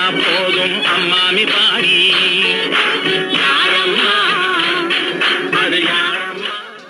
போதும் அம்மாமி பாடி யாரம்மா அது யாரம்மா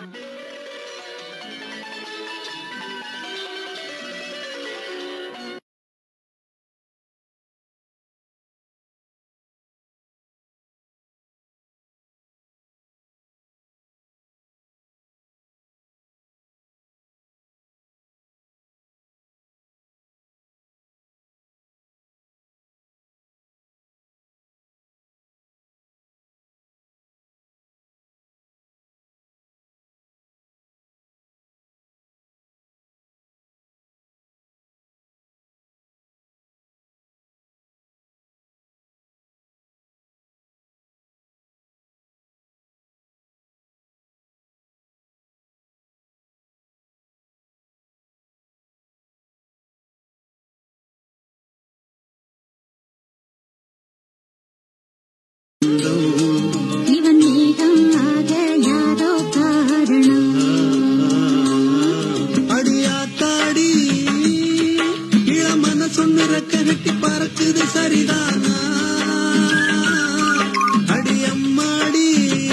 இவன் மேகம் ஆக யாரோ காரணம் அடியாத்தாடி இளமன சொன்ன கட்டி பறக்குது சரிதானா அடி அம்மாடி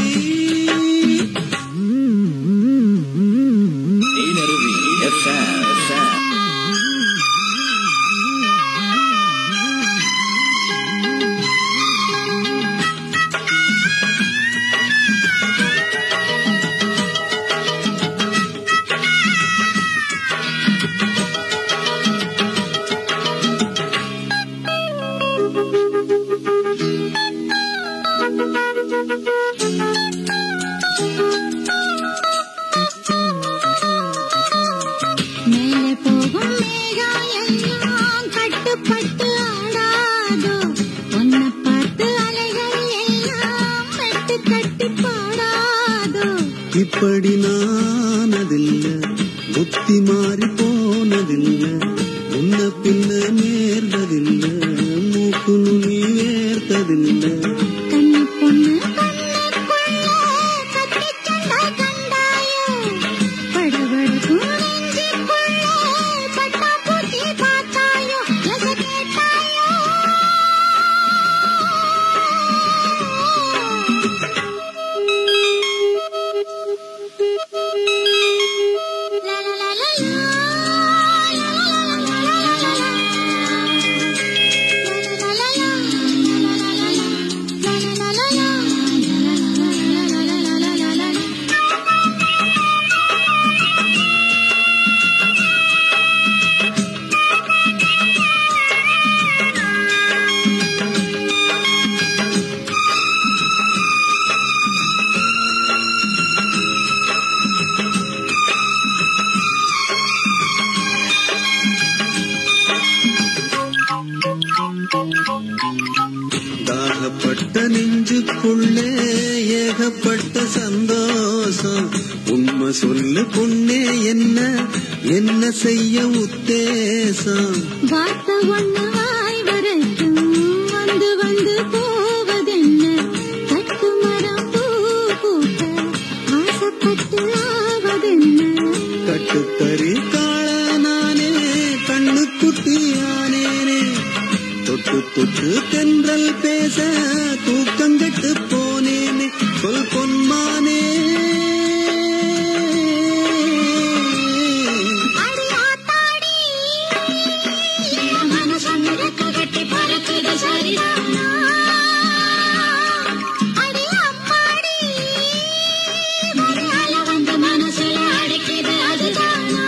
மேலே போகும் மேகம் எல்லாம் கட்டுப்பட்டு ஆடாதோ உன்னை பார்த்து அலைகள் எல்லாம் மெட்டு கட்டி பாடாதோ இப்படி நானதில்ல புத்தி மாறி போனதில்ல முன்ன பின்ன நேர்ந்ததில்ல மூக்கு நுனி வேர்த்ததில்ல கண்ணு பொண்ணு கண்ணுக்குள்ள கத்திச் சண்டை கண்டாயோ படபடக்கும் நெஞ்சுக்குள்ள பட்டாம்பூச்சி பார்த்தாயோ எச கேட்டாயோ லா லா லா லா லா, லா லா லா லா லா லா லா. தாகப்பட்ட நெஞ்சுக்குள்ளே ஏகப்பட்ட சந்தோஷம் உண்மை சொல்லு பொண்ணே என்ன என்ன செய்ய உத்தேசம் வார்த்தை ஒண்ணு வாய் வரைக்கும் வந்து வந்து போவதென்ன கட்டு மரம் பூ பூக்க ஆசைப்பட்டு ஆவதென்ன கட்டுத்தறி காள நானே கண்ணு குட்டியானேனே தொட்டு தொட்டு தென்றல் பேச தூக்கங்கெட்டு போனேனே சொல் பொன்மானே அடி ஆத்தாடி மனசன் கட்டி பறக்குது சரிதானா அடி அம்மாடி மலையாள வந்து மனசுல அடைக்குது அதுதானா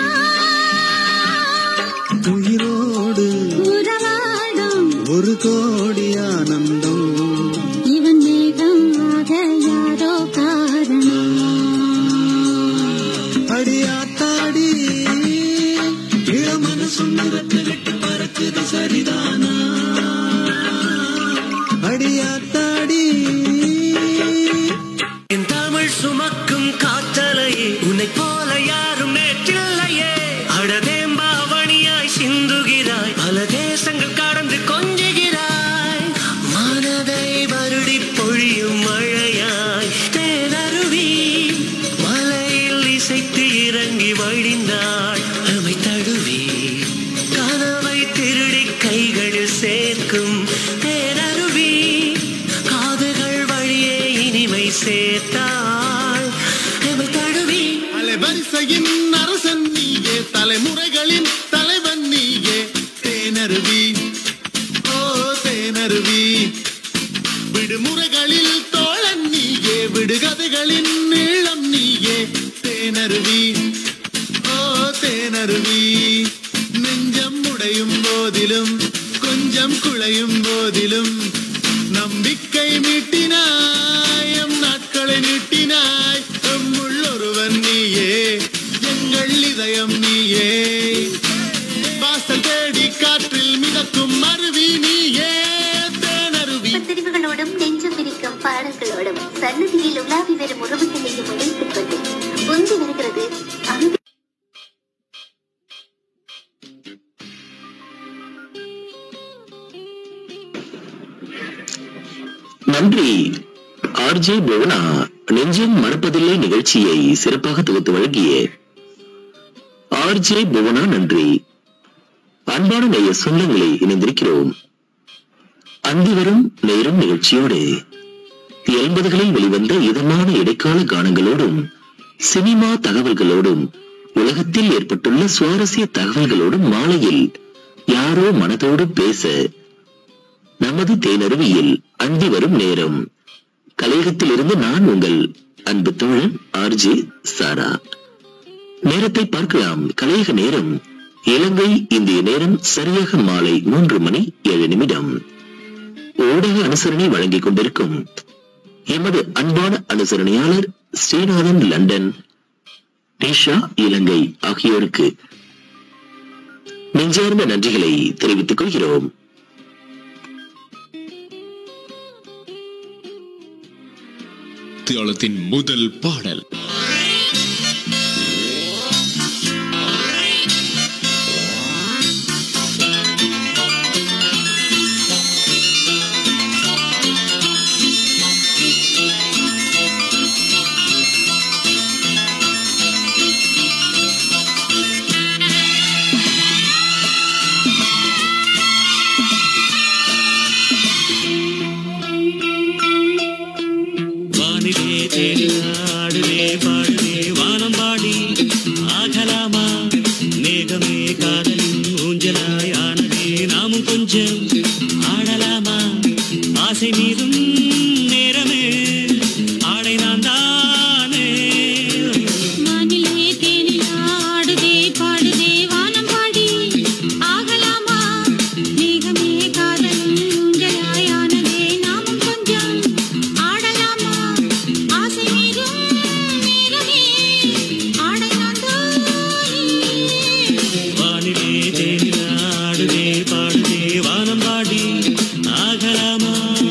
உயிரோடு உறவாடும் ஒரு கோடி ஆனந்தம் இவன் மேகம் ஆக யாரோ காரணம் அடியாத்தாடி இளமன சொன்னதற்கு கட்டி பறக்குது சரிதானா அடியாத்தாடி என் தமிழ் சுமக்கும் காத்தலையே உன்னை போல யாரும் நேற்றில்லையே அடதேம்பாவணியாய் சிந்துகிறாய் பல தேசங்கள் கடந்து கொஞ்சுகிறாய் மனதை வருடி பொழியும் மழையாய் தேனருவி மலையில் இசைத்து இறங்கி வழிந்தாள் அமை தழுவி கனவை திருடி கைகளில் சேர்த்தாள் அவள் தழுவி அலைவரிசையின் அரசன் நீயே தலைமுறைகளின் தலைவன் நீயே தேனருவி ஓ தேனருவி விடுமுறைகளில் தோழன் நீயே விடுகதைகளின் நீளம் நீயே தேனருவி ஓ தேனருவி நெஞ்சம் உடையும் போதிலும் கொஞ்சம் குழையும் போதிலும் நம்பிக்கை மீட்டினாய் எம் நாட்களை நீட்டினாய் எம்முள் ஒருவன் நீயே எங்கள் இதயம் நீயே வாசல் தேடி காற்றில் மிதக்கும் அருவி நீயே தேனருவி தெரிவுகளோடும் நெஞ்சம் விரிக்கும் பாடல்களோடும் சன்னதியில் உலாவி வரும் உறவுகளையும் இணைத்துக் கொண்டு பொங்கி வருகிறது அங்கு நன்றி ஆர்ஜே புவனா நெஞ்சம் மறப்பதில்லை நிகழ்ச்சியை சிறப்பாக தொகுத்து வழங்கிய ஆர்ஜே புவனா நன்றி அன்பான நேய சொந்தங்களை இணைந்திருக்கிறோம் அந்தி வரும் நேரும் நிகழ்ச்சியோடு எண்பதுகளில் வெளிவந்த இதமான இடைக்கால கானங்களோடும் சினிமா தகவல்களோடும் உலகத்தில் ஏற்பட்டுள்ள சுவாரஸ்ய தகவல்களோடும் மாலையில் யாரோ மனதோடு பேச நமது தேனருவியில் அந்தி வரும் நேரம் கலையகத்தில் இருந்து நான் உங்கள் அன்பு தோழன் ஆர்ஜே சாரா நேரத்தை பார்க்கலாம் கலையக நேரம் இலங்கை இந்திய நேரம் சரியாக மாலை மூன்று மணி ஏழு நிமிடம் ஊடக அனுசரணை வழங்கிக் கொண்டிருக்கும் எமது அன்பான அனுசரணையாளர் ஸ்ரீநாதன் லண்டன் நிஷா இலங்கை ஆகியோருக்கு நெஞ்சார்ந்த நன்றிகளை தெரிவித்துக் கொள்கிறோம் தியாலத்தின் முதல் பாடல் வானிலே தேனில் ஆடுதே பாடுதே வானம் பாடி ஆகலாமா மேகமே காதலின் ஊஞ்சலாய் ஆனதே நாமும் கொஞ்சம் ஆடலாமா ஆசை மீதும் நேரமே ஆடை நான் தானே வானிலே தேனில் ஆடுதே பாடுதே வானம் பாடி ஆகலாமா மேகமே காதலும் ஊஞ்சலாய் ஆனதே நாமும் கொஞ்சம் ஆடலாமா ஆசை மீதும் மேகமே ஆடை நான் தானே வானிலே தேனில் ஆடுதே பாடுதே வானம் பாடி ஆகலாமா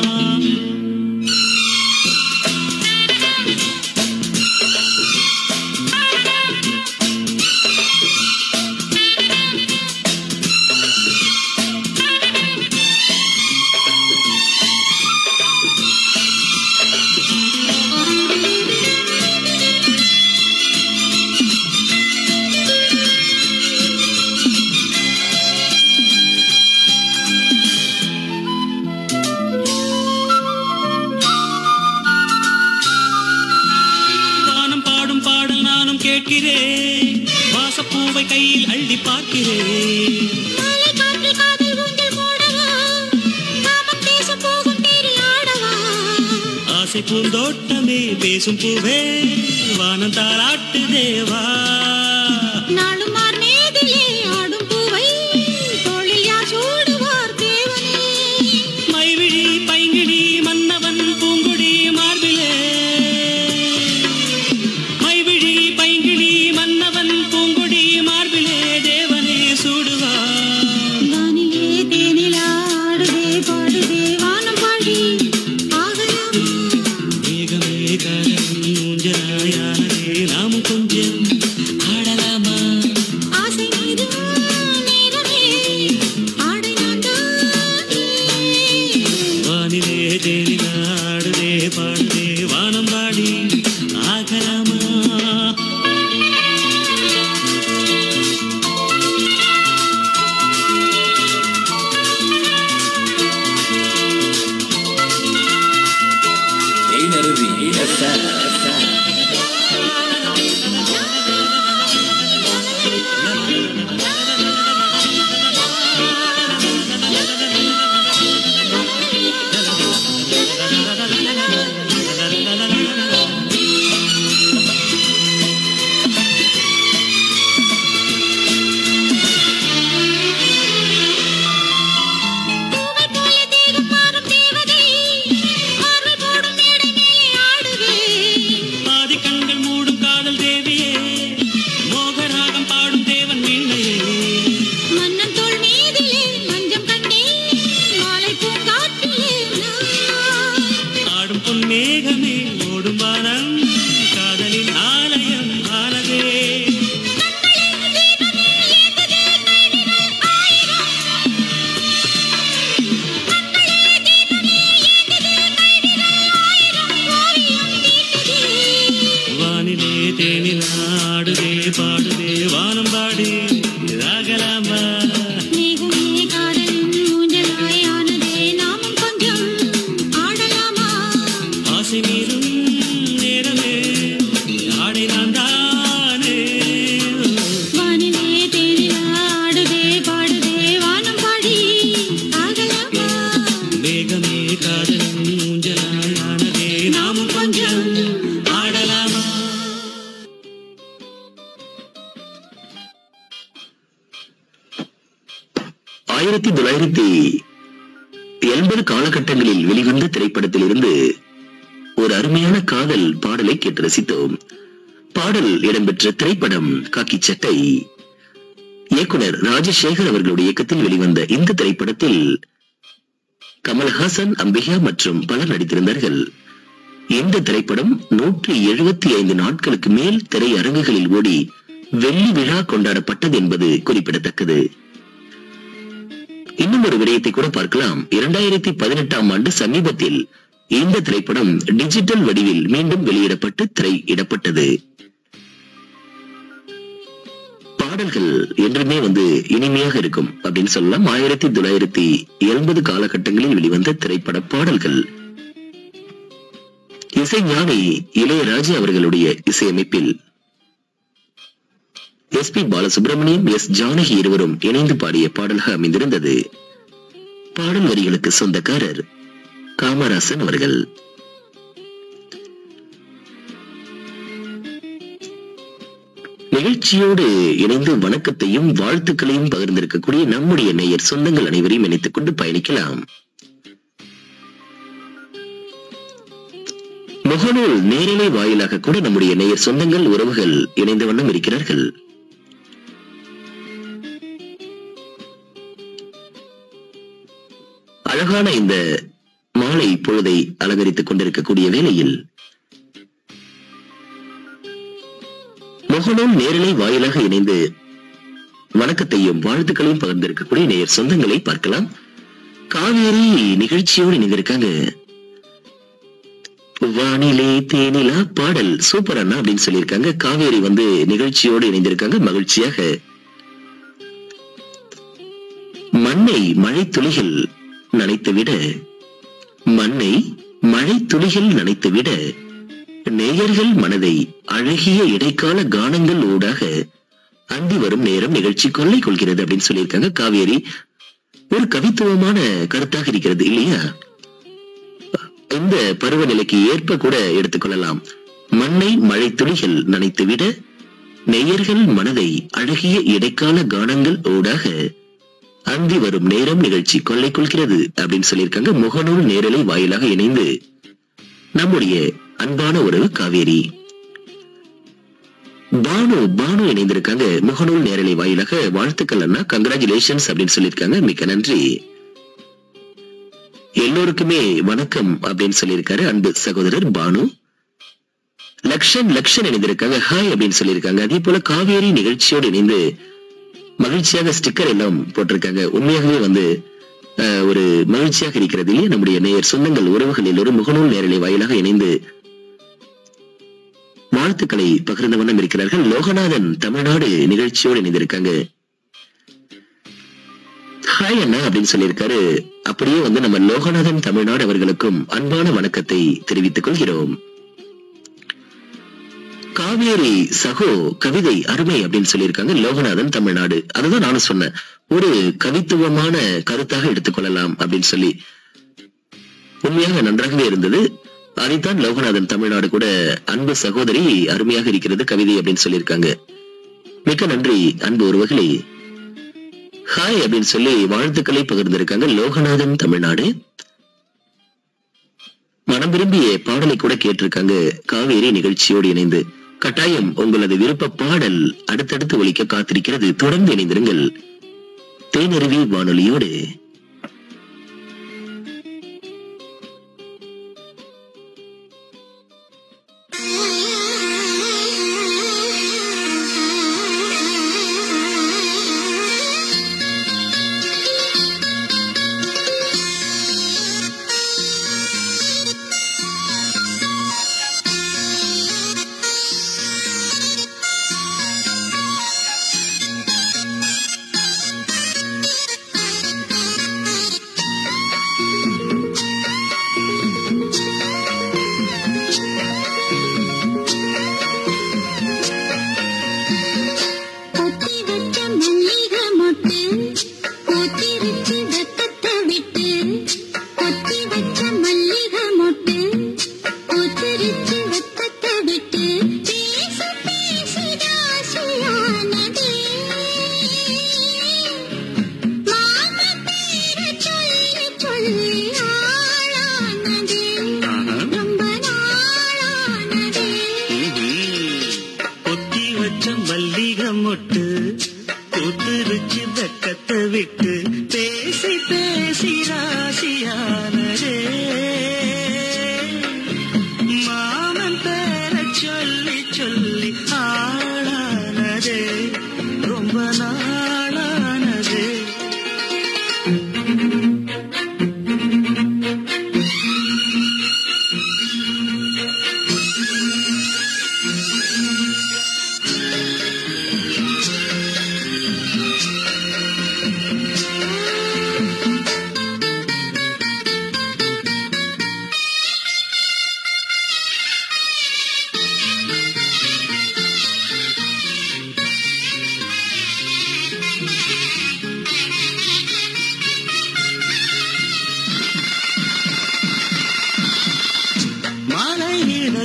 வானம் பாடும் பாடல் நானும் கேட்கிறேன் வாசப்பூவை கையில் அள்ளி பார்க்கிறேன் மாலை காற்றில் காதல் ஊஞ்சல் போடவா காமம் பேச போகும் தேடி ஆடவா ஆசை பூந்தோட்டமே பேசும் பூவே வானம் தாராட்டு தேவா நாளும் மார் மேதிலே ஆடும் பூவை தோளில் யார் சூடுவார் தேவனே மைவிழி பைங்கிழி மன்னவன் பூங்குடி மார்பிலே மைவிழி பைங்கிழி மன்னவன் பூங்குடி மார்பிலே தேவனே சூடுவான் வானிலே தேனில் ஆடுதே பாடுதே வானம் பாடி ஆகலாமா மேகமே காலம் ஊஞ்சலாயானதே நாமும் கொஞ்சம் ஆடலாமா தொள்ளாயிரத்தி எண்பது காலகட்டங்களில் வெளிவந்த திரைப்படத்தில் இருந்து ஒரு அருமையான காதல் பாடலை கேட்டு ரசித்தோம் பாடல் இடம்பெற்ற திரைப்படம் காக்கி சட்டை இயக்குனர் ராஜசேகர் அவர்களுடைய இயக்கத்தில் வெளிவந்த இந்த திரைப்படத்தில் கமல்ஹாசன் அம்பிகா மற்றும் பலர் நடித்திருந்தார்கள் இந்த திரைப்படம் நூற்றி எழுபத்தி ஐந்து நாட்களுக்கு மேல் திரையரங்குகளில் ஓடி வெள்ளி விழா கொண்டாடப்பட்டது என்பது குறிப்பிடத்தக்கது இன்னும் ஒரு விடயத்தை கூட பார்க்கலாம் இரண்டாயிரத்தி பதினெட்டாம் ஆண்டு சமீபத்தில் இந்த திரைப்படம் டிஜிட்டல் வடிவில் மீண்டும் வெளியிடப்பட்டு திரையிடப்பட்டது பாடல்கள் என்றுமே வந்து இனிமையாக இருக்கும் அப்படின்னு சொல்லலாம் ஆயிரத்தி தொள்ளாயிரத்தி எண்பது காலகட்டங்களில் வெளிவந்த திரைப்பட பாடல்கள் இசைஞானி இளையராஜா அவர்களுடைய இசையமைப்பில் S P Balasubrahmanyam S Janaki இருவரும் இணைந்து பாடிய பாடலாக அமைந்திருந்தது பாடல் வரிகளுக்கு சொந்தக்காரர் காமராசன் அவர்கள் நிகழ்ச்சியோடு இணைந்து வணக்கத்தையும் வாழ்த்துக்களையும் பகிர்ந்திருக்கக்கூடிய நம்முடைய நேயர் சொந்தங்கள் அனைவரையும் இணைத்துக் கொண்டு பயணிக்கலாம் முகநூல் நேரலை வாயிலாக கூட நம்முடைய நேயர் சொந்தங்கள் உறவுகள் இணைந்த வண்ணம் இருக்கிறார்கள் அழகான இந்த மாலை பொழுதை அலங்கரித்துக் கொண்டிருக்கக்கூடிய வேளையில் முகநூல் நேரலை வாயிலாக இணைந்து வணக்கத்தையும் வாழ்த்துக்களையும் பகிர்ந்திருக்கக்கூடிய நேயர் சொந்தங்களை பார்க்கலாம் காவேரி நிகழ்ச்சியோடு இணைந்திருக்காங்க வானிலே தேனிலா பாடல் சூப்பர் அண்ணா அப்படின்னு சொல்லியிருக்காங்க காவேரி வந்து நிகழ்ச்சியோடு இணைந்திருக்காங்க மகிழ்ச்சியாக மண்ணை மழை துளிகள் நனைத்துவிட மண்ணை மழை துளிகள் நனைத்துவிட நேயர்கள் மனதை அழகிய இடைக்கால கானங்கள் ஊடாக அந்தி வரும் நேரம் நிகழ்ச்சி கொள்ளை கொள்கிறது அப்படின்னு சொல்லியிருக்காங்க காவேரி ஒரு கவித்துவமான கருத்தாக இருக்கிறது இல்லையா இந்த பருவநிலைக்கு ஏற்ப கூட எடுத்துக்கொள்ளலாம் மண்ணை மழை துளிகள் நனைத்துவிட நேயர்கள் மனதை அழகிய இடைக்கால கானங்கள் ஊடாக அந்தி வரும் நேரம் நிகழ்ச்சி கொள்ளை கொள்கிறது அப்படின்னு சொல்லியிருக்காங்க முகநூல் நேரலை வாயிலாக இணைந்து நம்முடைய அன்பான உறவு காவேரி பானு பானு இணைந்திருக்காங்க முகநூல் நேரலை வாயிலாக வாழ்த்துக்கள் அண்ணா கங்க்ராச்சுலேஷன்ஸ் அப்படின்னு சொல்லியிருக்காங்க மிக்க நன்றி எல்லோருக்குமே வணக்கம் அப்படின்னு சொல்லியிருக்காரு அன்பு சகோதரர் பானு லக்ஷன் லக்ஷன் இணைந்திருக்காங்க ஹாய் அப்படின்னு சொல்லியிருக்காங்க அதே போல காவேரி நிகழ்ச்சியோடு இணைந்து மகிழ்ச்சியாக ஸ்டிக்கர் எல்லாம் போட்டிருக்காங்க உண்மையாகவே வந்து அஹ், ஒரு மகிழ்ச்சியாக இருக்கிறது இல்லையா நம்முடைய நேயர் சொந்தங்கள் உறவுகள் எல்லோரும் முகநூல் நேரலை வாயிலாக இணைந்து வாழ்த்துக்களை பகிர்ந்த வண்ணம் இருக்கிறார்கள் லோகநாதன் தமிழ்நாடு நிகழ்ச்சியோடு இணைந்திருக்காங்க ஹாய் அண்ணா அப்படின்னு சொல்லியிருக்காரு அப்படியே வந்து நம்ம லோகநாதன் தமிழ்நாடு அவர்களுக்கும் அன்பான வணக்கத்தை தெரிவித்துக் கொள்கிறோம் காவேரி சகோ கவிதை அருமை அப்படின்னு சொல்லியிருக்காங்க லோகநாதன் தமிழ்நாடு அதுதான் நானும் சொன்னேன் ஒரு கவித்துவமான கருத்தாக எடுத்துக்கொள்ளலாம் அப்படின்னு சொல்லி உண்மையாக நன்றாகவே இருந்தது அதைத்தான் லோகநாதன் தமிழ்நாடு கூட அன்பு சகோதரி அருமையாக இருக்கிறது கவிதை அப்படின்னு சொல்லியிருக்காங்க மிக்க நன்றி அன்பு உறவுகளே ஹாய் அப்படின்னு சொல்லி வாழ்த்துக்களை பகிர்ந்திருக்காங்க லோகநாதன் தமிழ்நாடு மனம் விரும்பிய பாடலை கூட கேட்டிருக்காங்க காவேரி நிகழ்ச்சியோடு இணைந்து கட்டாயம் உங்களது விருப்ப பாடல் அடுத்தடுத்து ஒலிக்க காத்திருக்கிறது தொடர்ந்து இணைந்திருங்கள் தேனருவி வானொலியோடு ஆ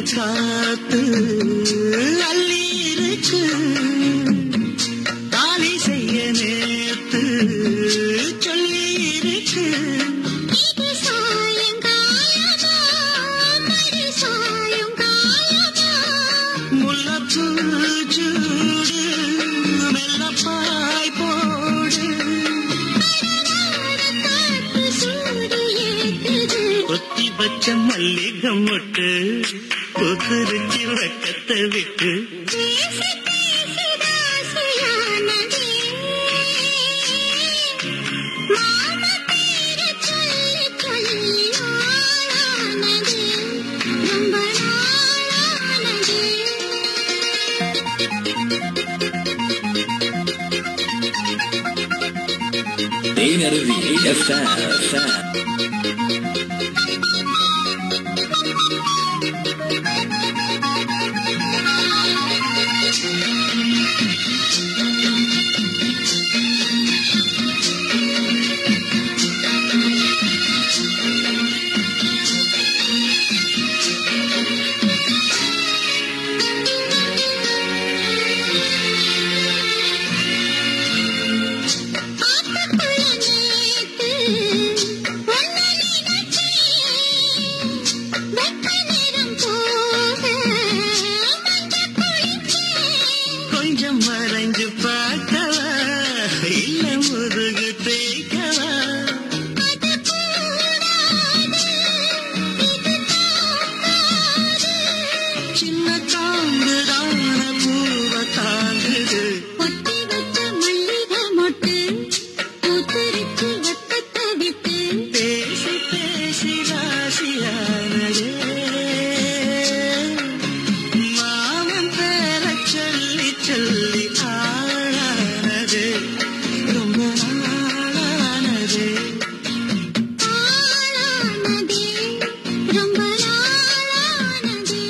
காத்து அள்ளி இருக்கு தாலி செய்ய நேத்து சொல்லி இருக்கு இது சாயங்காலமா மறு சாயங்காலமா முல்லப்பூ சூடு மெல்லப்பாய் போடு காற்று சூடு ஏத்துது கொத்தி பச்ச மல்லிகை மொட்டு கொத்துருச்சி வட்டத்தை விட்டு பேசி பேசி தாசியானதே மாமா பேர சொல்லி சொல்லி ஆளானதே ரொம்ப நாளானதே தேனருவி FM. ஆத்துக்குள்ள நேத்து ஒன்ன நினைச்சேன் வெட்ட நேரம் போக மஞ்ச குளிச்சேன் கொஞ்சம் மறைஞ்சு பார்க்கவா இல்ல முதுகு தேய்க்கவா அது கூடாது இது தாக்காது சின்ன காம்புதான பூவ தாங்குது பொட்டி வச்ச மல்லிகை மொட்டு பூத்துருச்சு வட்டத்தை விட்டு பேசி பேசி ராசியானதே மாமன் பேர சொல்லி சொல்லி ஆளானது ரொம்ப நாளானது ஆளானதே ரொம்ப நாளானதே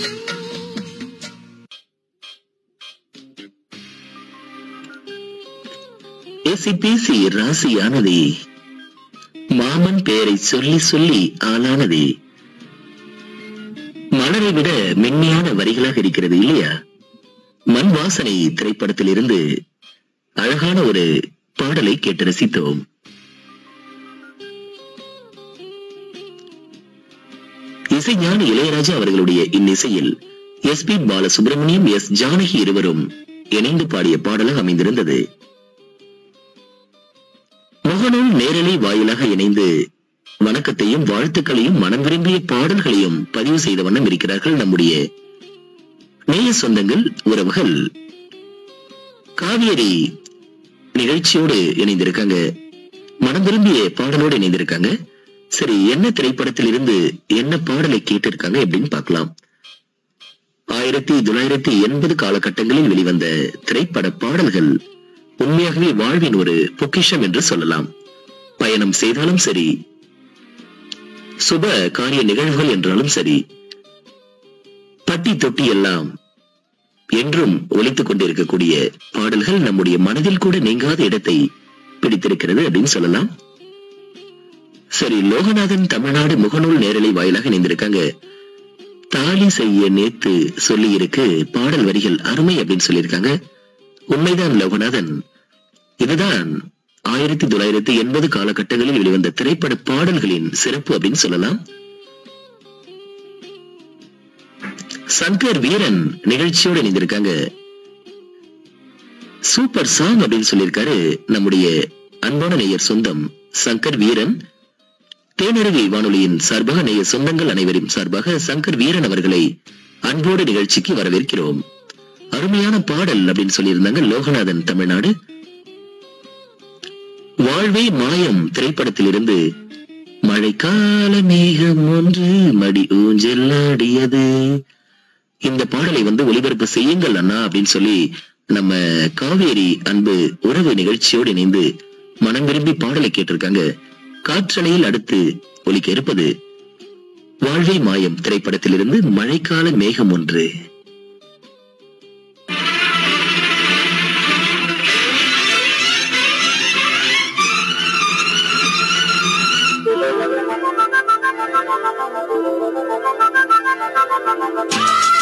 பேசி பேசி ராசியானதே மாமன் பெயரை சொல்லி சொல்லி ஆளானதே மலரை விட மென்மையான வரிகளாக இருக்கிறது இல்லையா மண் வாசனை திரைப்படத்தில் இருந்து அழகான ஒரு பாடலை கேட்டு ரசித்தோம் இசைஞானி இளையராஜா அவர்களுடைய இன்னிசையில் S P Balasubrahmanyam S Janaki இருவரும் இணைந்து பாடிய பாடலாக அமைந்திருந்தது முகநூல் நேரலை வாயிலாக இணைந்து வணக்கத்தையும் வாழ்த்துக்களையும் மனம் விரும்பிய பாடல்களையும் பதிவு செய்த வண்ணம் இருக்கிறார்கள் நம்முடைய நேய சொந்தங்கள் உறவுகள் காவேரி நிகழ்ச்சியோடு இணைந்திருக்காங்க மனம் விரும்பிய பாடலோடு இணைந்திருக்காங்க சரி என்ன திரைப்படத்தில் இருந்து என்ன பாடலை கேட்டிருக்காங்க எப்படின்னு பார்க்கலாம் ஆயிரத்தி தொள்ளாயிரத்தி எண்பது காலகட்டங்களில் வெளிவந்த திரைப்பட பாடல்கள் உண்மையாகவே வாழ்வின் ஒரு பொக்கிஷம் என்று சொல்லலாம் பயணம் செய்தாலும் சரி சுப காரிய நிகழ்வுகள் என்றாலும் சரி பட்டி தொட்டி எல்லாம் என்றும் ஒலித்துக் கொண்டிருக்கக்கூடிய பாடல்கள் நம்முடைய மனதில் கூட நீங்காத இடத்தை பிடித்திருக்கிறது அப்படின்னு சொல்லலாம் சரி லோகநாதன் தமிழ்நாடு முகநூல் நேரலை வாயிலாக இணைந்திருக்காங்க தாலி செய்ய நேத்து சொல்லி இருக்கு பாடல் வரிகள் அருமை அப்படின்னு சொல்லியிருக்காங்க உண்மைதான் லோகநாதன் இதுதான் ஆயிரத்தி தொள்ளாயிரத்தி எண்பது காலகட்டங்களில் வெளிவந்த திரைப்பட பாடல்களின் சிறப்பு அப்படின்னு சொல்லலாம் சங்கர் வீரன் நிகழ்ச்சியோடு இணைந்திருக்காங்க சூப்பர் சாங் அப்படின்னு சொல்லியிருக்காரு நம்முடைய அன்பான நேயர் சொந்தம் சங்கர் வீரன் தேனருவி வானொலியின் சார்பாக நேயர் சொந்தங்கள் அனைவரின் சார்பாக சங்கர் வீரன் அவர்களை அன்போடு நிகழ்ச்சிக்கு வரவேற்கிறோம் அருமையான பாடல் அப்படின்னு சொல்லியிருந்தாங்க லோகநாதன் தமிழ்நாடு வாழ்வே மாயம் திரைப்படத்திலிருந்து மழைக்கால மேகம் ஒன்று மடி ஊஞ்சல் ஆடியது இந்த பாடலை வந்து ஒளிபரப்பு செய்யுங்கள் அண்ணா அப்படின்னு சொல்லி நம்ம காவேரி அன்பு உறவு நிகழ்ச்சியோடு இணைந்து மனம் விரும்பி பாடலை கேட்டிருக்காங்க காற்றலையில் அடுத்து ஒலிக்க இருப்பது வாழ்வே மாயம் திரைப்படத்திலிருந்து மழைக்கால மேகம் ஒன்று ஆ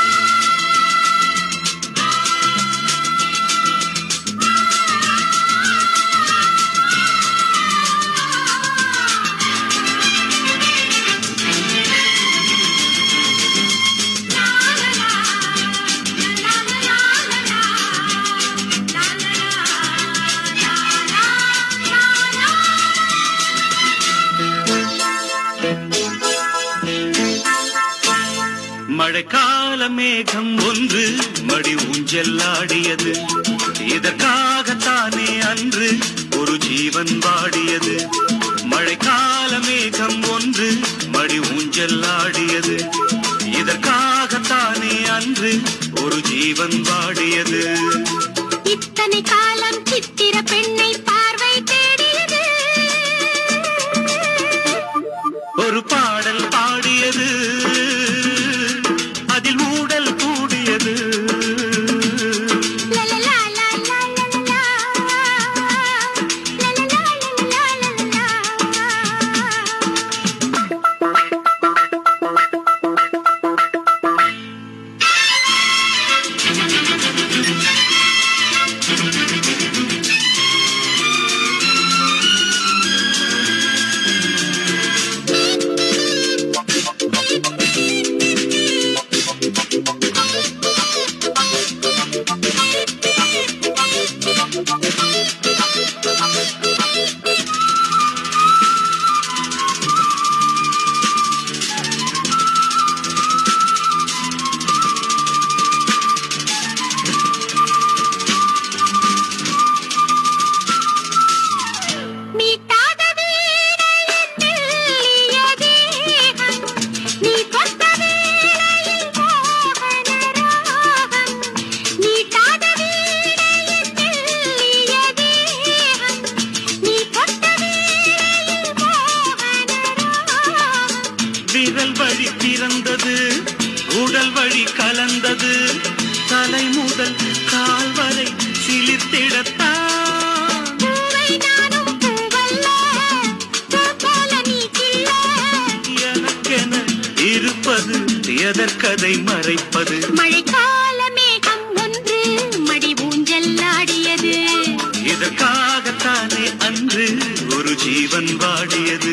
மழைக்கால மேகம் ஒன்று மடி ஊஞ்செல்லாடியது இதற்காகத்தானே அன்று ஒரு ஜீவன் வாடியது மழைக்கால மேகம் ஒன்று மடி ஊஞ்செல்லாடியது இதற்காகத்தானே அன்று ஒரு ஜீவன் வாடியது இத்தனை காலம் சித்திர பெண்ணை பார்வை தேடியது ஒரு பாடல் பாடியது அதில் ஊடல் கூடியது லலலா, லலலா, லலலா. லலலா, லலலா, லலலா. மீட்டாத வீணையின் மெல்லிய தேகம், நீ கொத்த வேளையில் மோகன ராகம். மீட்டாத வீணையின் மெல்லிய தேகம், நீ கொத்த வேளையில் மோகன ராகம். விரல் வழி பிறந்தது உடல் வழி கலந்தது தலை முதல் கால் வரை சிலிர்த்திடத்தான் பூவை நானும் பூவல்ல, பூ போல நீ கிள்ள. எனக்கென இருப்பது எதற்கதை மறைப்பது மழைக்கால மேகம் ஒன்று மடி ஊஞ்சல்லாடியது இதற்காகத்தானே அன்று ஒரு ஜீவன் வாடியது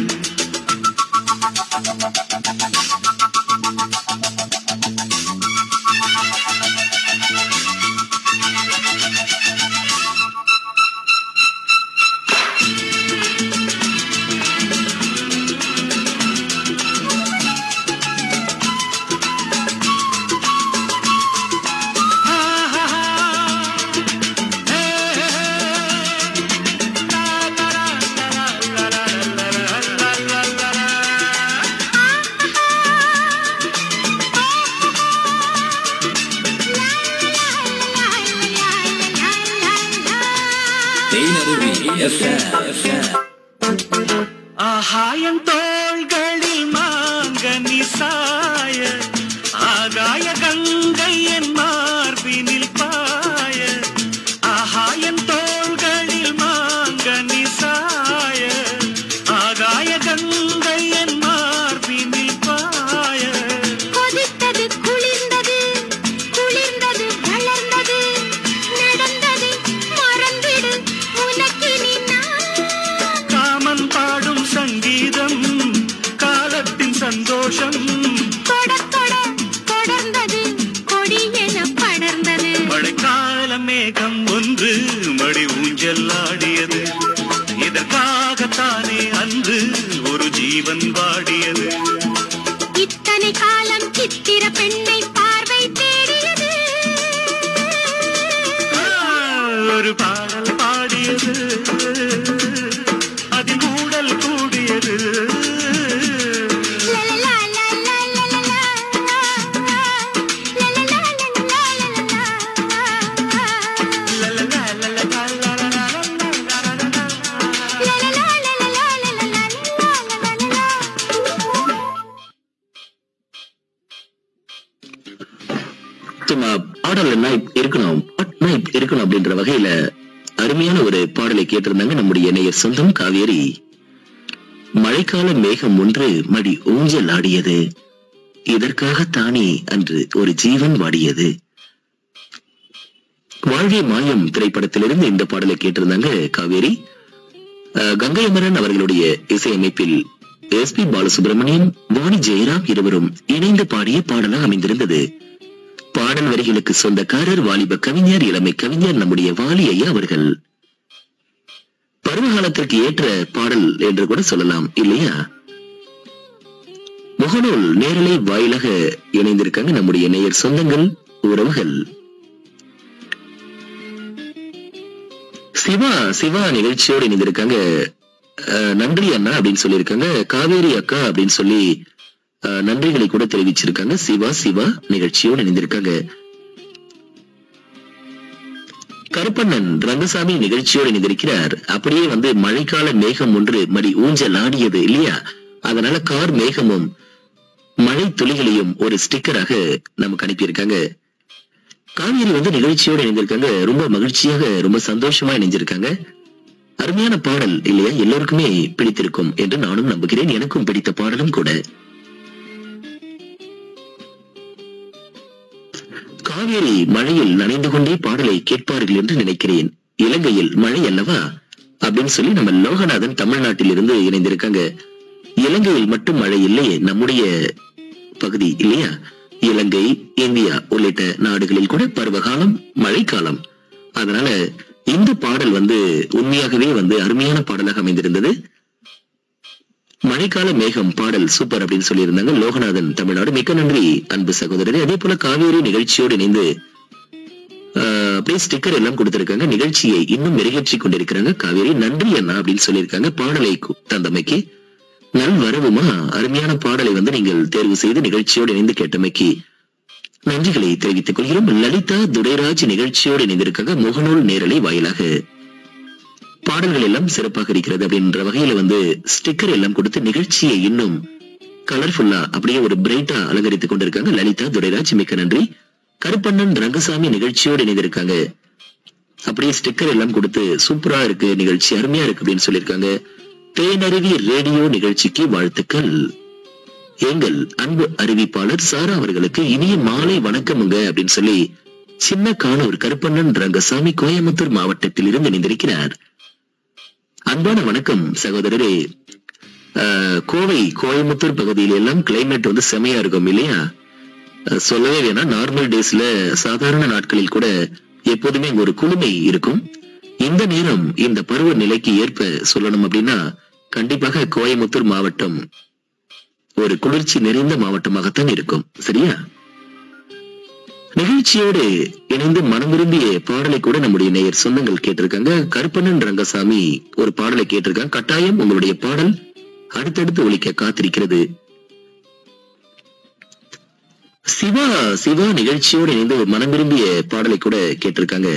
ஆகாயம் தோள்களில் மாங்கனி சாய ஆகாய கங்கை என் மார்பினில் பாய ஆகாயம் தோள்களில் மாங்கனி சாய ஆகாய கங்கை என் மார்பினில் பாய கொதித்தது குளிர்ந்தது குளிர்ந்தது வளர்ந்தது நடந்தது மறந்திடு உனக்கினி நான் காமன் பாடும் சங்கீதம் காலத்தின் சந்தோஷம் தொட தொட தொடர்ந்தது கொடி என படர்ந்தது மழைக்கால மேகம் ஒன்று மடி ஊஞ்சல்லாடியது இதற்காகத்தானே அன்று ஒரு ஜீவன் வாடியது இத்தனை காலம் சித்திர பெண்ணை பார்வை தேடியது ஆ, ஒரு பாடல் பாடியது அதில் ஊடல் கூடியது லலலா, லலலா, லலலா. லலலா, லலலா, லலலா. லலலா, லலலா, லலலா, லலலா. லலலா, லலலா, லலலா, லலலா. சும்மா பாடல்னா இப்ப இருக்கணும் பாட்டுனா இப்ப இருக்கணும் அப்படின்ற வகையில அருமையான ஒரு பாடலை கேட்டிருந்தாங்க நம்முடைய நேயர் சொந்தம் காவேரி மழைக்கால மேகம் ஒன்று மடி ஊஞ்சல் ஆடியது இதற்காகத்தானே அன்று ஒரு ஜீவன் வாடியது வாழ்வே மாயம் திரைப்படத்திலிருந்து இந்த பாடலை கேட்டிருந்தாங்க காவேரி அஹ், கங்கை அமரன் அவர்களுடைய இசையமைப்பில் எஸ் பி பாலசுப்ரமணியம் வாணி ஜெயராம் இருவரும் இணைந்து பாடிய பாடலாக அமைந்திருந்தது பாடல் வரிகளுக்கு சொந்தக்காரர் வாலிப கவிஞர் இளமை கவிஞர் நம்முடைய வாலி ஐயா அவர்கள் பருவகாலத்திற்கு ஏற்ற பாடல் என்று கூட சொல்லலாம் இல்லையா முக முகநூல் நேரலை வாயிலாக இணைந்திருக்காங்க நம்முடைய நேயர் சொந்தங்கள் உறவுகள் சிவா சிவா நிகழ்ச்சியோடு இணைந்திருக்காங்க அஹ், நன்றி அண்ணா அப்படின்னு சொல்லியிருக்காங்க காவேரி அக்கா அப்படின்னு சொல்லி அஹ், நன்றிகளை கூட தெரிவிச்சிருக்காங்க சிவா சிவா நிகழ்ச்சியோடு இணைந்திருக்காங்க கருப்பண்ணன் ரங்கசாமி நிகழ்ச்சியோடு இணைந்திருக்கிறார் அப்படியே வந்து மழைக்கால மேகம் ஒன்று மடி ஊஞ்சல் ஆடியது இல்லையா அதனால கார் மேகமும் மழை துளிகளையும் ஒரு ஸ்டிக்கராக நமக்கு அனுப்பியிருக்காங்க காவேரி வந்து நிகழ்ச்சியோடு இணைந்திருக்காங்க ரொம்ப மகிழ்ச்சியாக ரொம்ப சந்தோஷமா இணைஞ்சிருக்காங்க அருமையான பாடல் இல்லையா எல்லோருக்குமே பிடித்திருக்கும் என்று நானும் நம்புகிறேன் எனக்கும் பிடித்த பாடலும் கூட காவேரி மழையில் நனைந்து கொண்டே பாடலை கேட்பார்கள் என்று நினைக்கிறேன் இலங்கையில் மழை அல்லவா அப்படின்னு சொல்லி நம்ம லோகநாதன் தமிழ்நாட்டில் இருந்து இணைந்திருக்காங்க இலங்கையில் மட்டும் மழை இல்லை நம்முடைய பகுதி இல்லையா இலங்கை இந்தியா உள்ளிட்ட நாடுகளில் கூட பருவகாலம் மழைக்காலம் அதனால இந்த பாடல் வந்து உண்மையாகவே வந்து அருமையான பாடலாக அமைந்திருந்தது மழைக்கால மேகம் பாடல் சூப்பர் அப்படின்னு சொல்லியிருந்தாங்க லோகநாதன் தமிழ்நாடு மிக்க நன்றி அன்பு சகோதரரே அதே போல காவேரி நிகழ்ச்சியோடு இணைந்து ஆஹ், அப்படியே ஸ்டிக்கர் எல்லாம் கொடுத்திருக்காங்க நிகழ்ச்சியை இன்னும் மெருகேற்றி கொண்டிருக்கிறாங்க காவேரி நன்றி அண்ணா அப்படின்னு சொல்லியிருக்காங்க பாடலை கு- தந்தமைக்கு நல் வரவுமா அருமையான பாடலை வந்து நீங்கள் தேர்வு செய்து நிகழ்ச்சியோடு இணைந்து கேட்டமைக்கு நன்றிகளை தெரிவித்துக் கொள்கிறோம் லலிதா துரைராஜ் நிகழ்ச்சியோடு இணைந்திருக்காங்க முகநூல் நேரலை வாயிலாக பாடல்கள் எல்லாம் சிறப்பாக இருக்கிறது அப்படின்ற வகையில வந்து ஸ்டிக்கர் எல்லாம் கொடுத்து நிகழ்ச்சியை இன்னும் கலர்ஃபுல்லா அப்படியே ஒரு பிரைட்டா அலங்கரித்துக் கொண்டிருக்காங்க லலிதா துரைராஜ் மிக்க நன்றி கருப்பண்ணன் ரங்கசாமி நிகழ்ச்சியோடு இணைந்திருக்காங்க அப்படியே ஸ்டிக்கர் எல்லாம் கொடுத்து சூப்பரா இருக்கு நிகழ்ச்சி அருமையா இருக்கு அப்படின்னு சொல்லியிருக்காங்க தேனருவி ரேடியோ நிகழ்ச்சிக்கு வாழ்த்துக்கள் எங்கள் அன்பு அறிவிப்பாளர் சாரா அவர்களுக்கு இனிய மாலை வணக்கமுங்க அப்படின்னு சொல்லி சின்ன கானூர் கருப்பண்ணன் ரங்கசாமி கோயம்புத்தூர் மாவட்டத்தில் இருந்து இணைந்திருக்கிறார் அன்பான வணக்கம் சகோதரரே ஆஹ், கோவை கோயம்புத்தூர் பகுதியில எல்லாம் கிளைமேட் வந்து செமையா இருக்கும் இல்லையா அஹ், சொல்லவே வேணாம் நார்மல் டேஸ்ல சாதாரண நாட்களில் கூட எப்போதுமே ஒரு குளுமை இருக்கும் இந்த நேரம் இந்த பருவ நிலைக்கு ஏற்ப சொல்லணும் அப்படின்னா கண்டிப்பாக கோயம்புத்தூர் மாவட்டம் ஒரு குளிர்ச்சி நிறைந்த மாவட்டமாகத்தான் இருக்கும் சரியா நிகழ்ச்சியோடு இணைந்து மனம் விரும்பிய பாடலை கூட நம்முடைய நேயர் சொந்தங்கள் கேட்டிருக்காங்க கருப்பண்ணன் ரங்கசாமி ஒரு பாடலை கேட்டிருக்காங்க கட்டாயம் உங்களுடைய பாடல் அடுத்தடுத்து ஒலிக்க காத்திருக்கிறது சிவா சிவா நிகழ்ச்சியோடு இணைந்து ஒரு மனம் விரும்பிய பாடலை கூட கேட்டிருக்காங்க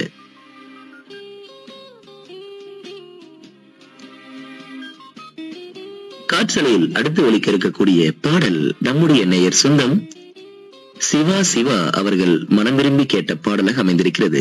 காற்றலையில் அடுத்து ஒலிக்க இருக்கக்கூடிய பாடல் நம்முடைய நேயர் சொந்தம் சிவா சிவா அவர்கள் மனம் விரும்பி கேட்ட பாடலாக அமைந்திருக்கிறது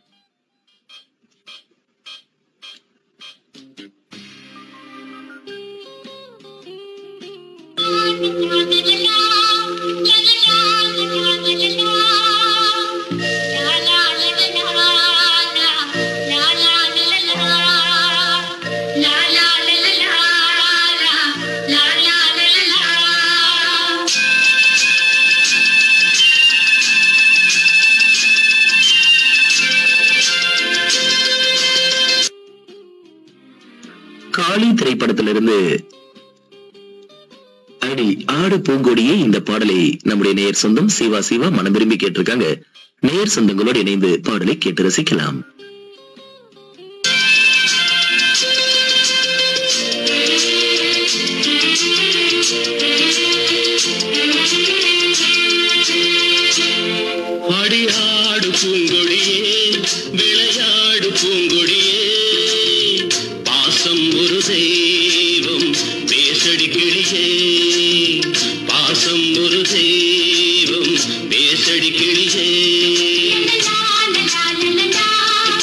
காளி திரைப்படத்திலிருந்து அடி ஆடு பூங்கொடியே இந்த பாடலை நம்முடைய நேயர் சொந்தம் சிவா சிவா மனம் விரும்பி கேட்டிருக்காங்க நேயர் சொந்தங்களோடு இணைந்து பாடலை கேட்டு ரசிக்கலாம் அடியாடு பூங்கொடியே விளையாடு பூங்கொடியே பாசம் ஒரு தெய்வம் பேசடி கிளியே பாசம் ஒரு தெய்வம் பேசடி கிளியே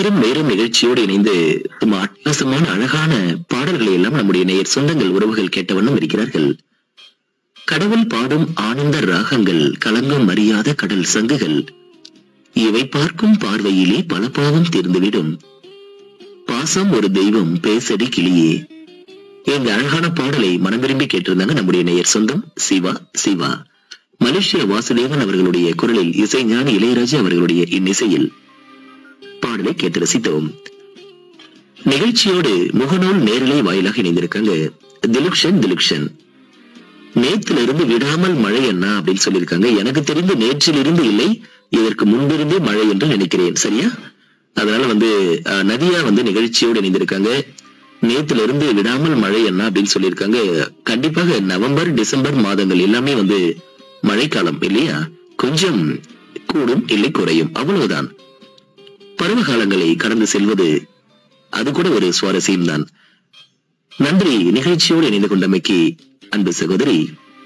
நேரம் நேரம் நிகழ்ச்சியோடு இணைந்து சும்மா அட்டகாசமான அழகான பாடல்களை எல்லாம் நம்முடைய நேயர் சொந்தங்கள் உறவுகள் கேட்ட வண்ணம் இருக்கிறார்கள் கடவுள் பாடும் ஆனந்த ராகங்கள் கலங்கம் அறியாத கடல் சங்குகள் இவை பார்க்கும் பார்வையிலே பல பாவம் தீர்ந்துவிடும் பாசம் ஒரு தெய்வம் பேசடி கிளியே இந்த அழகான பாடலை மனம் விரும்பி கேட்டிருந்தாங்க நம்முடைய நேயர் சொந்தம் சிவா சிவா மலேசிய வாசுதேவன் அவர்களுடைய குரலில் இசைஞானி இளையராஜா அவர்களுடைய இன்னிசையில் பாடலை கேட்டு ரசித்தோம் நிகழ்ச்சியோடு முகநூல் நேரலை வாயிலாக இணைந்திருக்காங்க திலுக்ஷன் திலுக்ஷன் நேத்துல இருந்து விடாமல் மழை என்ன அப்படின்னு சொல்லியிருக்காங்க எனக்கு தெரிந்து நேற்றிலிருந்து இல்லை இதற்கு முன்பிருந்தே மழை என்று நினைக்கிறேன் சரியா அதனால வந்து அஹ், நதியா வந்து நிகழ்ச்சியோடு இணைந்திருக்காங்க நேத்துல இருந்து விடாமல் மழை என்ன அப்படின்னு சொல்லியிருக்காங்க கண்டிப்பாக நவம்பர் டிசம்பர் மாதங்கள் எல்லாமே வந்து மழைக்காலம் இல்லையா கொஞ்சம் கூடும் இல்லை குறையும் அவ்வளவுதான் பருவ காலங்களை கடந்து செல்வது அது கூட ஒரு சுவாரஸ்யம் தான் நன்றி நிகழ்ச்சியோடு இணைந்து கொண்டமைக்கு அன்பு சகோதரி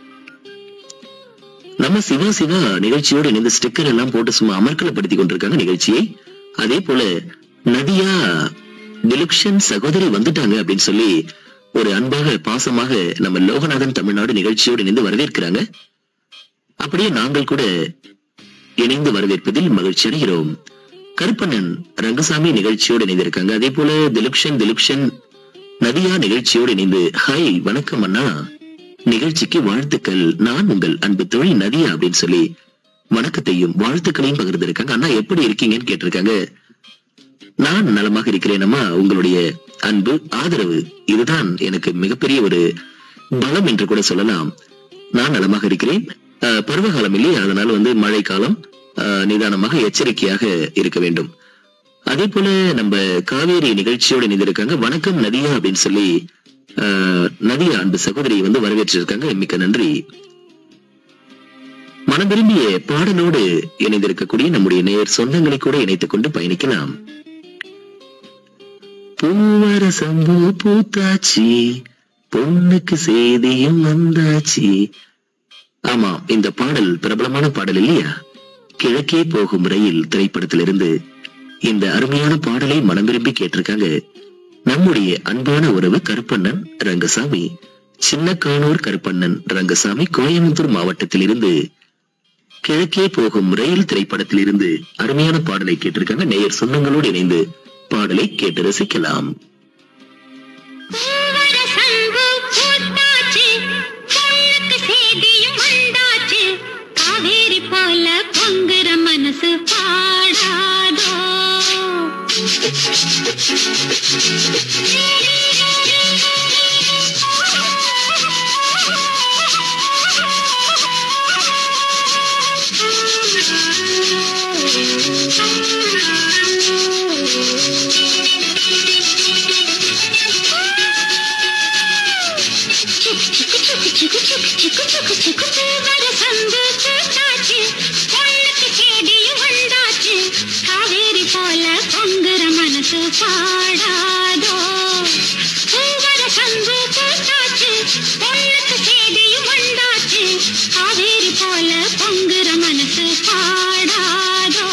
நம்ம சிவா சிவா நிகழ்ச்சியோடு இணைந்து ஸ்டிக்கர் எல்லாம் போட்டு சும்மா அமர்க்கலப்படுத்தி கொண்டிருக்காங்க நிகழ்ச்சியை அதே போல நதியா டிலுக்ஷன் சகோதரி வந்துட்டாங்க அப்படின்னு சொல்லி ஒரு அன்பாக பாசமாக நம்ம லோகநாதன் தமிழ்நாடு நிகழ்ச்சியோடு இணைந்து வரவேற்கிறாங்க அப்படியே நாங்கள் கூட இணைந்து வரவேற்பதில் மகிழ்ச்சி அடைகிறோம் கருப்பண்ணன் ரங்கசாமி நிகழ்ச்சியோடு இணைந்திருக்காங்க அதே போல திலுக்ஷன் திலுக்ஷன் நதியா நிகழ்ச்சியோடு இணைந்து ஹாய் வணக்கம் அண்ணா நிகழ்ச்சிக்கு வாழ்த்துக்கள் நான் உங்கள் அன்பு தோழி நதியா அப்படின்னு சொல்லி வணக்கத்தையும் வாழ்த்துக்களையும் பகிர்ந்திருக்காங்க அண்ணா எப்படி இருக்கீங்கன்னு கேட்டிருக்காங்க நான் நலமாக இருக்கிறேன் அம்மா உங்களுடைய அன்பு ஆதரவு இதுதான் எனக்கு மிகப்பெரிய ஒரு பலம் என்று கூட சொல்லலாம் நான் நலமாக இருக்கிறேன் அஹ், பருவகாலம் இல்லையா அதனால வந்து மழை காலம் அஹ், நிதானமாக எச்சரிக்கையாக இருக்க வேண்டும் அதே போல நம்ம காவேரி நிகழ்ச்சியோடு இணைந்திருக்காங்க வணக்கம் நதியா அப்படின்னு சொல்லி அஹ், நதியா அன்பு சகோதரி வந்து வரவேற்றிருக்காங்க மிக்க நன்றி மனம் விரும்பிய பாடலோடு இணைந்திருக்கக்கூடிய நம்முடைய நேயர் சொந்தங்களை கூட இணைத்துக் கொண்டு பயணிக்கலாம் பூவரசம் பூ பூத்தாச்சி பொண்ணுக்கு செய்தியும் வந்தாச்சி ஆமா இந்த பாடல் பிரபலமான பாடல் இல்லையா கிழக்கே போகும் ரயில் திரைப்படத்திலிருந்து இந்த அருமையான பாடலை மனம் விரும்பி கேட்டிருக்காங்க நம்முடைய அன்பான உறவு கருப்பண்ணன் ரங்கசாமி சின்னக்கானூர் கருப்பண்ணன் ரங்கசாமி கோயம்புத்தூர் மாவட்டத்தில் இருந்து கிழக்கே போகும் ரயில் திரைப்படத்திலிருந்து அருமையான பாடலை கேட்டிருக்காங்க நேயர் சொந்தங்களோடு இணைந்து பாடலை கேட்டு ரசிக்கலாம் பூவர சங்கு பூத்தாச்சு, பொண்ணுக்கு சேதியும் வந்தாச்சு. காவேரி போல பொங்குற மனசு பாடாதோ காவேரி போல பொங்குற மனசு பாடாதோ பூவர சங்கு பூத்தாச்சு பொண்ணுக்கு சேதியும் வந்தாச்சு காவேரி போல பொங்குற மனசு பாடாதோ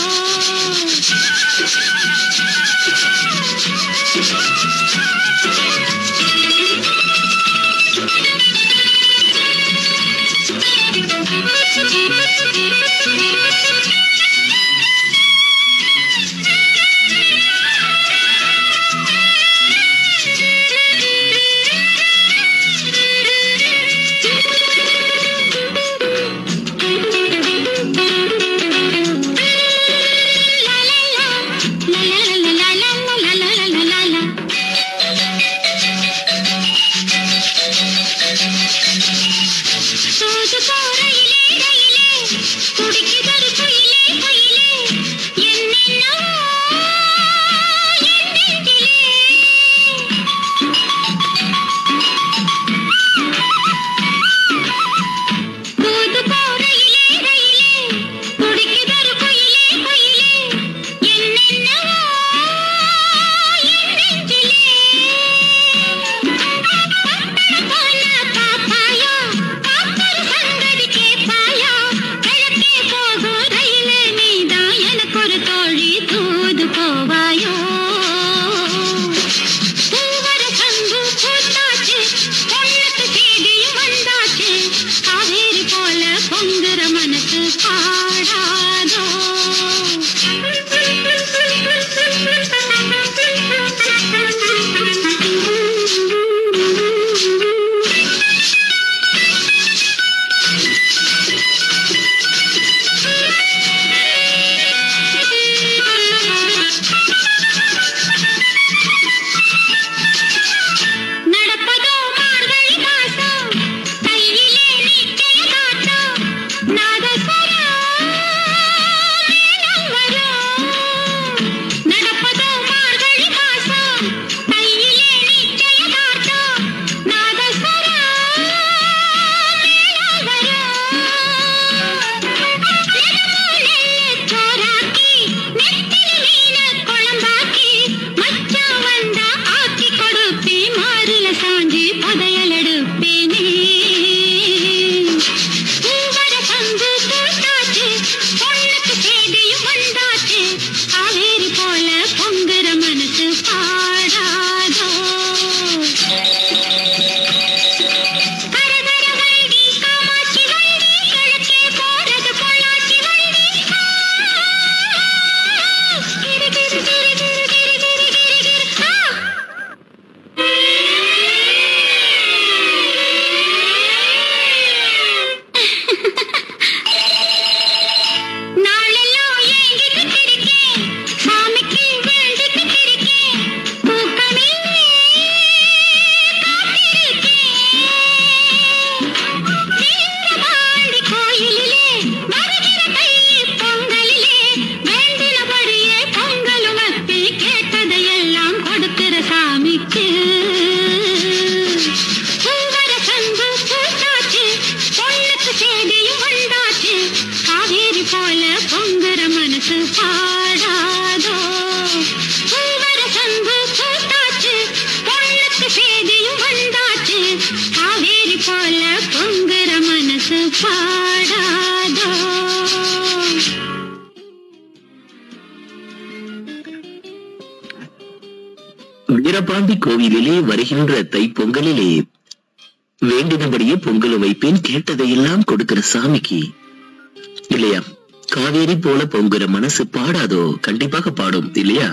முனியாண்டி கோவிலிலே வருகின்ற தைப்பொங்கலிலே வேண்டினபடியே பொங்கலும் வைப்பேன் கேட்டதையெல்லாம் கொடுக்கிற சாமிக்கு இல்லையா காவேரி போல பொங்குற மனசு பாடாதோ கண்டிப்பாக பாடும் இல்லையா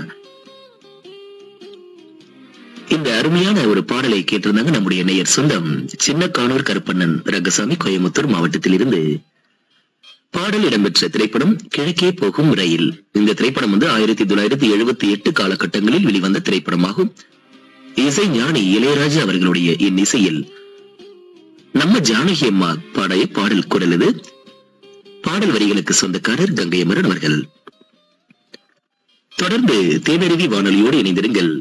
இந்த அருமையான ஒரு பாடலை கேட்டிருந்தாங்க நம்முடைய நேயர் சொந்தம் சின்ன கானூர் கருப்பண்ணன் ரங்கசாமி கோயம்புத்தூர் மாவட்டத்தில் இருந்து பாடல் இடம்பெற்ற திரைப்படம் கிழக்கே போகும் ரயில் இந்த திரைப்படம் வந்து ஆயிரத்தி தொள்ளாயிரத்தி எழுபத்தி எட்டு காலகட்டங்களில் வெளிவந்த திரைப்படமாகும் இசை ஞானி இளையராஜா அவர்களுடைய இன்னிசையில் நம்ம ஜானகி அம்மா பாடைய பாடல் குரல் இது பாடல் வரிகளுக்கு சொந்தக்காரர் கங்கை அமரன் அவர்கள் தொடர்ந்து தேனருவி வானொலியோடு இணைந்திருங்கள்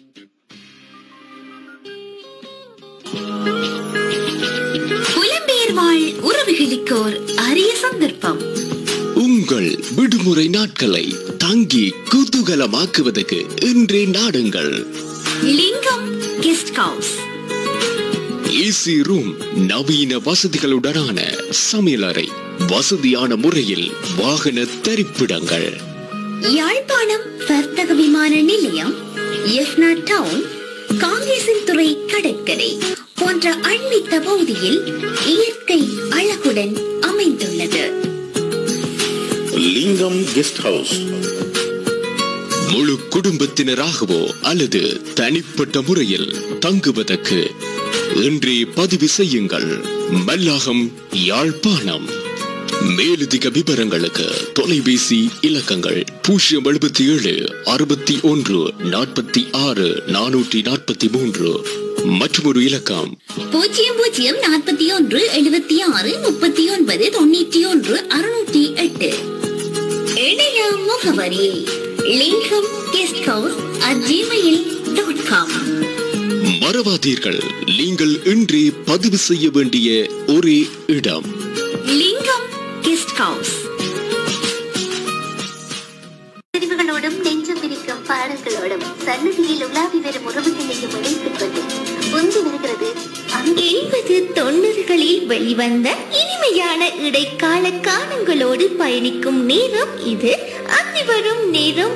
புலம்பெயர் வாழ் உறவுகளுக்கோர் அரிய சந்தர்ப்பம் உங்கள் விடுமுறை நாட்களை தங்கி குதூகலமாக்குவதற்கு இன்றே நாடுங்கள் லிங்கம் கெஸ்ட் ஹவுஸ் ஏசி ரூம் நவீன வசதிகளுடனான சமையலறை வசதியான முறையில் வாகன தரிப்பிடங்கள் யாழ்ப்பாணம் வர்த்தக விமான நிலையம் எஃப்னா டவுன் காங்கேசன் துறை கடற்கரை போன்ற அண்மித்த பகுதியில் இயற்கை அழகுடன் அமைந்துள்ளது லிங்கம் கெஸ்ட் ஹவுஸ் முழு குடும்பத்தினராகவோ அல்லது தனிப்பட்ட முறையில் தங்குவதற்கு இன்றே பதிவு செய்யுங்கள் மல்லாகம் யாழ்ப்பாணம் மேலதிக விவரங்களுக்கு தொலைபேசி இலக்கங்கள் பூஜ்ஜியம் எழுபத்தி ஏழு அறுபத்தி ஒன்று நாற்பத்தி ஆறு நானூற்றி நாற்பத்தி மூன்று மற்றும் ஒரு இலக்கம் பூஜ்ஜியம் பூஜ்ஜியம் நாற்பத்தி ஒன்று எழுபத்தி ஆறு முப்பத்தி ஒன்பது தொண்ணூற்றி ஒன்று அறுநூற்றி எட்டு இணைய முகவரி Lingam guest house at Gmail dot com மறவாதீர்கள் நீங்கள் இன்றே பதிவு செய்ய வேண்டிய ஒரே இடம் லிங்கம் கெஸ்ட் ஹவுஸ் பிரிவுகளோடும் நெஞ்சம் பிரிக்கும் பாடல்களோடும் சன்னதியில் உலாவி வரும் உறவுகளையும் இணைத்துக் கொண்டு பொங்கி வருகிறது எண்பது தொண்ணூறுகளில் வெளிவந்த இனிமையான இடைக்கால காலங்களோடு பயணிக்கும் நேரம் இது அந்தி வரும் நேரம்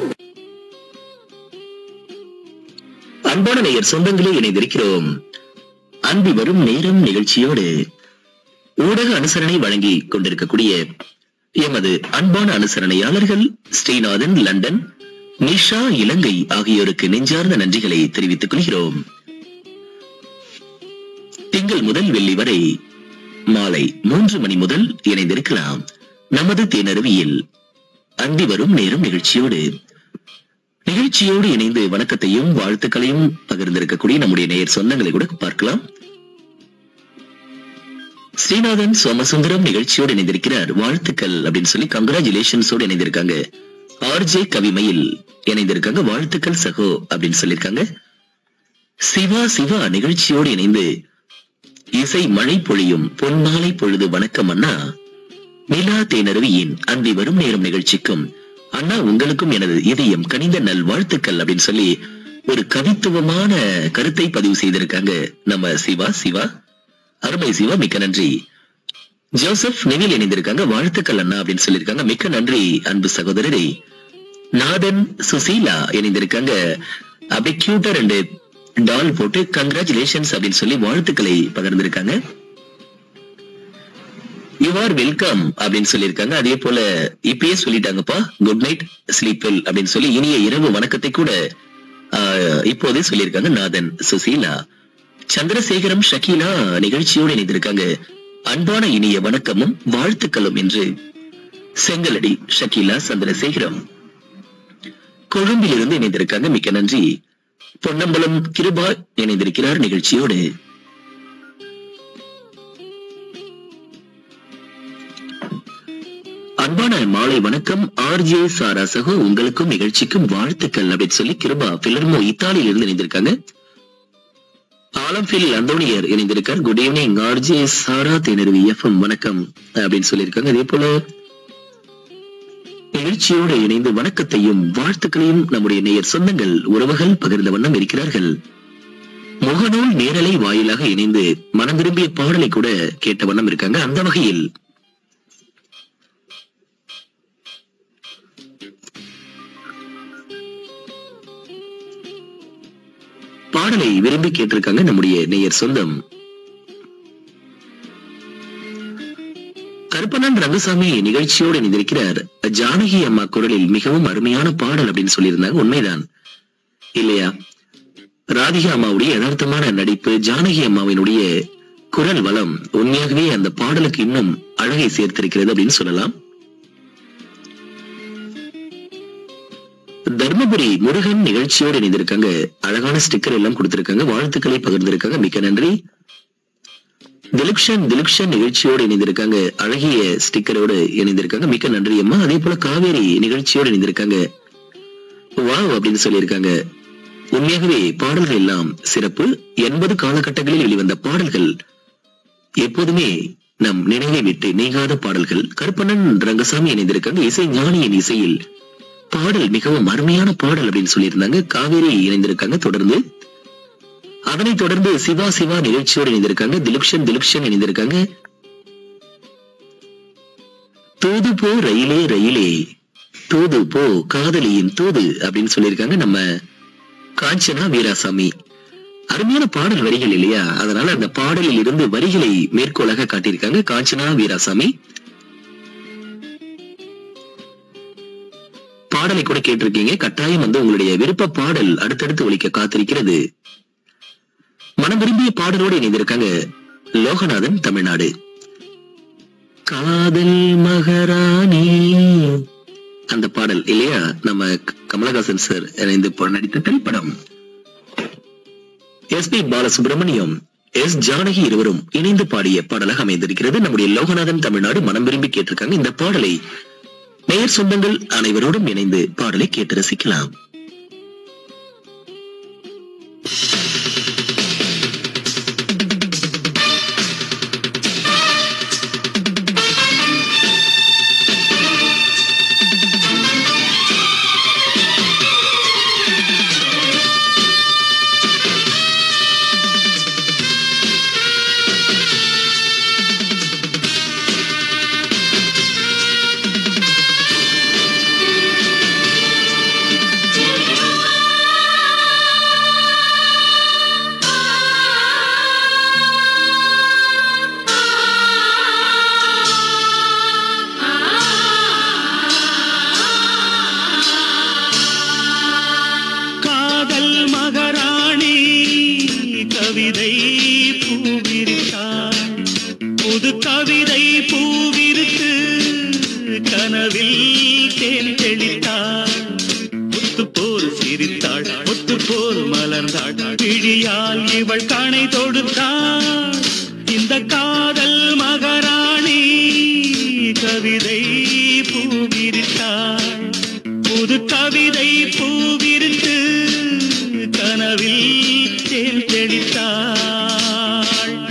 அன்பான நேயர் சொந்தங்களே இணைந்திருக்கிறோம் அன்பி வரும் நேரம் நிகழ்ச்சியோடு ஊடக அனுசரணை வழங்கி கொண்டிருக்கக்கூடிய எமது அன்பான அனுசரணையாளர்கள் ஸ்ரீநாதன் லண்டன் நிஷா இலங்கை ஆகியோருக்கு நெஞ்சார்ந்த நன்றிகளை தெரிவித்துக் கொள்கிறோம் திங்கள் முதல் வெள்ளி வரை மாலை மூன்று மணி முதல் இணைந்திருக்கலாம் நமது தேனருவியில் அந்தி வரும் நேரம் நிகழ்ச்சியோடு நிகழ்ச்சியோடு இணைந்து வணக்கத்தையும் வாழ்த்துக்களையும் பகிர்ந்திருக்கக்கூடிய நம்முடைய நேயர் சொந்தங்களை கூட பார்க்கலாம் ஸ்ரீநாதன் சோமசுந்தரம் நிகழ்ச்சியோடு இணைந்திருக்கிறார் வாழ்த்துக்கள் அப்படின்னு சொல்லி கங்கராச்சுலேஷன்ஸோடு இணைந்திருக்காங்க ஆர்ஜே கவிமையில் இணைந்திருக்காங்க வாழ்த்துக்கள் சகோ அப்படின்னு சொல்லியிருக்காங்க சிவா சிவா நிகழ்ச்சியோடு இணைந்து இசை மழை பொழியும் பொன்மாலை பொழுது வணக்கம் அண்ணா நிலா தேனருவியின் அந்தி வரும் நேரம் நிகழ்ச்சிக்கும் அண்ணா உங்களுக்கும் எனது இதயம் கனிந்த நல் வாழ்த்துக்கள் அப்படின்னு சொல்லி ஒரு கவித்துவமான கருத்தை பதிவு செய்திருக்காங்க நம்ம சிவா சிவா அருமை சிவா மிக்க நன்றி ஜோசப் நெவில் இணைந்திருக்காங்க வாழ்த்துக்கள் அண்ணா அப்படின்னு சொல்லியிருக்காங்க மிக்க நன்றி அன்பு சகோதரரே நாதன் சுசீலா இணைந்திருக்காங்க அப்படியே கியூட்டா ரெண்டு டால் போட்டு கங்க்ராச்சுலேஷன்ஸ் அப்படின்னு சொல்லி வாழ்த்துக்களை பகிர்ந்திருக்காங்க யூ ஆர் வெல்கம் அப்படின்னு சொல்லியிருக்காங்க அதே போல இப்பயே சொல்லிட்டாங்கப்பா குட் நைட் ஸ்லீப்பில் அப்படின்னு சொல்லி இனிய இரவு வணக்கத்தை கூட ஆஹ், இப்போதே சொல்லியிருக்காங்க நாதன் சுசீலா சந்திரசேகரம் ஷக்கீலா நிகழ்ச்சியோடு இணைந்திருக்காங்க அன்பான இனிய வணக்கமும் வாழ்த்துக்களும் என்று செங்கலடி ஷக்கீலா சந்திரசேகரம் கொழும்பிலிருந்து இணைந்திருக்காங்க மிக்க நன்றி பொன்னம்பலம் கிருபா இணைந்திருக்கிறார் நிகழ்ச்சியோடு அன்பான மாலை வணக்கம் ஆர்ஜே சாரா சகோ உங்களுக்கும் நிகழ்ச்சிக்கும் வாழ்த்துக்கள் அப்படின்னு சொல்லி கிருபா பிலர்மோ இத்தாலியில இருந்து இணைந்திருக்காங்க ஆலம்ஃபில் அந்தோனியர் இணைந்திருக்கார் good evening RJ Sara Thenaruvi FM வணக்கம் அப்படின்னு சொல்லியிருக்காங்க அதே போல நிகழ்ச்சியோடு இணைந்து வணக்கத்தையும் வாழ்த்துக்களையும் நம்முடைய நேயர் சொந்தங்கள் உறவுகள் பகிர்ந்த வண்ணம் இருக்கிறார்கள் முகநூல் நேரலை வாயிலாக இணைந்து மனம் விரும்பிய பாடலை கூட கேட்ட வண்ணம் இருக்காங்க அந்த வகையில் பாடலை விரும்பி கேட்டிருக்காங்க நம்முடைய நேயர் சொந்தம் கருப்பண்ணன் ரங்கசாமி நிகழ்ச்சியோடு இணைந்திருக்கிறார் ஜானகி அம்மா குரலில் மிகவும் அருமையான பாடல் அப்படின்னு சொல்லியிருந்தாங்க உண்மைதான் இல்லையா ராதிகா அம்மாவுடைய யதார்த்தமான நடிப்பு ஜானகி அம்மாவினுடைய குரல் வளம் உண்மையாகவே அந்த பாடலுக்கு இன்னும் அழகை சேர்த்திருக்கிறது அப்படின்னு சொல்லலாம் தர்மபுரி முருகன் நிகழ்ச்சியோடு இணைந்திருக்காங்க அழகான ஸ்டிக்கர் எல்லாம் கொடுத்திருக்காங்க வாழ்த்துக்களை பகிர்ந்திருக்காங்க மிக்க நன்றி திலுக்ஷன் திலுக்ஷன் நிகழ்ச்சியோடு இணைந்திருக்காங்க அழகிய ஸ்டிக்கரோடு இணைந்திருக்காங்க மிக்க நன்றி அம்மா அதே போல காவேரி நிகழ்ச்சியோடு இணைந்திருக்காங்க வாவ் அப்படின்னு சொல்லியிருக்காங்க உண்மையாகவே பாடல்கள் எல்லாம் சிறப்பு எண்பது காலகட்டங்களில் வெளிவந்த பாடல்கள் எப்போதுமே நம் நினைவை விட்டு நீங்காத பாடல்கள் கருப்பண்ணன் ரங்கசாமி இணைந்திருக்காங்க இசை ஞானியின் இசையில் பாடல் மிகவும் அருமையான பாடல் அப்படின்னு சொல்லியிருந்தாங்க காவேரி இணைந்திருக்காங்க தொடர்ந்து அதனைத் தொடர்ந்து சிவா சிவா நிகழ்ச்சியோடு இணைந்திருக்காங்க திலுக்ஷன் திலுக்ஷன் இணைந்திருக்காங்க தூது போ ரயிலே ரயிலே தூது போ காதலியின் தூது அப்படின்னு சொல்லியிருக்காங்க நம்ம காஞ்சனா வீராசாமி அருமையான பாடல் வரிகள் இல்லையா அதனால அந்த பாடலில் இருந்து வரிகளை மேற்கோளாக காட்டியிருக்காங்க காஞ்சனா வீராசாமி பாடலை கூட கேட்டிருக்கீங்க கட்டாயம் வந்து உங்களுடைய விருப்ப பாடல் அடுத்தடுத்து ஒலிக்க காத்திருக்கிறது மனம் விரும்பிய பாடலோடு இணைந்திருக்காங்க லோகநாதன் தமிழ்நாடு காதல் மகராணி அந்த பாடல் இல்லையா நம்ம க- கமலஹாசன் சார் இணைந்து ப- நடித்த திரைப்படம் S P Balasubrahmanyam S Janaki இருவரும் இணைந்து பாடிய பாடலாக அமைந்திருக்கிறது நம்முடைய லோகநாதன் தமிழ்நாடு மனம் விரும்பி கேட்டிருக்காங்க இந்த பாடலை நேயர் சொந்தங்கள் அனைவரோடும் இணைந்து பாடலை கேட்டு ரசிக்கலாம் காதல் மகராணி கவிதை பூவிரித்தாள் புது கவிதை பூவிரித்து கனவில் தேன் தெளித்தாள் முத்து போல் சிரித்தாள் முத்து போல் மலர்ந்தாள் பிழியால் இவள் கணை தொடுத்தாள் இந்த காதல் மகராணி கவிதை பூவிரித்தாள் புது கவிதை பூவிரித்து கனவில் தேன் தெளித்தாள்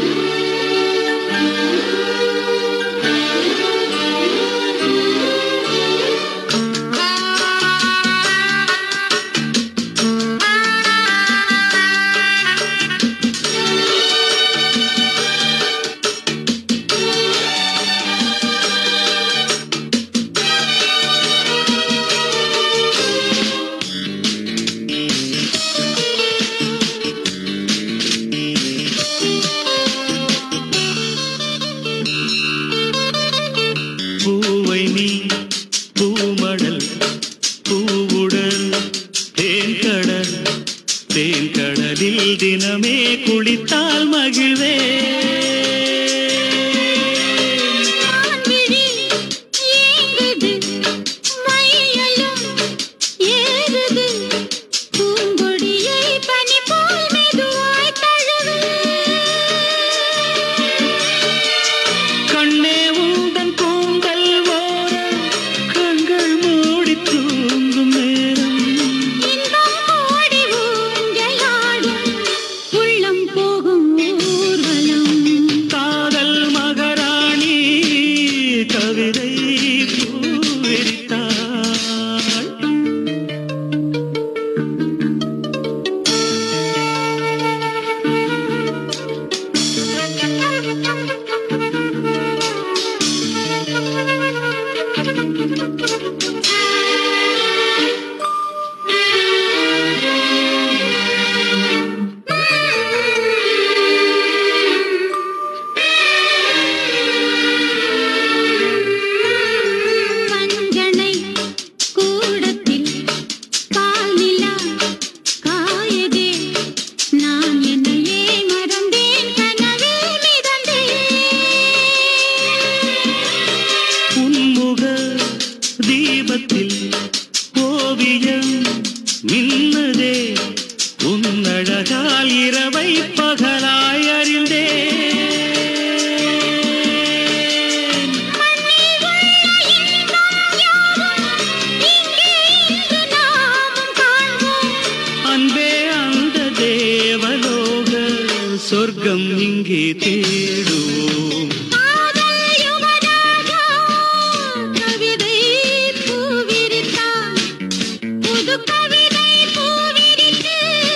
பூவை நீ பூமடல் பூவுடல் தேன்கடல் தேன்கடலில் தினமே குளித்தால் மகிழ்வே மான்விழி ஏங்குது, மையலும் ஏறுது, பூங்கொடியை பனி போல் மெதுவாய் தழுவு. கண்ணே உந்தன் கூந்தல் ஓர எங்கே தேடுவோம் காதல் யுவராஜா கவிதை பூவிரித்தான் புது கவிதை பூவிரித்து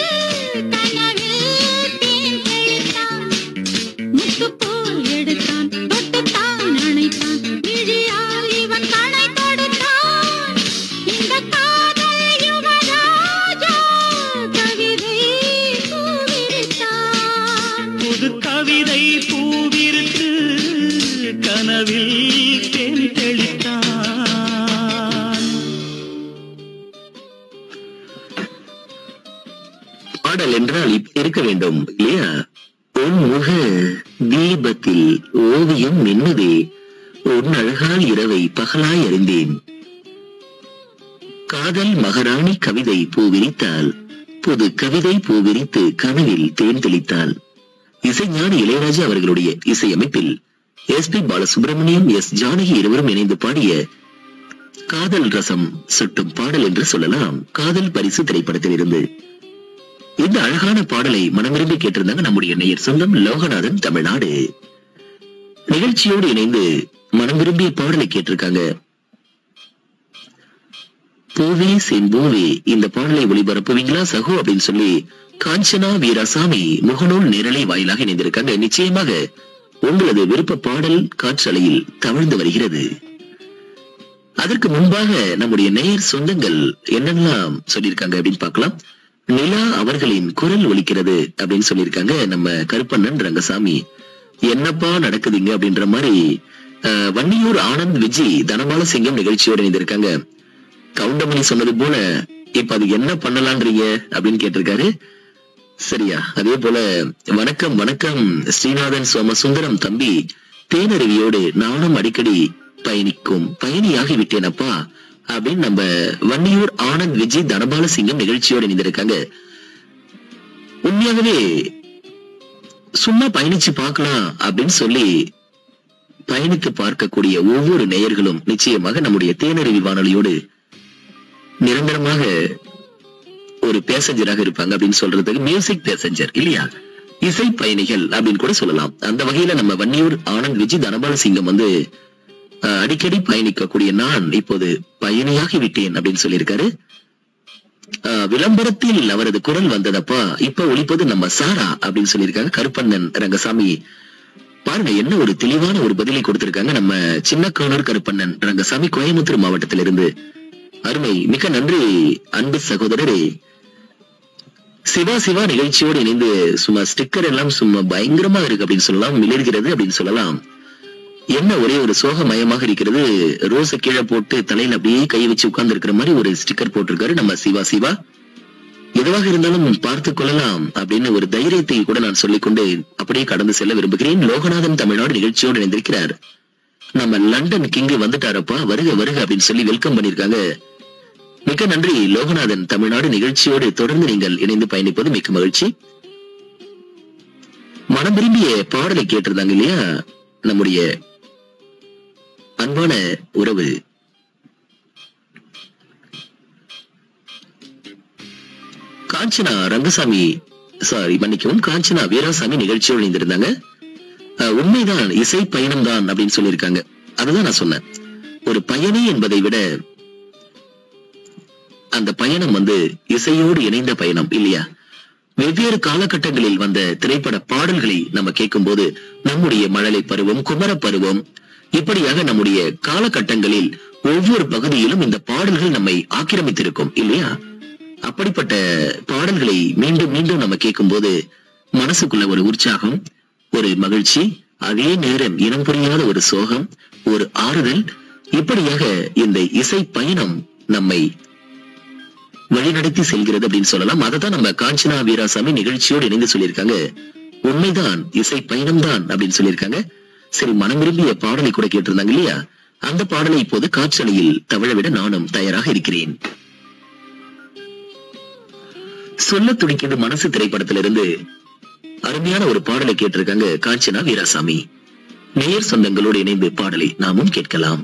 கனவில் தேன் தெளித்தான் முத்து போல் எடுத்தான் தொட்டுத்தான் அணைத்தான் விழியால் இவன் கடை கொடுத்தான் இந்த காதல் யுவராஜா கவிதை பூவிரித்தான் புது கவிதை பூவிருக்கு கனவில் தேன் தெளித்தான் பாடல் என்றால் இப்படி இருக்க வேண்டும் இல்லையா உன் முக தீபத்தில் ஓவியம் மின்னுதே உன் அழகால் இரவை பகலாய் அறிந்தேன் காதல் மகாராணி கவிதை பூவிரித்தால் புது கவிதை பூவிரித்து கனவில் தேன் தெளித்தாள் இசைஞானி இளையராஜா அவர்களுடைய இசையமைப்பில் S P Balasubrahmanyam S Janaki இருவரும் இணைந்து பாடிய காதல் ரசம் சுட்டும் பாடல் என்று சொல்லலாம் காதல் பரிசு திரைப்படத்தில் இருந்து இந்த அழகான பாடலை மனமிரும்பி கேட்டிருந்தாங்க நம்முடைய நேயர் சொந்தம் லோகநாதன் தமிழ்நாடு நிகழ்ச்சியோடு இணைந்து மனம் விரும்பிய பாடலை கேட்டிருக்காங்க பூவே செம்பூவே இந்த பாடலை ஒளிபரப்புவீங்களா சகோ அப்படின்னு சொல்லி காஞ்சனா வீராசாமி முகநூல் நேரலை வாயிலாக இணைந்திருக்காங்க நிச்சயமாக உங்களது விருப்ப பாடல் காற்றலையில் தவழ்ந்து வருகிறது அதற்கு முன்பாக நம்முடைய நேயர் சொந்தங்கள் என்னெல்லாம் சொல்லியிருக்காங்க அப்படின்னு பார்க்கலாம் நிலா அவர்களின் குரல் ஒலிக்கிறது அப்படின்னு சொல்லியிருக்காங்க நம்ம கருப்பண்ணன் ரங்கசாமி என்னப்பா நடக்குதுங்க அப்படின்ற மாதிரி அஹ், வன்னியூர் ஆனந்த் விஜி தனபால சிங்கம் நிகழ்ச்சியோட இணைந்திருக்காங்க கவுண்டமணி சொன்னது போல இப்ப அது என்ன பண்ணலான்றீங்க அப்படின்னு கேட்டிருக்காரு சரியா அதே போல வணக்கம் வணக்கம் ஸ்ரீநாதன் சோமசுந்தரம் தம்பி தேனருவியோடு நானும் அடிக்கடி பயணிக்கும் பயணியாகி விட்டேனப்பா அப்படின்னு நம்ம வன்னியூர் ஆனந்த் விஜய் தனபால சிங்கம் நிகழ்ச்சியோடு இணைந்திருக்காங்க உண்மையாகவே சும்மா பயணிச்சு பார்க்கலாம் அப்படின்னு சொல்லி பயணித்து பார்க்கக்கூடிய ஒவ்வொரு நேயர்களும் நிச்சயமாக நம்முடைய தேனருவி வானொலியோடு நிரந்தரமாக ஒரு பேசஞ்சராக இருப்பாங்க அப்படின்னு சொல்றதுக்கு மியூசிக் பேசஞ்சர் இல்லையா இசை பயணிகள் அப்படின்னு கூட சொல்லலாம் அந்த வகையில நம்ம வன்னியூர் ஆனந்த் விஜய் தனபால சிங்கம் வந்து அஹ், அடிக்கடி பயணிக்கக்கூடிய நான் இப்போது பயணியாகி விட்டேன் அப்படின்னு சொல்லியிருக்காரு அஹ், விளம்பரத்தில் அவரது குரல் வந்ததப்பா இப்ப ஒலிப்பது நம்ம சாரா அப்படின்னு சொல்லியிருக்காங்க கருப்பண்ணன் ரங்கசாமி பாருங்க என்ன ஒரு தெளிவான ஒரு பதிலை கொடுத்திருக்காங்க நம்ம சின்னக்கானூர் கருப்பண்ணன் ரங்கசாமி கோயம்புத்தூர் மாவட்டத்திலிருந்து அருமை மிக்க நன்றி அன்பு சகோதரரே சிவா சிவா நிகழ்ச்சியோடு இணைந்து சும்மா ஸ்டிக்கர் எல்லாம் சும்மா பயங்கரமா இருக்கு அப்படின்னு சொல்லலாம் மிளர்கிறது அப்படின்னு சொல்லலாம் என்ன ஒரே ஒரு சோகமயமாக இருக்கிறது ரோஸ கீழே போட்டு தலையில அப்படியே கை வச்சு உட்கார்ந்து இருக்கிற மாதிரி ஒரு ஸ்டிக்கர் போட்டிருக்காரு நம்ம சிவா சிவா எதுவாக இருந்தாலும் பார்த்துக் கொள்ளலாம் அப்படின்னு ஒரு தைரியத்தை கூட நான் சொல்லிக்கொண்டு அப்படியே கடந்து செல்ல விரும்புகிறேன் லோகநாதன் தமிழ்நாடு நிகழ்ச்சியோடு இணைந்திருக்கிறார் நம்ம லண்டன் கிங்கு வந்துட்டாரப்பா வருக வருக அப்படின்னு சொல்லி வெல்கம் பண்ணிருக்காங்க மிக்க நன்றி லோகநாதன் தமிழ்நாடு நிகழ்ச்சியோடு தொடர்ந்து நீங்கள் இணைந்து பயணிப்பது மிக்க மகிழ்ச்சி மனம் விரும்பிய பாடலை கேட்டிருந்தாங்க இல்லையா நம்முடைய அன்பான உறவு காஞ்சனா ரங்கசாமி சாரி மன்னிக்கவும் காஞ்சனா வீராசாமி நிகழ்ச்சியோடு இணைந்திருந்தாங்க அஹ், உண்மைதான் இசை பயணம் தான் அப்படின்னு சொல்லியிருக்காங்க அதுதான் நான் சொன்னேன் ஒரு பயணி என்பதை விட அந்த பயணம் வந்து இசையோடு இணைந்த பயணம் இல்லையா வெவ்வேறு காலகட்டங்களில் வந்த திரைப்பட பாடல்களை நம்ம கேட்கும்போது நம்முடைய மழலை பருவம் குமர பருவம் இப்படியாக நம்முடைய காலகட்டங்களில் ஒவ்வொரு பகுதியிலும் இந்த பாடல்கள் நம்மை ஆக்கிரமித்திருக்கும் இல்லையா அப்படிப்பட்ட பாடல்களை மீண்டும் மீண்டும் நம்ம கேட்கும்போது மனசுக்குள்ள ஒரு உற்சாகம் ஒரு மகிழ்ச்சி அதே நேரம் இனம் புரியாத ஒரு சோகம் ஒரு ஆறுதல் இப்படியாக இந்த இசை பயணம் நம்மை வழிநடத்தி செல்கிறது அப்படின்னு சொல்லலாம் அதை தான் நம்ம காஞ்சனா வீராசாமி நிகழ்ச்சியோடு இணைந்து சொல்லியிருக்காங்க உண்மைதான் இசை பயணம் தான் அப்படின்னு சொல்லியிருக்காங்க சரி மனம் விரும்பிய பாடலை கூட கேட்டிருந்தாங்க இல்லையா அந்த பாடலை இப்போது காற்றலையில் தவழவிட நானும் தயாராக இருக்கிறேன் சொல்ல துடிக்கிறது மனசு திரைப்படத்திலிருந்து அருமையான ஒரு பாடலை கேட்டிருக்காங்க காஞ்சனா வீராசாமி நேயர் சொந்தங்களோடு இணைந்து பாடலை நாமும் கேட்கலாம்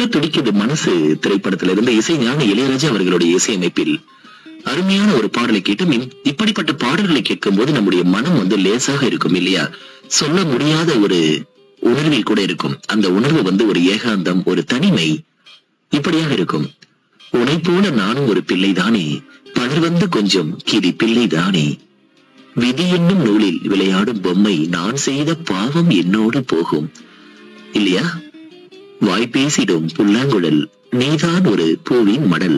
துள்ள துடிக்குது மனசு திரைப்படத்திலிருந்து இருந்து இசை ஞான இளையராஜா அவர்களுடைய இசையமைப்பில் அருமையான ஒரு பாடலை கேட்டும் இம்- இப்படிப்பட்ட பாடல்களை கேட்கும் போது நம்முடைய மனம் வந்து லேசாக இருக்கும் இல்லையா சொல்ல முடியாத ஒரு உணர்வில் கூட இருக்கும் அந்த உணர்வு வந்து ஒரு ஏகாந்தம் ஒரு தனிமை இப்படியாக இருக்கும் உனை போல நானும் ஒரு பிள்ளைதானே பலர் வந்து கொஞ்சம் கிளி பிள்ளைதானே விதி என்னும் நூலில் விளையாடும் பொம்மை நான் செய்த பாவம் என்னோடு போகும் இல்லையா வாய் பேசிடும் புல்லாங்குழல் நீதான் ஒரு பூவின் மடல்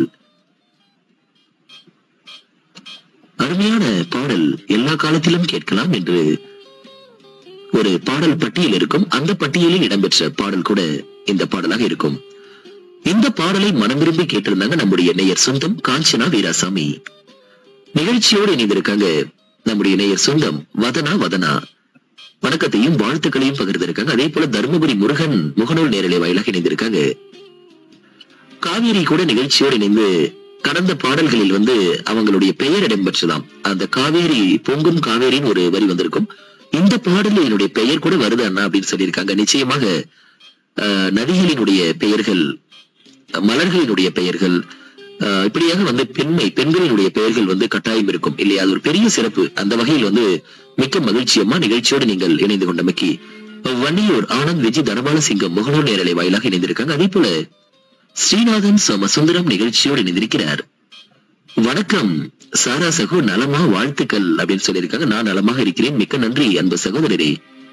அருமையான பாடல் எல்லா காலத்திலும் கேட்கலாம் என்று ஒரு பாடல் பட்டியல் இருக்கும் அந்த பட்டியலில் இடம்பெற்ற பாடல் கூட இந்த பாடலாக இருக்கும் இந்த பாடலை மனம் விரும்பி கேட்டிருந்தாங்க நம்முடைய நேயர் சொந்தம் காஞ்சனா வீராசாமி நிகழ்ச்சியோடு இணைந்திருக்காங்க நம்முடைய நேயர் சொந்தம் வதனா வதனா வணக்கத்தையும் வாழ்த்துக்களையும் பகிர்ந்திருக்காங்க அதே போல தருமபுரி முருகன் முகநூல் நேரலை வாயிலாக இணைந்திருக்காங்க காவேரி கூட நிகழ்ச்சியோடு இணைந்து கடந்த பாடல்களில் வந்து அவங்களுடைய பெயர் இடம்பெற்றதாம் அந்த காவேரி பொங்கும் காவேரின்னு ஒரு வரி வந்திருக்கும் இந்த பாடலில் என்னுடைய பெயர் கூட வருது அண்ணா அப்படின்னு சொல்லியிருக்காங்க நிச்சயமாக அஹ், நதிகளினுடைய பெயர்கள் மலர்களினுடைய பெயர்கள் அஹ், இப்படியாக வந்து பெண்மை பெண்களினுடைய பெயர்கள் வந்து கட்டாயம் இருக்கும் இல்லையா அது ஒரு பெரிய சிறப்பு அந்த வகையில் வந்து மிக்க மகிழ்ச்சியம்மா நிகழ்ச்சியோடு நீங்கள் இணைந்து கொண்டமைக்கு வன்னியூர் ஆனந்த் விஜய் தனபால சிங்கம் முகநூல் நேரலை வாயிலாக இணைந்திருக்காங்க அதே போல ஸ்ரீநாதன் சோமசுந்தரம் நிகழ்ச்சியோடு இணைந்திருக்கிறார் வணக்கம் சாரா சகோ நலமா வாழ்த்துக்கள் அப்படின்னு சொல்லியிருக்காங்க நான் நலமாக இருக்கிறேன் மிக்க நன்றி அன்பு சகோதரரே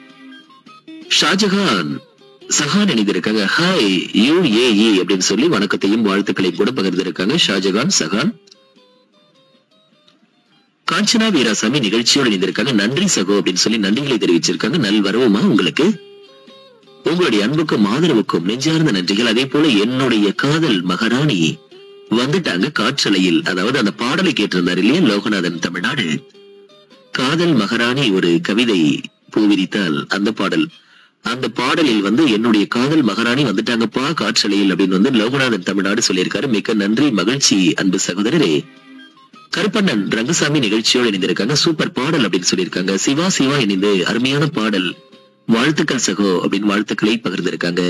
ஷாஜஹான் சஹான் இணைந்திருக்காங்க ஹாய் யூ ஏ ஏ அப்படின்னு சொல்லி வணக்கத்தையும் வாழ்த்துக்களையும் கூட பகிர்ந்திருக்காங்க ஷாஜகான் சஹான் காஞ்சனா வீராசாமி நிகழ்ச்சியோடு இணைந்திருக்காங்க நன்றி சகோ அப்படின்னு சொல்லி நன்றிகளை தெரிவிச்சிருக்காங்க நல்வரவுமா உங்களுக்கு உங்களுடைய அன்புக்கும் ஆதரவுக்கும் நெஞ்சார்ந்த நன்றிகள் அதே போல என்னுடைய காதல் மகாராணி வந்துட்டாங்க காற்றலையில் அதாவது அந்த பாடலை கேட்டிருந்தார் இல்லையா லோகநாதன் தமிழ்நாடு காதல் மகாராணி ஒரு கவிதை பூவிரித்தால் அந்த பாடல் அந்த பாடலில் வந்து என்னுடைய காதல் மகாராணி வந்துட்டாங்கப்பா காற்றலையில் அப்படின்னு வந்து லோகநாதன் தமிழ்நாடு சொல்லியிருக்காரு மிக்க நன்றி மகிழ்ச்சி அன்பு சகோதரரே கருப்பண்ணன் ரங்கசாமி நிகழ்ச்சியோடு இணைந்திருக்காங்க சூப்பர் பாடல் அப்படின்னு சொல்லியிருக்காங்க சிவா சிவா இணைந்து அருமையான பாடல் வாழ்த்துக்கள் சகோ அப்படின்னு வாழ்த்துக்களை பகிர்ந்திருக்காங்க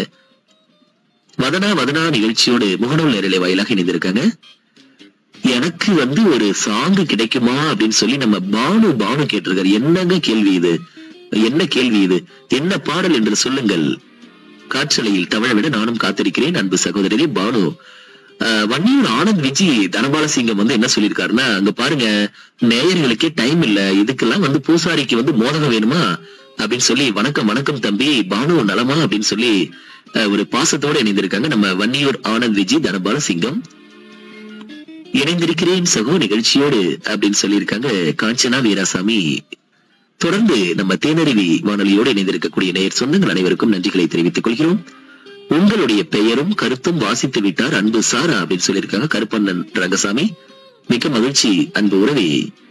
வதனா வதனா நிகழ்ச்சியோடு முகநூல் நேரலை வாயிலாக இணைந்திருக்காங்க எனக்கு வந்து ஒரு சாங்கு கிடைக்குமா அப்படின்னு சொல்லி நம்ம பானு பானு கேட்டிருக்காரு என்னங்க கேள்வி இது என்ன கேள்வி இது என்ன பாடல் என்று சொல்லுங்கள் காற்றலையில் தவழ விட நானும் காத்திருக்கிறேன் அன்பு சகோதரரே பானு ஆஹ் வன்னியூர் ஆனந்த் விஜி தனபாலசிங்கம் வந்து என்ன சொல்லியிருக்காருன்னா அங்க பாருங்க நேயர்களுக்கே டைம் இல்ல இதுக்கெல்லாம் வந்து பூசாரிக்கு வந்து மோதகம் வேணுமா அப்படின்னு சொல்லி வணக்கம் வணக்கம் தம்பி பானு நலமா அப்படின்னு சொல்லி ஆஹ் ஒரு பாசத்தோட இணைந்திருக்காங்க நம்ம வன்னியூர் ஆனந்த் விஜி தனபாலசிங்கம் இணைந்திருக்கிறேன் சகோ நிகழ்ச்சியோடு அப்படின்னு சொல்லியிருக்காங்க காஞ்சனா வீராசாமி தொடர்ந்து நம்ம தேனருவி வானொலியோடு இணைந்திருக்கக்கூடிய நேயர் சொந்தங்கள் அனைவருக்கும் நன்றிகளை தெரிவித்துக் கொள்கிறோம் உங்களுடைய பெயரும் கருத்தும் வாசித்து விட்டார் அன்பு சாரா அப்படின்னு சொல்லியிருக்காங்க கருப்பண்ணன் ரங்கசாமி மிக்க மகிழ்ச்சி அன்பு உறவே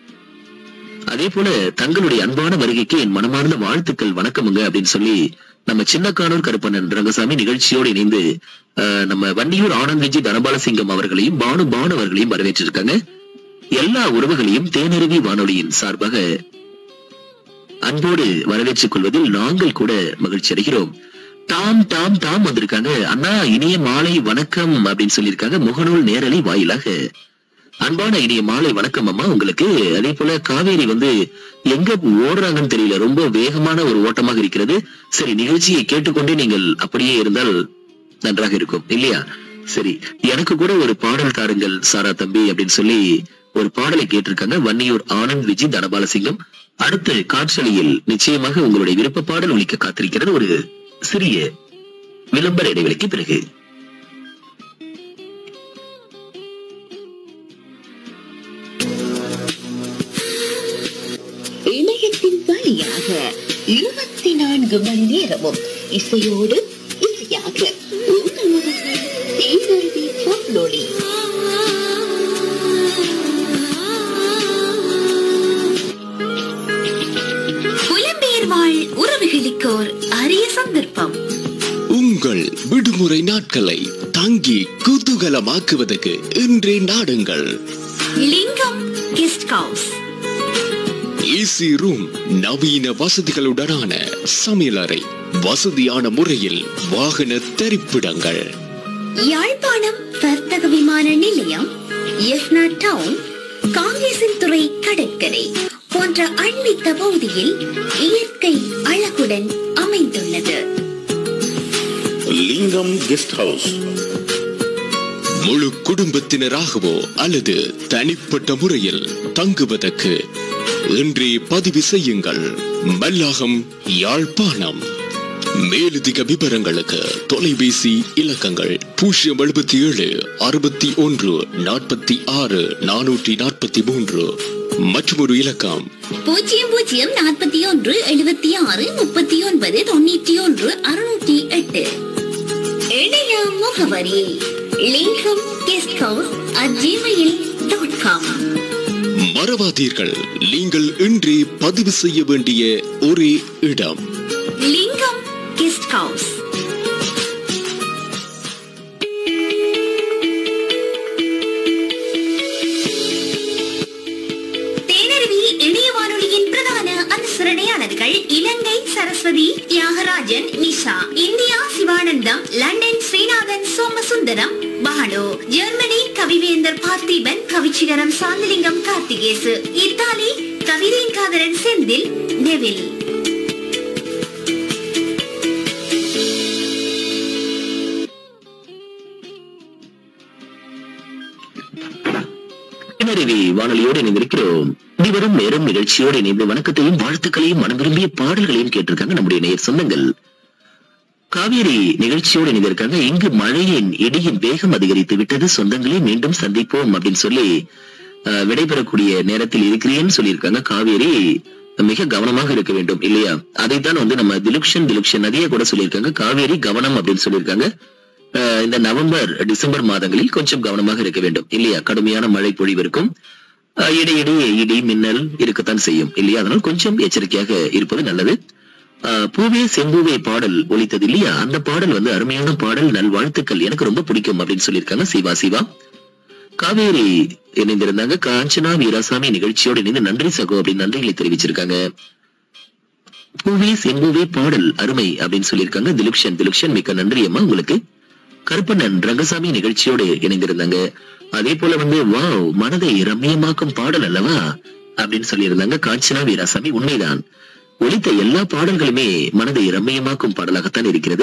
அதே போல தங்களுடைய அன்பான வருகைக்கு என் மனமார்ந்த வாழ்த்துக்கள் வணக்கமுங்க அப்படின்னு சொல்லி நம்ம சின்னக்கானூர் கருப்பண்ணன் ரங்கசாமி நிகழ்ச்சியோடு இணைந்து ஆஹ், நம்ம வன்னியூர் ஆனந்த் விஜய் தனபாலசிங்கம் அவர்களையும் பானு பானு அவர்களையும் வரவேற்றிருக்காங்க எல்லா உறவுகளையும் தேனருவி வானொலியின் சார்பாக அன்போடு வரவேற்றுக் கொள்வதில் நாங்கள் கூட மகிழ்ச்சி அடைகிறோம் டாம் டாம் டாம் வந்திருக்காங்க அண்ணா இனிய மாலை வணக்கம் அப்படின்னு சொல்லியிருக்காங்க முகநூல் நேரலை வாயிலாக அன்பான இனிய மாலை வணக்கம் அம்மா உங்களுக்கு அதே போல காவேரி வந்து எங்க ஓடுறாங்கன்னு தெரியல ரொம்ப வேகமான ஒரு ஓட்டமாக இருக்கிறது சரி நிகழ்ச்சியை கேட்டுக்கொண்டே நீங்கள் அப்படியே இருந்தால் நன்றாக இருக்கும் இல்லையா சரி எனக்கு கூட ஒரு பாடல் தாருங்கள் சாரா தம்பி அப்படின்னு சொல்லி ஒரு பாடலை கேட்டிருக்காங்க வன்னியூர் ஆனந்த் விஜய் தனபாலசிங்கம் அடுத்து காற்றலையில் நிச்சயமாக உங்களுடைய விருப்ப பாடல் ஒலிக்க காத்திருக்கிறது ஒரு சிறிய விளம்பர இடைவெளிக்கு பிறகு இணையத்தின் வழியாக இருபத்தி நான்கு மணி நேரமும் இசையோடு இசையாக உங்கள் முகத்தில் தேனருவி பொன்னொழி புலம்பெயர் வாழ் உறவுகளுக்கோர் அரிய சந்தர்ப்பம் உங்கள் விடுமுறை நாட்களை தங்கி குதூகலமாக்குவதற்கு இன்றே நாடுங்கள் லிங்கம் கெஸ்ட் ஹவுஸ் ஏசி ரூம் நவீன வசதிகளுடனான சமையலறை வசதியான முறையில் வாகன தரிப்பிடங்கள் யாழ்ப்பாணம் வர்த்தக விமான நிலையம் எஃப்னா டவுன் காங்கேசன் துறை கடற்கரை போன்ற அண்மித்த பகுதியில் இயற்கை அழகுடன் அமைந்துள்ளது லிங்கம் கெஸ்ட் ஹவுஸ் முழு குடும்பத்தினராகவோ அல்லது தனிப்பட்ட முறையில் தங்குவதற்கு இன்றே பதிவு செய்யுங்கள் மல்லாகம் யாழ்ப்பாணம் மேலதிக விவரங்களுக்கு தொலைபேசி இலக்கங்கள் பூஜ்ஜியம் எழுபத்தி ஏழு அறுபத்தி ஒன்று நாற்பத்தி ஆறு நானூற்றி நாற்பத்தி மூன்று மற்றும் ஒரு இலக்கம் பூஜ்ஜியம் பூஜ்ஜியம் நாற்பத்தி ஒன்று எழுபத்தி ஆறு முப்பத்தி ஒன்பது தொண்ணூற்றி ஒன்று அறுநூற்றி எட்டு இணைய முகவரி Lingam guest house at Gmail dot com மறவாதீர்கள் நீங்கள் இன்றே பதிவு செய்ய வேண்டிய ஒரே இடம் லிங்கம் கெஸ்ட் ஹவுஸ் தேனருவி இணைய வானொலியின் பிரதான அனுசரணையாளர்கள் Ilangai Saraswathi Thiyagarajan Nisha India Sivanandam London Srinathan Somasundaram Banu Germany Kavivendhar Parthiban Kavichikaram Santhalingam Karthikesu Italy Kavirengatharan Senthil Neville பின்னருவி வானொலியோடு இணைந்திருக்கிறோம் இனிவரும் நேரம் நிகழ்ச்சியோடு இணைந்து வணக்கத்தையும் வாழ்த்துக்களையும் மனம் விரும்பிய பாடல்களையும் கேட்டிருக்காங்க நம்முடைய நேர் சொந்தங்கள் காவேரி நிகழ்ச்சியோடு இணைந்திருக்காங்க இங்கு மழையின் இடியின் வேகம் அதிகரித்து விட்டது சொந்தங்களே மீண்டும் சந்திப்போம் அப்படின்னு சொல்லி அஹ், விடைபெறக்கூடிய நேரத்தில் இருக்கிறேன்னு சொல்லியிருக்காங்க காவேரி மிக கவனமாக இருக்க வேண்டும் இல்லையா அதைத்தான் வந்து நம்ம திலுக்ஷன் திலுக்ஷன் நதியா கூட சொல்லியிருக்காங்க காவேரி கவனம் அப்படின்னு சொல்லியிருக்காங்க அஹ், இந்த நவம்பர் டிசம்பர் மாதங்களில் கொஞ்சம் கவனமாக இருக்க வேண்டும் இல்லையா கடுமையான மழை பொழிவு இருக்கும் அஹ், இடையிடையே இடி மின்னல் இருக்கத்தான் செய்யும் இல்லையா அதனால் கொஞ்சம் எச்சரிக்கையாக இருப்பது நல்லது அஹ், பூவே செம்பூவே பாடல் ஒலித்தது இல்லையா அந்த பாடல் வந்து அருமையான பாடல் நல்வாழ்த்துக்கள் எனக்கு ரொம்ப பிடிக்கும் அப்படின்னு சொல்லியிருக்காங்க சிவா சிவா காவேரி இணைந்திருந்தாங்க காஞ்சனா வீராசாமி நிகழ்ச்சியோடு இணைந்து நன்றி சகோ அப்படின்னு நன்றிகளை தெரிவிச்சிருக்காங்க பூவே செம்பூவே பாடல் அருமை அப்படின்னு சொல்லியிருக்காங்க திலுக்ஷன் திலுக்ஷன் மிக்க நன்றி அம்மா உங்களுக்கு கருப்பண்ணன் ரங்கசாமி நிகழ்ச்சியோடு இணைந்திருந்தாங்க அதே போல வந்து வாவ் மனதை ரம்மியமாக்கும் பாடல் அல்லவா அப்படின்னு சொல்லியிருந்தாங்க காஞ்சனா வீராசாமி உண்மைதான் ஒலித்த எல்லா பாடல்களுமே மனதை ரம்மியமாக்கும் பாடலாகத்தான் இருக்கிறது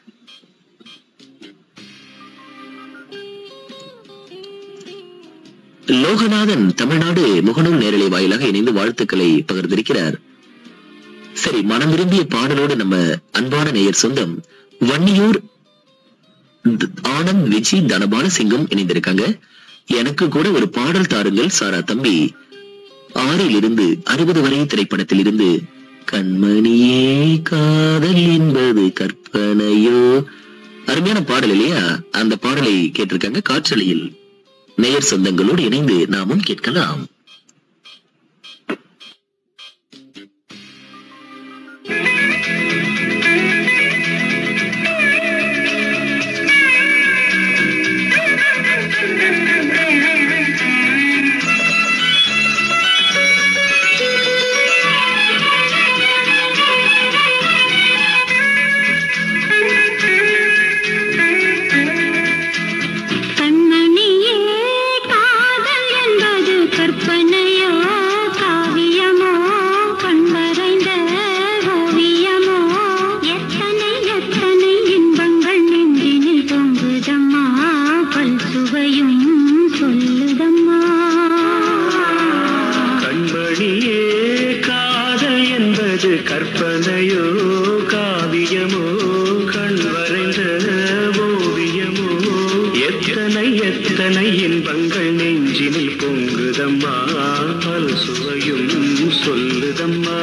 லோகநாதன் தமிழ்நாடு முகநூல் நேரலை வாயிலாக இணைந்து வாழ்த்துக்களை பகிர்ந்திருக்கிறார் சரி மனம் விரும்பிய பாடலோடு நம்ம அன்பான நேயர் சொந்தம் வன்னியூர் த- ஆனந்த் விஜி தனபால சிங்கம் இணைந்திருக்காங்க எனக்கு கூட ஒரு பாடல் தாருங்கள் சாரா தம்பி ஆறில் இருந்து அறுபது வரை திரைப்படத்தில் இருந்து கண்மணியே காதல் என்பது கற்பனையோ அருமையான பாடல் இல்லையா அந்த பாடலை கேட்டிருக்காங்க காற்றலையில் நேயர் சொந்தங்களோடு இணைந்து நாமும் கேட்கலாம் கண்மணியே காதல் என்பது கற்பனையோ காவியமோ கண்வரைந்த ஓவியமோ எத்தனை எத்தனை இன்பங்கள் நெஞ்சினில் தொங்குதம்மா பல் சுவையும் சொல்லுதம்மா கண்மணியே காதல் என்பது கற்பனையோ காவியமோ கண் வரைந்த ஓவியமோ எத்தனை எத்தனை இன்பங்கள் நெஞ்சினில் பொங்குதம்மா பல் சுவையும் சொல்லுதம்மா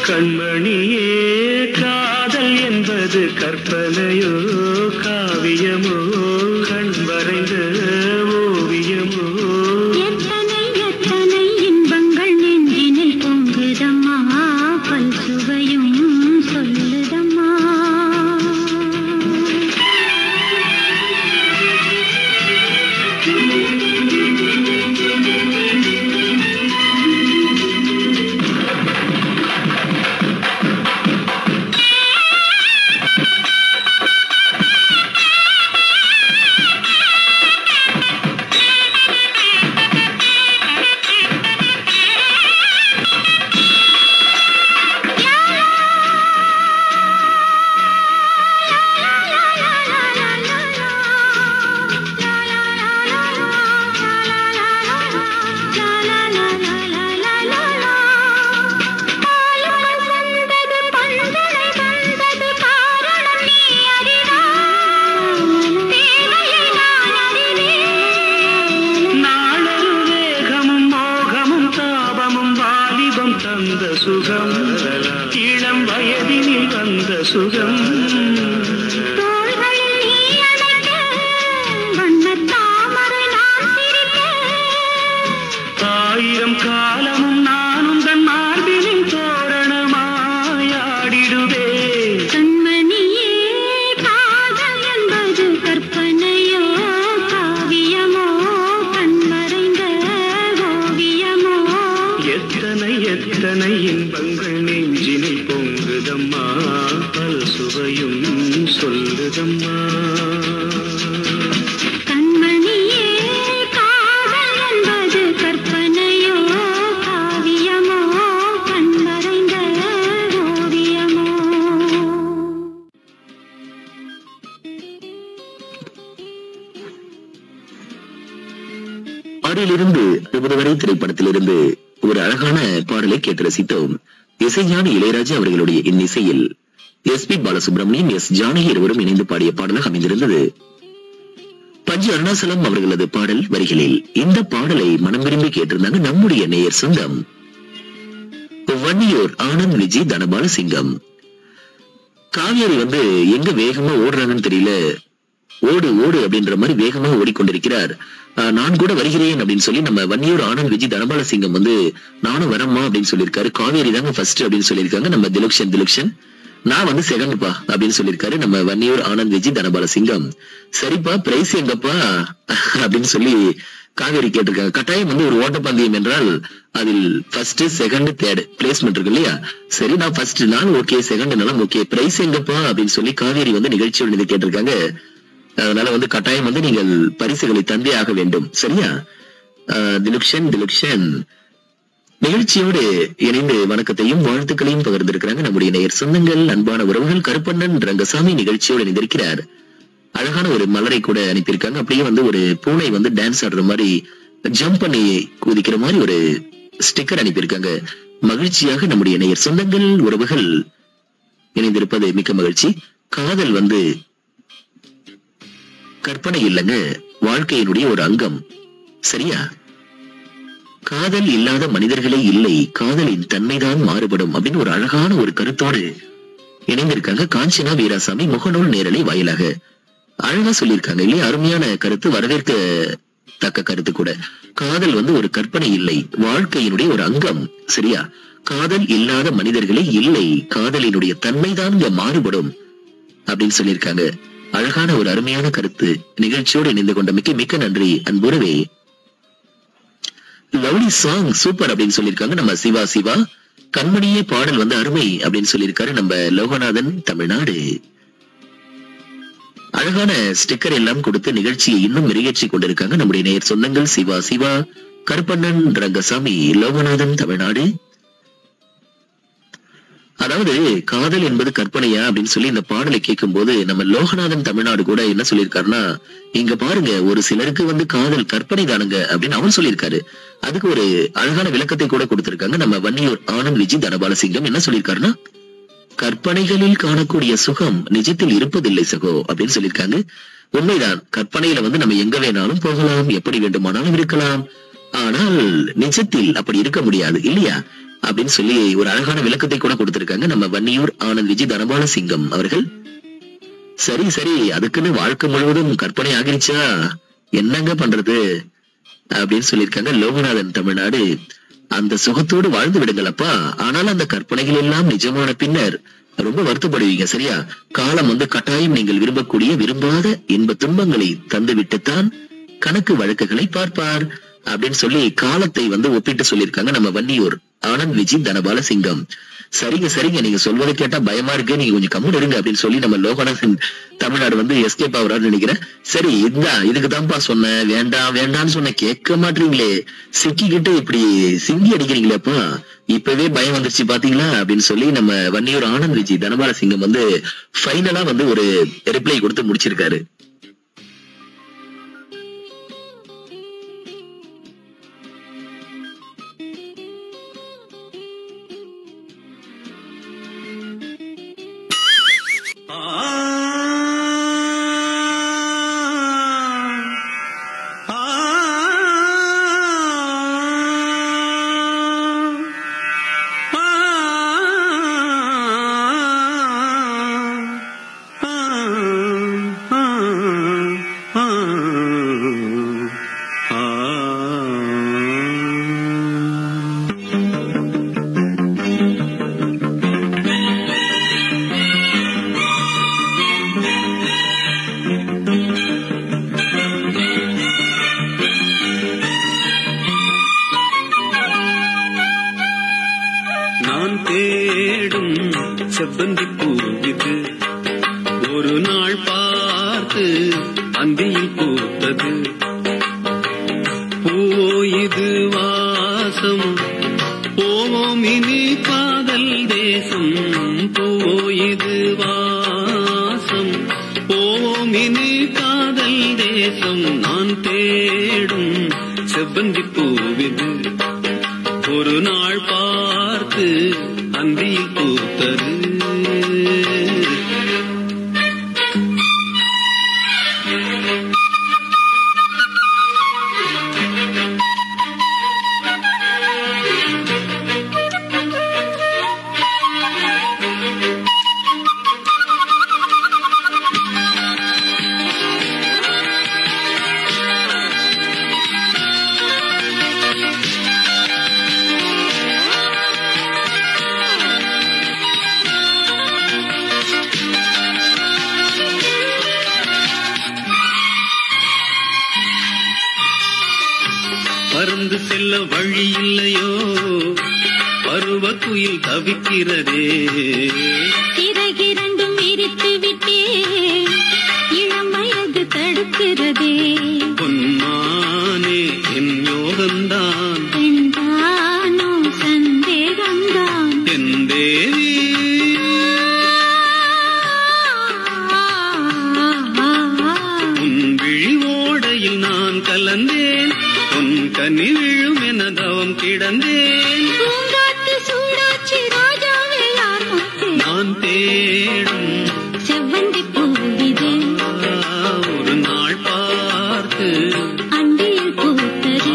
கண்மணியே காதல் என்பது கற்பனையோ காவியமோ கண் வரைந்த ஓவியமோ எத்தனை எத்தனை இன்பங்கள் நெஞ்சினில் பொங்குதம்மா பல் சுவையும் சொல்லுதம்மா நாளொரு வேகமும் மோகமும் தாபமும் வாலிபம் தந்த சுகம் இளம் வயதினில் வந்த சுகம் ஆயிரம் காலமும் நானும் தன் மார்பினின் தோரணமாயாடிடுவே கண்மணியே காதல் என்பது கற்பனையோ காவியமோ கண்மறைந்த ஓவியமோ எத்தனை எத்தனை இன்பங்கள் நெஞ்சினில் பொங்குதம்மா பல் சுவையும் சொல்லுதம்மா கண்மணியே காதல் என்பது கற்பனையோ காவியமோ கண்மறைந்த ஓவியமோ ஆறிலிருந்து அறுபது வரை திரைப்படத்திலிருந்து ஒரு அழகான பாடலை கேட்டு ரசித்தோம் இசைஞானி இளையராஜா அவர்களுடைய இன்னிசையில் S P Balasubrahmanyam S Janaki இருவரும் இணைந்து பாடிய பாடலாக அமைந்திருந்தது பஞ்சு அருணாசலம் அவர்களது பாடல் வரிகளில் இந்த பாடலை மனம் விரும்பி கேட்டிருந்தாங்க நம்முடைய நேயர் சொந்தம் வன்னியூர் ஆனந்த் விஜய் தனபால சிங்கம் காவேரி வந்து எங்க வேகமா ஓடுறாங்கன்னு தெரியல ஓடு ஓடு அப்படின்ற மாதிரி வேகமாக ஓடிக்கொண்டிருக்கிறார் ஆஹ் நான் கூட வருகிறேன் அப்படின்னு சொல்லி நம்ம வன்னியூர் ஆனந்த் விஜய் தனபால சிங்கம் வந்து நானும் வரமா அப்படின்னு சொல்லியிருக்காரு காவேரி தாங்க ஃபர்ஸ்ட் அப்படின்னு சொல்லியிருக்காங்க நம்ம திலக்ஷன் திலக்ஷன் நான் வந்து செகண்ட்பா அப்படின்னு சொல்லியிருக்காரு நம்ம வன்னியூர் ஆனந்த் விஜய் தனபால சிங்கம் சரிப்பா பிரைஸ் எங்கப்பா அப்படின்னு சொல்லி காவேரி கேட்டிருக்காங்க கட்டாயம் வந்து ஒரு ஓட்டப்பந்தயம் என்றால் அதில் ஃபர்ஸ்ட் செகண்ட் தேர்ட் பிளேஸ்மெண்ட் இருக்கு இல்லையா சரி நான் ஃபர்ஸ்ட் நான் ஓகே செகண்ட் நாளும் ஓகே பிரைஸ் எங்கப்பா அப்படின்னு சொல்லி காவேரி வந்து நிகழ்ச்சியோட இது கேட்டிருக்காங்க அதனால வந்து கட்டாயம் வந்து நீங்கள் பரிசுகளை தந்தே ஆக வேண்டும் சரியா ஆஹ் திலுக்ஷன் திலுக்ஷன் நிகழ்ச்சியோடு இணைந்து வணக்கத்தையும் வாழ்த்துக்களையும் பகிர்ந்திருக்கிறாங்க நம்முடைய நேயர் சொந்தங்கள் அன்பான உறவுகள் கருப்பண்ணன் ரங்கசாமி நிகழ்ச்சியோடு இணைந்திருக்கிறார் அழகான ஒரு மலரை கூட அனுப்பியிருக்காங்க அப்படியே வந்து ஒரு பூனை வந்து டான்ஸ் ஆடுற மாதிரி ஜம்ப் பண்ணி குதிக்கிற மாதிரி ஒரு ஸ்டிக்கர் அனுப்பியிருக்காங்க மகிழ்ச்சியாக நம்முடைய நேயர் சொந்தங்கள் உறவுகள் இணைந்திருப்பது மிக்க மகிழ்ச்சி காதல் வந்து கற்பனை இல்லைங்க வாழ்க்கையினுடைய ஒரு அங்கம் சரியா காதல் இல்லாத மனிதர்களே இல்லை காதலின் தன்மைதான் மாறுபடும் அப்படின்னு ஒரு அழகான ஒரு கருத்தோடு இணைந்திருக்காங்க காஞ்சனா வீராசாமி முகநூல் நேரலை வாயிலாக அழகா சொல்லியிருக்காங்க இல்லையா அருமையான கருத்து வரவேற்க தக்க கருத்து கூட காதல் வந்து ஒரு கற்பனை இல்லை வாழ்க்கையினுடைய ஒரு அங்கம் சரியா காதல் இல்லாத மனிதர்களே இல்லை காதலினுடைய தன்மைதான் இங்க மாறுபடும் அப்படின்னு சொல்லியிருக்காங்க அழகான ஒரு அருமையான கருத்து நிகழ்ச்சியோடு இணைந்து கொண்டமைக்கு மிக்க நன்றி அன்புறவே லவ்லி சாங் சூப்பர் அப்படின்னு சொல்லியிருக்காங்க நம்ம சிவா சிவா கண்மணியே பாடல் வந்து அருமை அப்படின்னு சொல்லியிருக்காரு நம்ம லோகநாதன் தமிழ்நாடு அழகான ஸ்டிக்கர் எல்லாம் கொடுத்து நிகழ்ச்சியை இன்னும் மெருகேற்றி கொண்டிருக்காங்க நம்முடைய நேயர் சொந்தங்கள் சிவா சிவா கருப்பண்ணன் ரங்கசாமி லோகநாதன் தமிழ்நாடு அதாவது காதல் என்பது கற்பனையா அப்படின்னு சொல்லி இந்த பாடலை கேட்கும் போது நம்ம லோகநாதன் தமிழ்நாடு கூட என்ன சொல்லியிருக்காருன்னா இங்க பாருங்க ஒரு சிலருக்கு வந்து காதல் கற்பனை தானுங்க அப்படின்னு அவர் சொல்லியிருக்காரு அதுக்கு ஒரு அழகான விளக்கத்தை கூட கொடுத்திருக்காங்க நம்ம வன்னியூர் ஆனந்த் விஜய் தனபாலசிங்கம் என்ன சொல்லியிருக்காருன்னா கற்பனைகளில் காணக்கூடிய சுகம் நிஜத்தில் இருப்பதில்லை சகோ அப்படின்னு சொல்லியிருக்காங்க உண்மைதான் கற்பனையில வந்து நம்ம எங்க வேணாலும் போகலாம் எப்படி வேண்டுமானாலும் இருக்கலாம் ஆனால் நிஜத்தில் அப்படி இருக்க முடியாது இல்லையா அப்படின்னு சொல்லி ஒரு அழகான விளக்கத்தை கூட கொடுத்திருக்காங்க நம்ம வன்னியூர் ஆனந்த் விஜய் தனபால சிங்கம் அவர்கள் சரி சரி அதுக்குன்னு வாழ்க்கை முழுவதும் கற்பனை ஆகிருச்சா என்னங்க பண்றது அப்படின்னு சொல்லியிருக்காங்க லோகநாதன் தமிழ்நாடு அந்த சுகத்தோடு வாழ்ந்து விடுங்களப்பா ஆனால் அந்த கற்பனைகள் எல்லாம் நிஜமான பின்னர் ரொம்ப வருத்தப்படுவீங்க சரியா காலம் வந்து கட்டாயம் நீங்கள் விரும்பக்கூடிய விரும்பாத இன்ப துன்பங்களை தந்து விட்டுத்தான் கணக்கு வழக்குகளை பார்ப்பார் அப்படின்னு சொல்லி காலத்தை வந்து ஒப்பிட்டு சொல்லியிருக்காங்க நம்ம வன்னியூர் ஆனந்த் விஜய் தனபால சிங்கம் சரிங்க சரிங்க நீங்க சொல்வதை கேட்டா பயமா இருக்கு நீங்க கொஞ்சம் கம்முன்னு இருங்க அப்படின்னு சொல்லி நம்ம லோகநாதன் தமிழ்நாடு வந்து எஸ்கேப் ஆகுறாருன்னு நினைக்கிறேன் சரி இந்தா இதுக்கு தான்ப்பா சொன்னேன் வேண்டாம் வேண்டாம்னு சொன்ன கேட்க மாட்டீங்களே சிக்கிக்கிட்டு இப்படி சிங்கி அடிக்கிறீங்களேப்பா இப்பவே பயம் வந்துருச்சு பாத்தீங்களா அப்படின்னு சொல்லி நம்ம வன்னியூர் ஆனந்த் விஜய் தனபால சிங்கம் வந்து ஃபைனலா வந்து ஒரு ரிப்ளை கொடுத்து முடிச்சிருக்காரு நான் தேடும் செவ்வந்தி பூவிது ஒரு நாள் பார்த்து அந்தியில் பூத்தது பூவோ இது வாசம் போவோம் இனி காதல் தேசம் பூவோ இது வாசம் போவோம் இனி காதல் தேசம் நான் தேடும் செவ்வந்தி பூவிது ஒரு நாள் பார்த்து அந்தியில் பூத்தது பறந்து செல்ல வழி இல்லையோ பருவ குயில் தவிக்கிறதே சிறகிரண்டும் விரித்து விட்டே இளம் வயது தடுக்கிறதே பொன்மானே என் யோகந்தான் பெண்தானோ சந்தேகம்தான் என் தேவி உன் விழி ஓடையில் நான் கலந்தேன் உன் கனி விழும் என தவம் கிடந்தேன் பூங்காத்து சூடாச்சி ராஜாவே யார் முத்து நான் தேடும் செவ்வந்தி பூவிது ஒரு நாள் பார்த்து அந்தியில் பூத்தது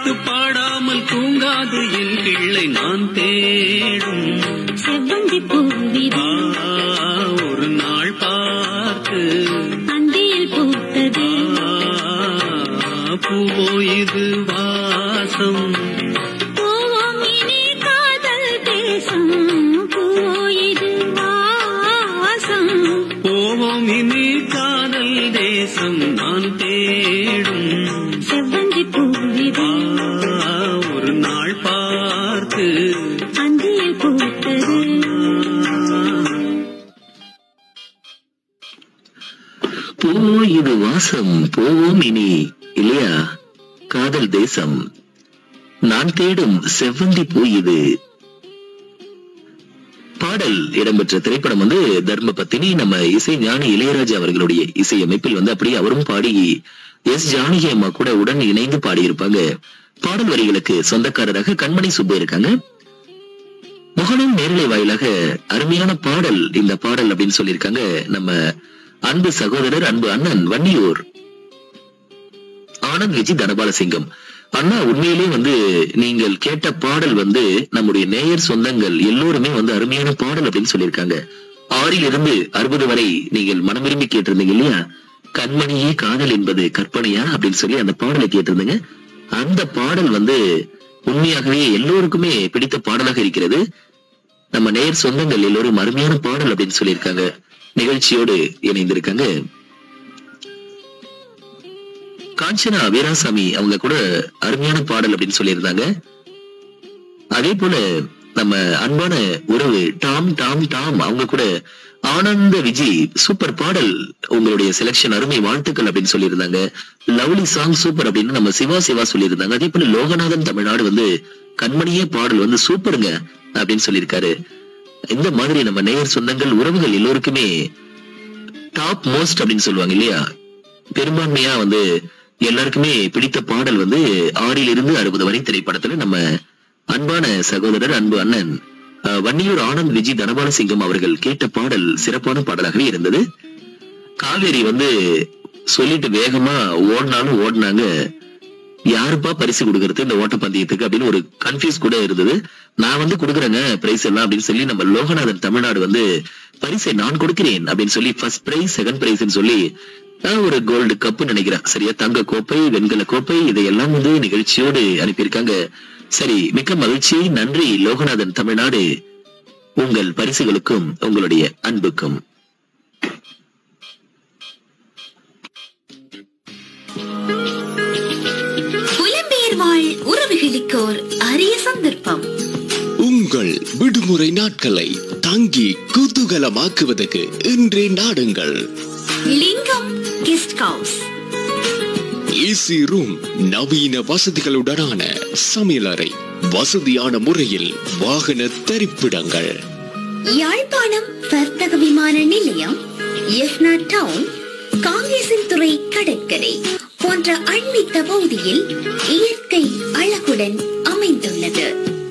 பாட்டு பாடாமல் தூங்காது என் பிள்ளை நான் தேடும் செவ்வந்தி பூவிதே ஆ, ஒரு நாள் பார்த்து அந்தியில் பூத்தது ஆ, பூவோ இது வாசம் பூவோம் இனி காதல் தேசம் பூவோ இது வாசம் போவோம் இனி காதல் தேசம் நான் தேடும் செவ்வந்தி பூவிதே ஆ, ஒரு நாள் பார்த்து அந்தியில் பூத்தது பூ இது வாசம் போவோம் இனி இல்லையா காதல் தேசம் நான் தேடும் செவ்வந்தி பூ இது பாடல் இடம்பெற்ற திரைப்படம் வந்து தர்ம பத்தினி நம்ம இசை ஞானி இளையராஜா அவர்களுடைய இசையமைப்பில் வந்து அப்படியே அவரும் பாடி எஸ் ஜானகி அம்மா கூட உடன் இணைந்து பாடியிருப்பாங்க பாடல் வரிகளுக்கு சொந்தக்காரராக கண்மணி சுப்பு இருக்காங்க முகனும் நேரலை வாயிலாக அருமையான பாடல் இந்த பாடல் அப்படின்னு சொல்லியிருக்காங்க நம்ம அன்பு சகோதரர் அன்பு அண்ணன் வன்னியூர் ஆனந்த் விஜி தனபாலசிங்கம் அண்ணா உண்மையிலே வந்து நீங்கள் கேட்ட பாடல் வந்து நம்முடைய நேயர் சொந்தங்கள் எல்லோருமே வந்து அருமையான பாடல் அப்படின்னு சொல்லியிருக்காங்க ஆறில் இருந்து அறுபது வரை நீங்கள் மனம் விரும்பி கேட்டிருந்தீங்க இல்லையா கண்மணியே காதல் என்பது கற்பனையா அப்படின்னு சொல்லி அந்த பாடலை கேட்டிருந்தீங்க அந்த பாடல் வந்து உண்மையாகவே எல்லோருக்குமே பிடித்த பாடலாக இருக்கிறது நம்ம நேர் சொந்தங்கள் எல்லோரும் அருமையான பாடல் அப்படின்னு சொல்லியிருக்காங்க நிகழ்ச்சியோடு இணைந்திருக்காங்க காஞ்சனா வீராசாமி அவங்க கூட அருமையான பாடல் அப்படின்னு சொல்லியிருந்தாங்க அதே போல நம்ம அன்பான உறவு டாம் டாம் டாம் அவங்க கூட ஆனந்த விஜி சூப்பர் பாடல் உங்களுடைய செலக்ஷன் அருமை வாழ்த்துக்கள் அப்படின்னு சொல்லியிருந்தாங்க லவ்லி சாங் சூப்பர் அப்படின்னு நம்ம சிவா சிவா சொல்லியிருந்தாங்க அதே போல லோகநாதன் தமிழ்நாடு வந்து கண்மணியே பாடல் வந்து சூப்பருங்க அப்படின்னு சொல்லியிருக்காரு இந்த மாதிரி நம்ம நேயர் சொந்தங்கள் உறவுகள் எல்லோருக்குமே டாப் மோஸ்ட் அப்படின்னு சொல்லுவாங்க இல்லையா பெரும்பான்மையா வந்து எல்லாருக்குமே பிடித்த பாடல் வந்து ஆறில் இருந்து அறுபது வரை திரைப்படத்துல நம்ம அன்பான சகோதரர் அன்பு அண்ணன் அஹ், வன்னியூர் ஆனந்த் விஜி தனபாலசிங்கம் அவர்கள் கேட்ட பாடல் சிறப்பான பாடலாகவே இருந்தது காவேரி வந்து சொல்லிட்டு வேகமா ஓடினாலும் ஓடினாங்க யாருப்பா பரிசு கொடுக்கறது இந்த ஓட்டப்பந்தயத்துக்கு அப்படின்னு ஒரு கன்ஃபியூஸ் கூட இருந்தது நான் வந்து கொடுக்குறேங்க பிரைஸ் எல்லாம் அப்படின்னு சொல்லி நம்ம லோகநாதன் தமிழ்நாடு வந்து பரிசை நான் கொடுக்கிறேன் அப்படின்னு சொல்லி ஃபர்ஸ்ட் பிரைஸ் செகண்ட் பிரைஸ் சொல்லி ஆஹ், ஒரு கோல்டு கப் நினைக்கிறேன் சரியா தங்க கோப்பை வெண்கல கோப்பை இதையெல்லாம் வந்து நிகழ்ச்சியோடு அனுப்பியிருக்காங்க சரி மிக்க மகிழ்ச்சி நன்றி லோகநாதன் தமிழ்நாடு உங்கள் பரிசுகளுக்கும் உங்களுடைய அன்புக்கும் புலம்பெயர் வாழ் உறவுகளுக்கோர் அரிய சந்தர்ப்பம் உங்கள் விடுமுறை நாட்களை தங்கி குதூகலமாக்குவதற்கு இன்றே நாடுங்கள் லிங்கம் கெஸ்ட் ஹவுஸ் ஏசி ரூம் நவீன வசதிகளுடனான சமையலறை வசதியான முறையில் வாகன தரிப்பிடங்கள் யாழ்ப்பாணம் வர்த்தக விமான நிலையம் எஃப்னா டவுன் காங்கேசன் துறை கடற்கரை போன்ற அண்மித்த பகுதியில் இயற்கை அழகுடன் அமைந்துள்ளது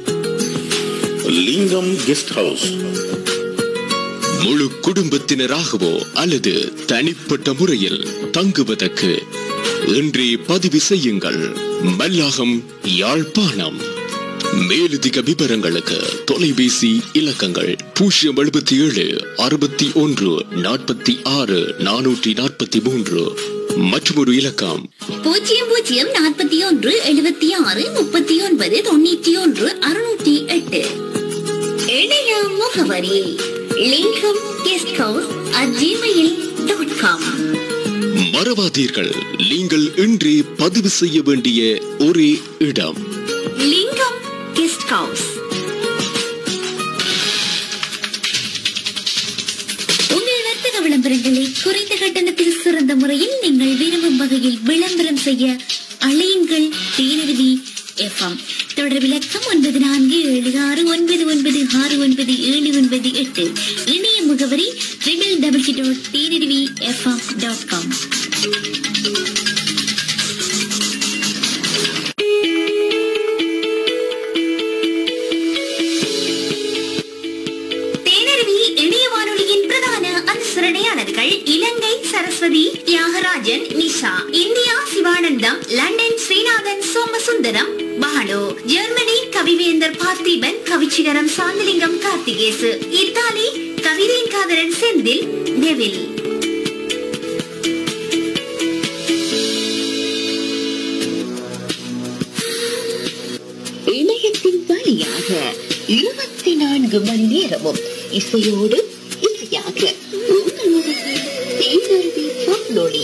லிங்கம் கெஸ்ட் ஹவுஸ் முழு குடும்பத்தினராகவோ அல்லது தனிப்பட்ட முறையில் தங்குவதற்கு இன்றே பதிவு செய்யுங்கள் மல்லாகம் யாழ்ப்பாணம் மேலதிக விவரங்களுக்கு தொலைபேசி இலக்கங்கள் பூஜ்ஜியம் எழுபத்தி ஏழு அறுபத்தி ஒன்று நாற்பத்தி ஆறு நானூற்றி நாற்பத்தி மூன்று மற்றும் ஒரு இலக்கம் பூஜ்ஜியம் பூஜ்ஜியம் நாற்பத்தி ஒன்று எழுபத்தி ஆறு முப்பத்தி ஒன்பது தொண்ணூற்றி ஒன்று அறுநூற்றி எட்டு இணைய முகவரி Lingam guest house at Gmail dot com மறவாதீர்கள் நீங்கள் இன்றே பதிவு செய்ய வேண்டிய ஒரே இடம் லிங்கம் கெஸ்ட் ஹவுஸ் உங்கள் வர்த்தக விளம்பரங்களை குறைந்த கட்டணத்தில் சிறந்த முறையில் நீங்கள் விரும்பும் வகையில் விளம்பரம் செய்ய அழையுங்கள் தேனருவி எஃப்எம் தொடர் விளக்கம் ஒன்பது நான்கு ஏழு ஆறு ஒன்பது ஒன்பது ஆறு ஒன்பது ஏழு ஒன்பது எட்டு இணைய முகவரி triple double dot Thenaruvi FM dot com Thenaruvi இணைய வானொலியின் பிரதான அனுசரணையாளர்கள் இலங்கை சரஸ்வதி தியாகராஜன் நிஷா இந்தியா சிவானந்தம் லண்டன் ஸ்ரீநாதன் சோமசுந்தரம் இட்டாலோ ஜெர்மனி கவிவேந்தர் பார்த்திபன் கவிச்சிகரம் சாந்தலிங்கம் கார்த்திகேசு இத்தாலி கவிதையின் காதலன் செந்தில் நெவில் இணையத்தின் வழியாக இருபத்தி நான்கு மணி நேரமும் இசையோடு இசையாக உங்களுடைய தேனருவி வானொலி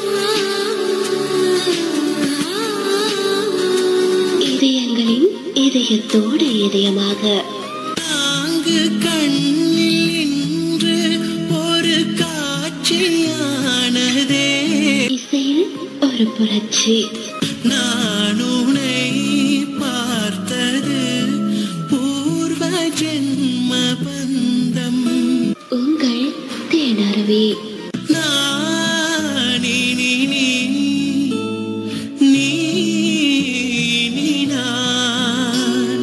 இதயங்களின் இதயத்தோடு இதயமாக நான்கு கண்ணில் இன்று ஒரு காட்சியானதே இசையில் ஒரு புரட்சி நான் உன்னை பார்த்தது பூர்வ ஜென்ம பந்தம் உங்கள் தேனருவி நான் இனி நீ நீ இனி நான்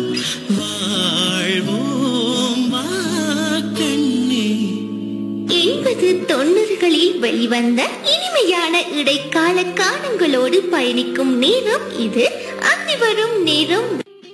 வாழ்வோம் வா கண்ணே எண்பது தொண்ணூறுகளில் வெளிவந்த இனிமையான இடைக்கால காலங்களோடு பயணிக்கும் நேரம் இது அந்தி வரும் நேரம்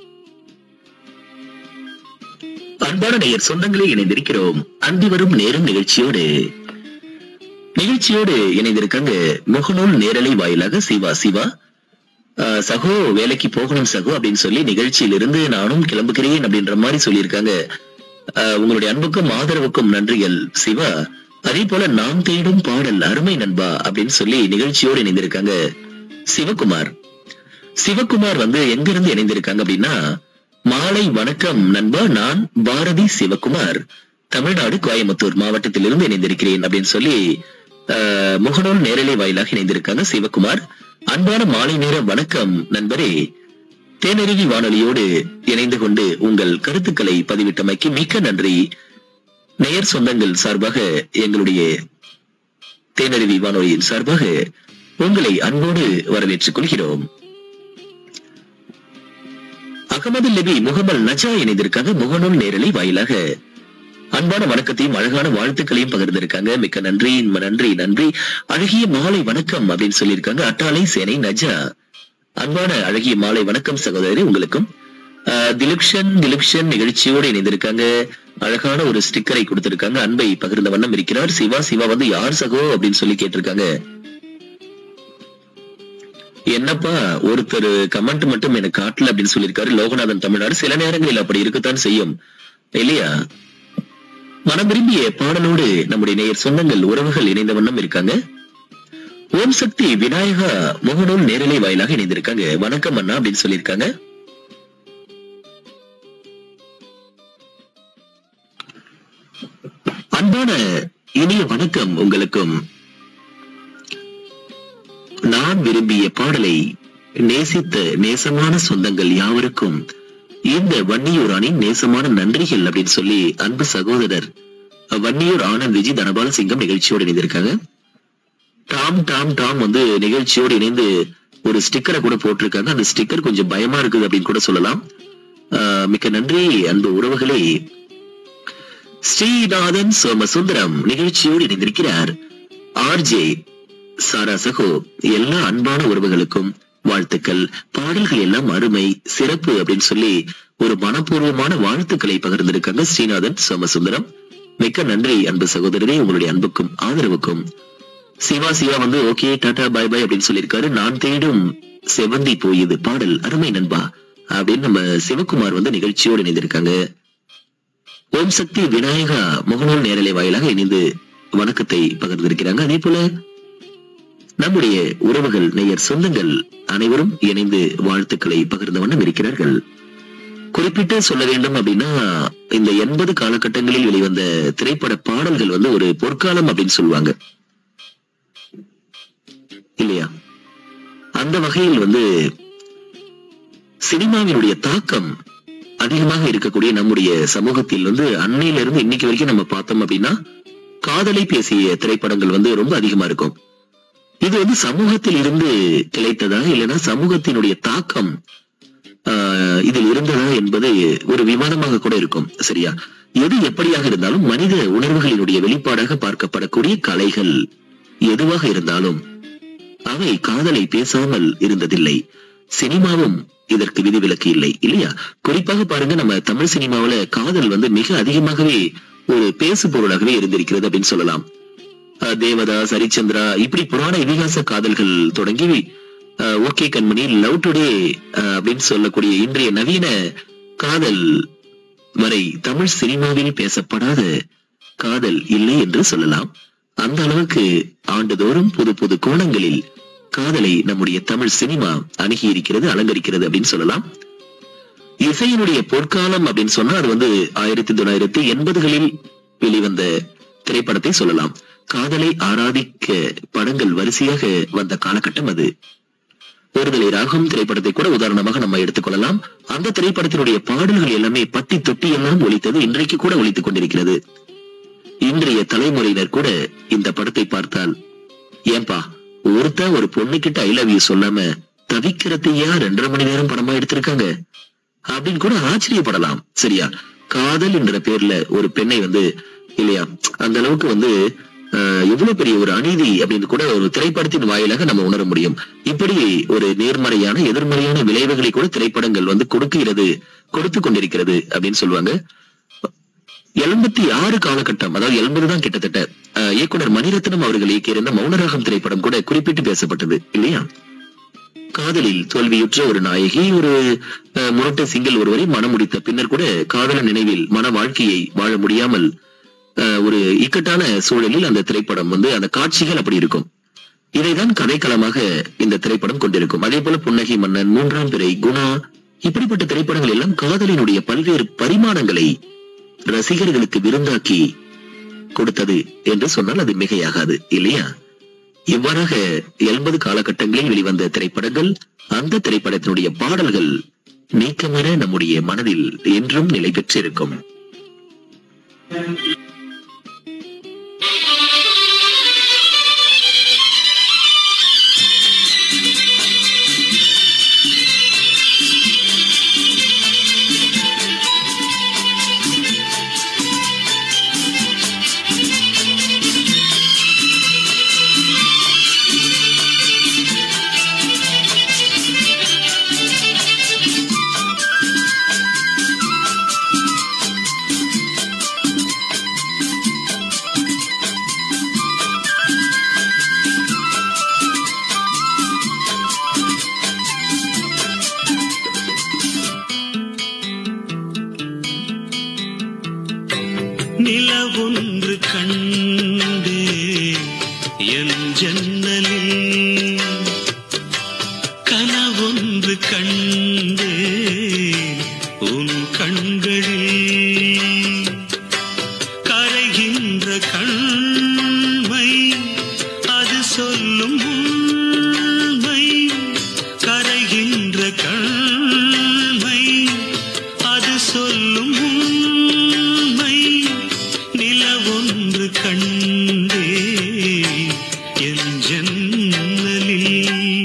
அன்பான நேயர் சொந்தங்களே இணைந்திருக்கிறோம் அந்தி வரும் நேரம் நிகழ்ச்சியோடு நிகழ்ச்சியோடு இணைந்திருக்காங்க முகநூல் நேரலை வாயிலாக சிவா சிவா ஆஹ் சகோ வேலைக்கு போகணும் சகோ அப்படின்னு சொல்லி நிகழ்ச்சியிலிருந்து நானும் கிளம்புகிறேன் அப்படின்ற மாதிரி சொல்லியிருக்காங்க ஆஹ் உங்களுடைய அன்புக்கும் ஆதரவுக்கும் நன்றிகள் சிவா அதே போல நாம் தேடும் பாடல் அருமை நண்பா அப்படின்னு சொல்லி நிகழ்ச்சியோடு இணைந்திருக்காங்க சிவகுமார் சிவகுமார் வந்து எங்க இருந்து இணைந்திருக்காங்க அப்படின்னா மாலை வணக்கம் நண்பா நான் பாரதி சிவகுமார் தமிழ்நாடு கோயம்புத்தூர் மாவட்டத்திலிருந்து இணைந்திருக்கிறேன் அப்படின்னு சொல்லி ஆஹ், முகநூல் நேரலை வாயிலாக இணைந்திருக்காங்க சிவகுமார் அன்பான மாலை நேர வணக்கம் நண்பரே தேனருவி வானொலியோடு இணைந்து கொண்டு உங்கள் கருத்துக்களை பதிவிட்டமைக்கு மிக்க நன்றி நேயர் சொந்தங்கள் சார்பாக எங்களுடைய தேனருவி வானொலியின் சார்பாக உங்களை அன்போடு வரவேற்றுக் கொள்கிறோம் அகமது லெபி முகமல் நஜா இணைந்திருக்காங்க முகநூல் நேரலை வாயிலாக அன்பான வணக்கத்தையும் அழகான வாழ்த்துக்களையும் பகிர்ந்திருக்காங்க மிக்க நன்றி ம- நன்றி நன்றி அழகிய மாலை வணக்கம் அப்படின்னு சொல்லியிருக்காங்க அட்டாளை சேனை நஜா அன்பான அழகிய மாலை வணக்கம் சகோதரி உங்களுக்கும் ஆஹ், திலுக்ஷன் திலுக்ஷன் நிகழ்ச்சியோடு இணைந்திருக்காங்க அழகான ஒரு ஸ்டிக்கரை கொடுத்திருக்காங்க அன்பை பகிர்ந்த வண்ணம் இருக்கிறார் சிவா சிவா வந்து யார் சகோ அப்படின்னு சொல்லி கேட்டிருக்காங்க என்னப்பா ஒருத்தர் கமெண்ட் மட்டும் எனக்கு காட்டல அப்படின்னு சொல்லியிருக்காரு லோகநாதன் தமிழ்நாடு சில நேரங்களில் அப்படி இருக்கத்தான் செய்யும் இல்லையா மனம் விரும்பிய பாடலோடு நம்முடைய நேயர் சொந்தங்கள் உறவுகள் இணைந்த வண்ணம் இருக்காங்க ஓம் சக்தி விநாயகா முகநூல் நேரலை வாயிலாக இணைந்திருக்காங்க வணக்கம் அண்ணா அப்படின்னு சொல்லியிருக்காங்க அன்பான இனிய வணக்கம் உங்களுக்கும் நான் விரும்பிய பாடலை நேசித்த நேசமான சொந்தங்கள் யாவருக்கும் இந்த வன்னியூர் அணி நேசமான நன்றிகள் அப்படின்னு சொல்லி அன்பு சகோதரர் வன்னியூர் ஆனந்த் விஜய் தனபால சிங்கம் நிகழ்ச்சியோடு இணைந்திருக்காங்க டாம் டாம் டாம் வந்து நிகழ்ச்சியோடு இணைந்து ஒரு ஸ்டிக்கரை கூட போட்டிருக்காங்க அந்த ஸ்டிக்கர் கொஞ்சம் பயமா இருக்குது அப்படின்னு கூட சொல்லலாம் ஆஹ் மிக்க நன்றி அன்பு உறவுகளே ஸ்ரீநாதன் சோமசுந்தரம் நிகழ்ச்சியோடு இணைந்திருக்கிறார் ஆர்ஜே சாரா சகோ எல்லா அன்பான உறவுகளுக்கும் வாழ்த்துக்கள் பாடல்கள் எல்லாம் அருமை சிறப்பு அப்படின்னு சொல்லி ஒரு மனப்பூர்வமான வாழ்த்துக்களை பகிர்ந்திருக்காங்க ஸ்ரீநாதன் சோமசுந்தரம் மிக்க நன்றி அன்பு சகோதரரே உங்களுடைய அன்புக்கும் ஆதரவுக்கும் சிவா சிவா வந்து ஓகே டாடா பை பை அப்படின்னு சொல்லியிருக்காரு நான் தேடும் செவந்தி போயுது பாடல் அருமை நண்பா அப்படின்னு நம்ம சிவகுமார் வந்து நிகழ்ச்சியோடு இணைந்திருக்காங்க ஓம் சக்தி விநாயகா முகநூல் நேரலை வாயிலாக இணைந்து வணக்கத்தை பகிர்ந்திருக்கிறாங்க அதே போல நம்முடைய உறவுகள் நேயர் சொந்தங்கள் அனைவரும் இணைந்து வாழ்த்துக்களை பகிர்ந்த வண்ணம் இருக்கிறார்கள் குறிப்பிட்டு சொல்ல வேண்டும் அப்படின்னா இந்த எண்பது காலகட்டங்களில் வெளிவந்த திரைப்பட பாடல்கள் வந்து ஒரு பொற்காலம் அப்படின்னு சொல்லுவாங்க இல்லையா அந்த வகையில் வந்து சினிமாவினுடைய தாக்கம் அதிகமாக இருக்கக்கூடிய நம்முடைய சமூகத்தில் வந்து அன்னையில இருந்து இன்னைக்கு வரைக்கும் நம்ம பார்த்தோம் அப்படின்னா காதலை பேசிய திரைப்படங்கள் வந்து ரொம்ப அதிகமா இருக்கும் இது வந்து சமூகத்தில் இருந்து கிடைத்ததா இல்லைன்னா சமூகத்தினுடைய தாக்கம் ஆஹ், இதில் இருந்ததா என்பது ஒரு விவாதமாக கூட இருக்கும் சரியா எது எப்படியாக இருந்தாலும் மனித உணர்வுகளினுடைய வெளிப்பாடாக பார்க்கப்படக்கூடிய கலைகள் எதுவாக இருந்தாலும் அவை காதலை பேசாமல் இருந்ததில்லை சினிமாவும் இதற்கு விதிவிலக்கு இல்லை இல்லையா குறிப்பாக பாருங்க நம்ம தமிழ் சினிமாவுல காதல் வந்து மிக அதிகமாகவே ஒரு பேசு பொருளாகவே இருந்திருக்கிறது அப்படின்னு சொல்லலாம் அஹ் தேவதாஸ் ஹரிச்சந்திரா இப்படி புராண இதிகாச காதல்கள் தொடங்கி ah okay Kanmani love today ah அப்படின்னு சொல்லக்கூடிய இன்றைய நவீன காதல் வரை தமிழ் சினிமாவில் பேசப்படாத காதல் இல்லை என்று சொல்லலாம் அந்த அளவுக்கு ஆண்டுதோறும் புது புது கோணங்களில் காதலை நம்முடைய தமிழ் சினிமா அணுகி இருக்கிறது அலங்கரிக்கிறது அப்படின்னு சொல்லலாம் இசையினுடைய பொற்காலம் அப்படின்னு சொன்னா அது வந்து ஆயிரத்தி தொள்ளாயிரத்தி எண்பதுகளில் வெளிவந்த திரைப்படத்தை சொல்லலாம் காதலை ஆராதிக்க படங்கள் வரிசையாக வந்த காலகட்டம் அது ஒருதலை ராகம் திரைப்படத்தை கூட உதாரணமாக நம்ம எடுத்துக்கொள்ளலாம் அந்த திரைப்படத்தினுடைய பாடல்கள் எல்லாமே பட்டி தொட்டி எல்லாம் ஒலித்தது இன்றைக்கு கூட ஒலித்துக் கொண்டிருக்கிறது இன்றைய தலைமுறையினர் கூட இந்த படத்தை பார்த்தால் ஏன்பா ஒருத்தன் ஒரு பொண்ணுகிட்ட ஐ லவ் யூ சொல்லாம தவிக்கிறதையா ரெண்டரை மணி நேரம் படமா எடுத்திருக்காங்க அப்படின்னு கூட ஆச்சரியப்படலாம் சரியா காதல் என்ற பேர்ல ஒரு பெண்ணை வந்து இல்லையா அந்த அளவுக்கு வந்து ஆஹ், எவ்வளவு பெரிய ஒரு அநீதி அப்படின்னு கூட ஒரு திரைப்படத்தின் வாயிலாக நம்ம உணர முடியும் இப்படி ஒரு நேர்மறையான எதிர்மறையான விளைவுகளை கூட திரைப்படங்கள் வந்து கொடுக்கிறது கொடுத்து கொண்டிருக்கிறது அப்படின்னு சொல்லுவாங்க எண்பத்தி ஆறு காலகட்டம் அதாவது எண்பது தான் கிட்டத்தட்ட ஆஹ், இயக்குனர் மணிரத்னம் அவர்கள் இயக்கியிருந்த மௌனராகம் திரைப்படம் கூட குறிப்பிட்டு பேசப்பட்டது இல்லையா காதலில் தோல்வியுற்ற ஒரு நாயகி ஒரு அஹ், முரட்டு சிங்கிள் ஒருவரை மனம் முடித்த பின்னர் கூட காதல நினைவில் மன வாழ்க்கையை வாழ முடியாமல் அஹ், ஒரு இக்கட்டான சூழலில் அந்த திரைப்படம் வந்து அந்த காட்சிகள் அப்படி இருக்கும் இதைதான் கதைக்களமாக இந்த திரைப்படம் கொண்டிருக்கும் அதே போல புன்னகை மன்னன் மூன்றாம் பிறை குணா இப்படிப்பட்ட திரைப்படங்கள் எல்லாம் காதலினுடைய பல்வேறு பரிமாணங்களை ரசிகர்களுக்கு விருந்தாக்கி கொடுத்தது என்று சொன்னால் அது மிகையாகாது இல்லையா இவ்வாறாக எண்பது காலகட்டங்களில் வெளிவந்த திரைப்படங்கள் அந்த திரைப்படத்தினுடைய பாடல்கள் நீக்கமர நம்முடைய மனதில் என்றும் நிலை பெற்றிருக்கும் நிலவொன்று கண்டே என் ஜன்னலில் கனவொன்று கண்டே உன் கண்களில் கரைகின்ற கண்மை அது சொல்லும் உண்மை கரைகின்ற கண்மை அது சொல்லும் உண்மை நிலவொன்று கண்டே என் ஜன்னலில்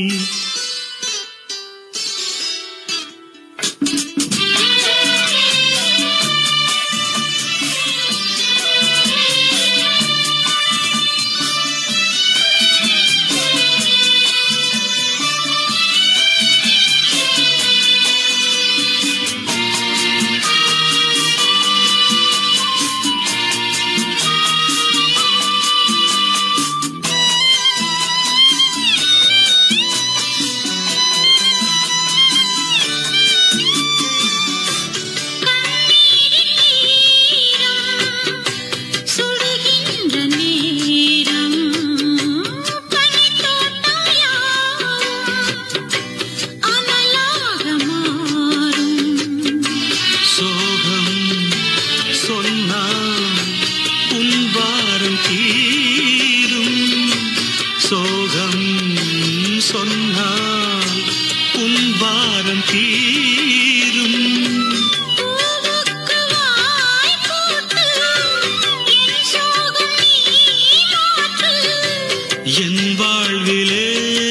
சுடுகின்ற நேரம் பனித்தோட்டம் யாவும் அனலாக மாறும் சோகம் சொன்னால் உன்பாரம் தீரும் சோகம் சொன்னால் உன்பாரம் தீரும் பூவுக்கு வாய் போட்டு என் சோகம் நீ மாற்று என் வாழ்விலே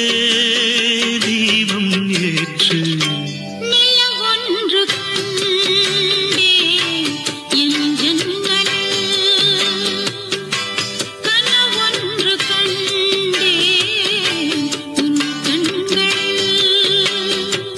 தீபம் ஏற்று நிலவொன்று கண்டே என் ஜன்னலில் கனவொன்று கண்டே உன் கண்களில்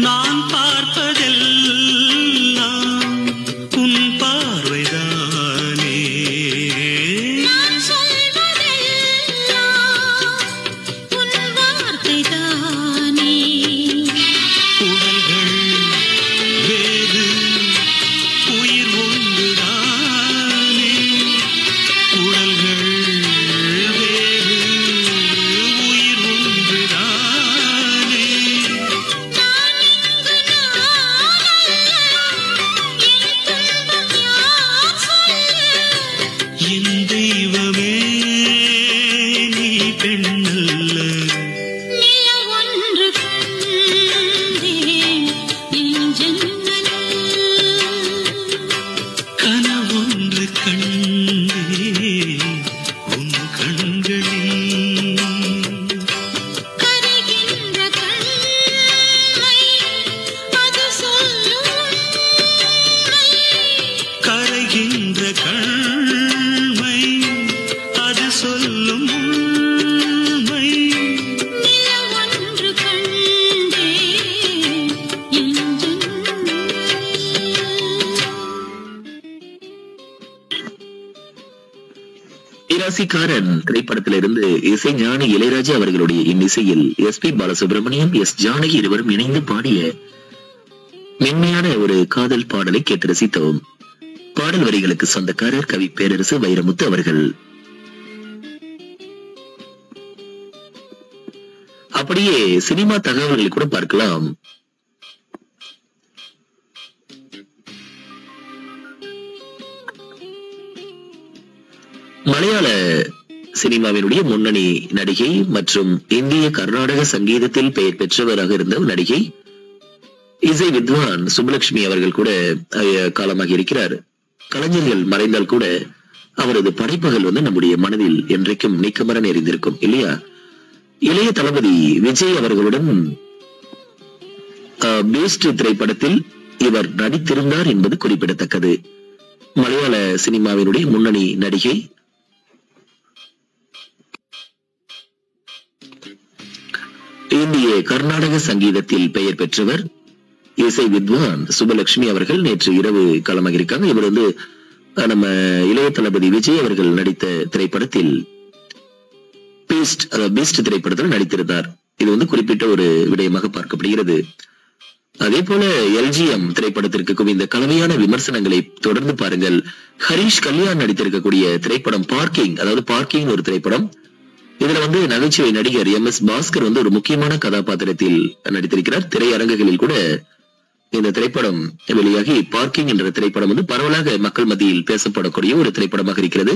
நான் பார்ப்பதெல்லாம் உன் பார்வைதானே நான் சொல்வதெல்லாம் உன் வார்த்தைதானே உடல்கள் வேறு உயிர் ஒன்றுதானே உடல்கள் வேறு உயிர் ஒன்றுதானே நான் இங்கு நானல்ல என் துன்பம் யார் சொல்ல என் தெய்வமே நீ பெண்ணல்ல நில ஒன்று கண்டேன் என் ஜன்னலில் கனவொன்று கண்டே உன் கண்களில் கரைகின்ற கண்மை அது சொல்லும் உண்மை. கரைகின்ற கண்மை அது சொல்லும் உண்மை நில ஒன்று கண்டேன் என் ஜன்னலில் இராசிக்காரன் திரைப்படத்திலிருந்து இசை ஞானி இளையராஜா அவர்களுடைய இன்னிசையில் S P Balasubrahmanyam S Janaki இருவரும் இணைந்து பாடிய மென்மையான ஒரு காதல் பாடலை கேட்டு ரசித்தோம் பாடல் வரிகளுக்கு சொந்தக்காரர் கவி பேரரசு வைரமுத்து அவர்கள் அப்படியே சினிமா தகவல்களை கூட பார்க்கலாம் மலையாள சினிமாவினுடைய முன்னணி நடிகை மற்றும் இந்திய கர்நாடக சங்கீதத்தில் பெயர் பெற்றவராக இருந்த ஒரு நடிகை இசை வித்வான் சுப்புலட்சுமி அவர்கள் கூட அஹ், காலமாகி இருக்கிறார் கலைஞர்கள் மறைந்தால் கூட அவரது படைப்புகள் வந்து நம்முடைய மனதில் என்றைக்கும் நீக்கமர நெறிந்திருக்கும் இல்லையா இளைய தளபதி விஜய் அவர்களுடன் அஹ், பீஸ்ட் திரைப்படத்தில் இவர் நடித்திருந்தார் என்பது குறிப்பிடத்தக்கது மலையாள சினிமாவினுடைய முன்னணி நடிகை இந்திய கர்நாடக சங்கீதத்தில் பெயர் பெற்றவர் இசை வித்வான் சுபலட்சுமி அவர்கள் நேற்று இரவு களமாகியிருக்காங்க இவர் வந்து அஹ், நம்ம இளைய தளபதி விஜய் அவர்கள் நடித்த திரைப்படத்தில் பீஸ்ட் அதாவது பீஸ்ட் திரைப்படத்தில் நடித்திருந்தார் இது வந்து குறிப்பிட்ட ஒரு விடயமாக பார்க்கப்படுகிறது அதே போல எல்ஜிஎம் திரைப்படத்திற்கு குவிந்த கலவையான விமர்சனங்களை தொடர்ந்து பாருங்கள் ஹரிஷ் கல்யாண் நடித்திருக்கக்கூடிய திரைப்படம் பார்க்கிங் அதாவது பார்க்கிங் ஒரு திரைப்படம் இதுல வந்து நகைச்சுவை நடிகர் எம் எஸ் பாஸ்கர் வந்து ஒரு முக்கியமான கதாபாத்திரத்தில் நடித்திருக்கிறார் திரையரங்குகளில் கூட இந்த திரைப்படம் வெளியாகி பார்க்கிங் என்ற திரைப்படம் வந்து பரவலாக மக்கள் மத்தியில் பேசப்படக்கூடிய ஒரு திரைப்படமாக இருக்கிறது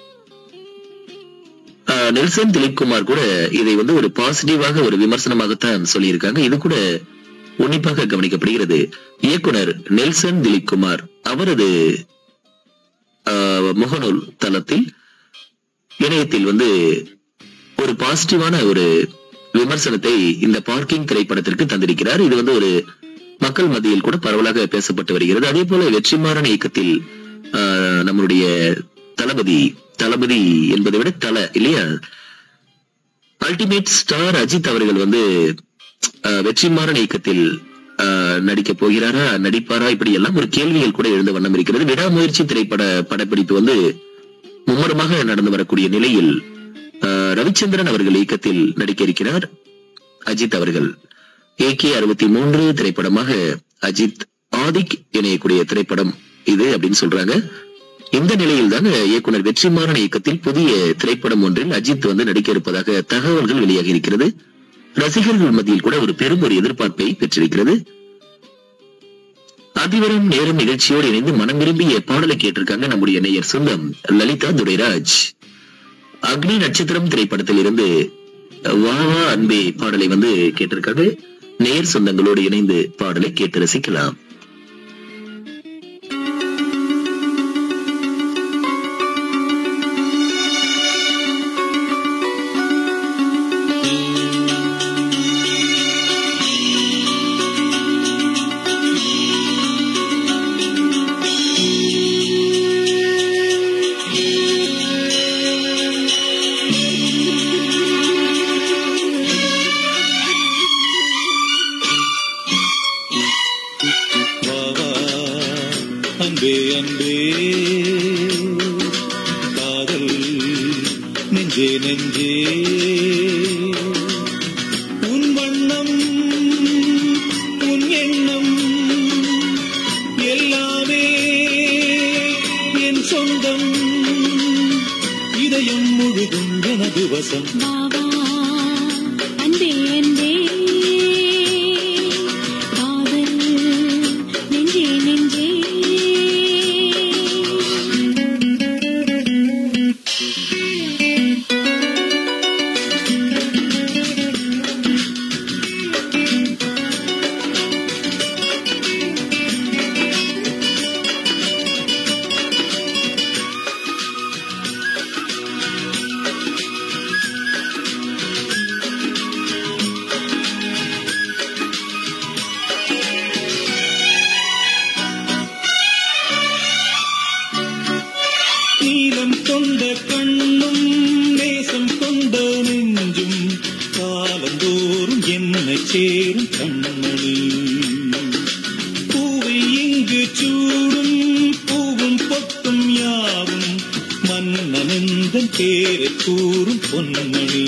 ஆஹ் நெல்சன் திலீப் குமார் கூட இதை வந்து ஒரு பாசிட்டிவாக ஒரு விமர்சனமாகத்தான் சொல்லியிருக்காங்க இது கூட உன்னிப்பாக கவனிக்கப்படுகிறது இயக்குனர் நெல்சன் திலீப் குமார் அவரது ஆஹ் முகநூல் தளத்தில் இணையத்தில் வந்து ஒரு பாசிட்டிவான ஒரு விமர்சனத்தை இந்த பார்க்கிங் திரைப்படத்திற்கு தந்திருக்கிறார் இது வந்து ஒரு மக்கள் மத்தியில் கூட பரவலாக பேசப்பட்டு வருகிறது அதே போல வெற்றிமாறன் இயக்கத்தில் ஆஹ், நம்மளுடைய தளபதி தளபதி என்பதை விட தல இல்லையா அல்டிமேட் ஸ்டார் அஜித் அவர்கள் வந்து ஆஹ், வெற்றிமாறன் இயக்கத்தில் ஆஹ், நடிக்க போகிறாரா நடிப்பாரா இப்படி எல்லாம் ஒரு கேள்விகள் கூட எழுந்த வண்ணம் இருக்கிறது விடாமுயற்சி திரைப்பட படப்பிடிப்பு வந்து மும்முரமாக நடந்து வரக்கூடிய நிலையில் ஆஹ், ரவிச்சந்திரன் அவர்கள் இயக்கத்தில் நடிக்க இருக்கிறார் அஜித் அவர்கள் ஏகே அறுபத்தி மூன்று திரைப்படமாக அஜித் ஆதிக் இணையக்கூடிய திரைப்படம் இது அப்படின்னு சொல்றாங்க இந்த நிலையில் தான் இயக்குனர் வெற்றிமாறன் இயக்கத்தில் புதிய திரைப்படம் ஒன்றில் அஜித் வந்து நடிக்க இருப்பதாக தகவல்கள் வெளியாகி இருக்கிறது ரசிகர்கள் மத்தியில் கூட ஒரு பெரும் ஒரு எதிர்பார்ப்பை பெற்றிருக்கிறது அதிவரும் நேரம் நிகழ்ச்சியோடு இணைந்து மனம் விரும்பிய பாடலை கேட்டிருக்காங்க நம்முடைய நேயர் சொந்தம் லலிதா துரைராஜ் அக்னி நட்சத்திரம் திரைப்படத்தில் இருந்து வா வா அன்பே பாடலை வந்து கேட்டிருக்காங்க நேர் சொந்தங்களோடு இணைந்து பாடலை கேட்டு ரசிக்கலாம் அன்பே அன்பே காதல் நெஞ்சே நெஞ்சே உன் வண்ணம் உன் எண்ணம் எல்லாமே என் சொந்தம் இதயம் முழுதும் எனது வசம் பாவா அன்பே அன்பே காதல் நெஞ்சே நெஞ்சே நீலம் கொண்ட கண்ணும் நேசம் கொண்ட நெஞ்சும் காலந்தோறும் என்னை சேரும் கண்மணி பூவை இங்கு சூடும் பூவும் பொட்டும் யாவும் மன்னனெந்தன் பேரை கூறும் பொன்மணி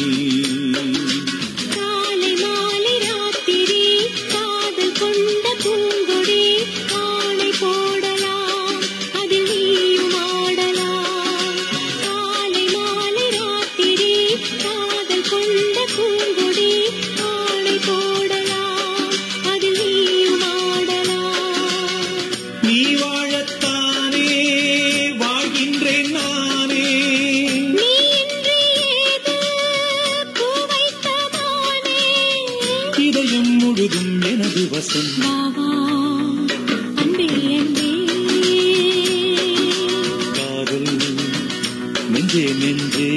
காலை மாலை ராத்திரி காதல் கொண்ட பூங்கொடி ஆணை போடலாம் அதில் நீயும் ஆடலாம் காலை மாலை ராத்திரி காதல் கொண்ட பூங்கொடி ஆணை போடலாம் அதில் நீயும் ஆடலாம் நீ வாழத்தானே வாழ்கின்றேன் நானே நீ இன்றி ஏது பூ வைத்த மானே இதயம் முழுதும் எனது வசம் பாவா அன்பே அன்பே காதல் நெஞ்சே நெஞ்சே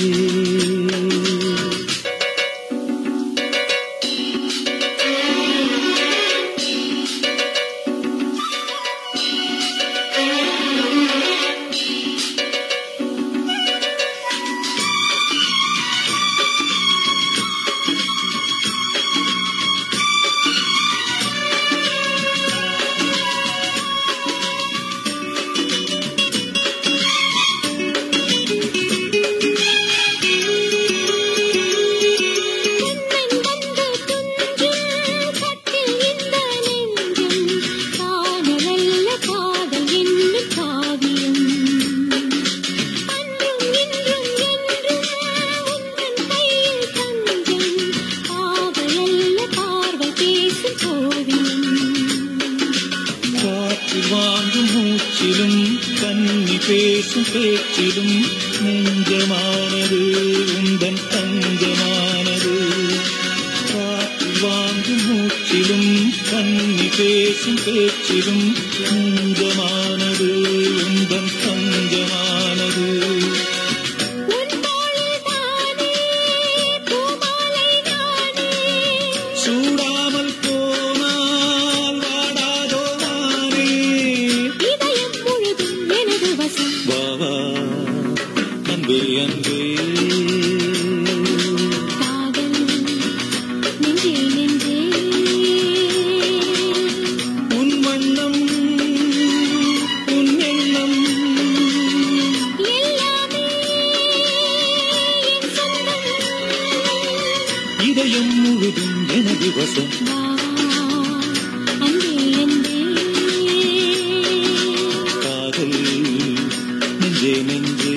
பொன்னன் வந்து துஞ்சும் கட்டில் இந்த நெஞ்சம் காதலல்ல காதல் என்னும் காவியம் அன்றும் இன்றும் என்றும் உந்தன் கையில் தஞ்சம் காதலல்ல பார்வை பேசும் ஓவியம் காற்றில் வாங்கும் மூச்சிலும் கண்ணி பேசும் பேச்சிலும் நெஞ்சமானது உந்தன் தஞ்சமானது காற்றில் வாங்கும் மூச்சிலும் கண்ணி பேசும் பேச்சிலும் நெஞ்சமானது உந்தன் தஞ்சமானது உன் தோளில் தானே பூமாலை நானே சூடாமல் போனால் வாடாதோ நானே இதயம் முழுதும் எனது வசம் வா வா, அன்பே அன்பே காதல் நெஞ்சே நெஞ்சே உன் வண்ணம் உன் எண்ணம் எல்லாமே என் சொந்தம் இதயம் முழுதும் எனது வசம் வா அன்பே அன்பே காதல் நெஞ்சே நெஞ்சே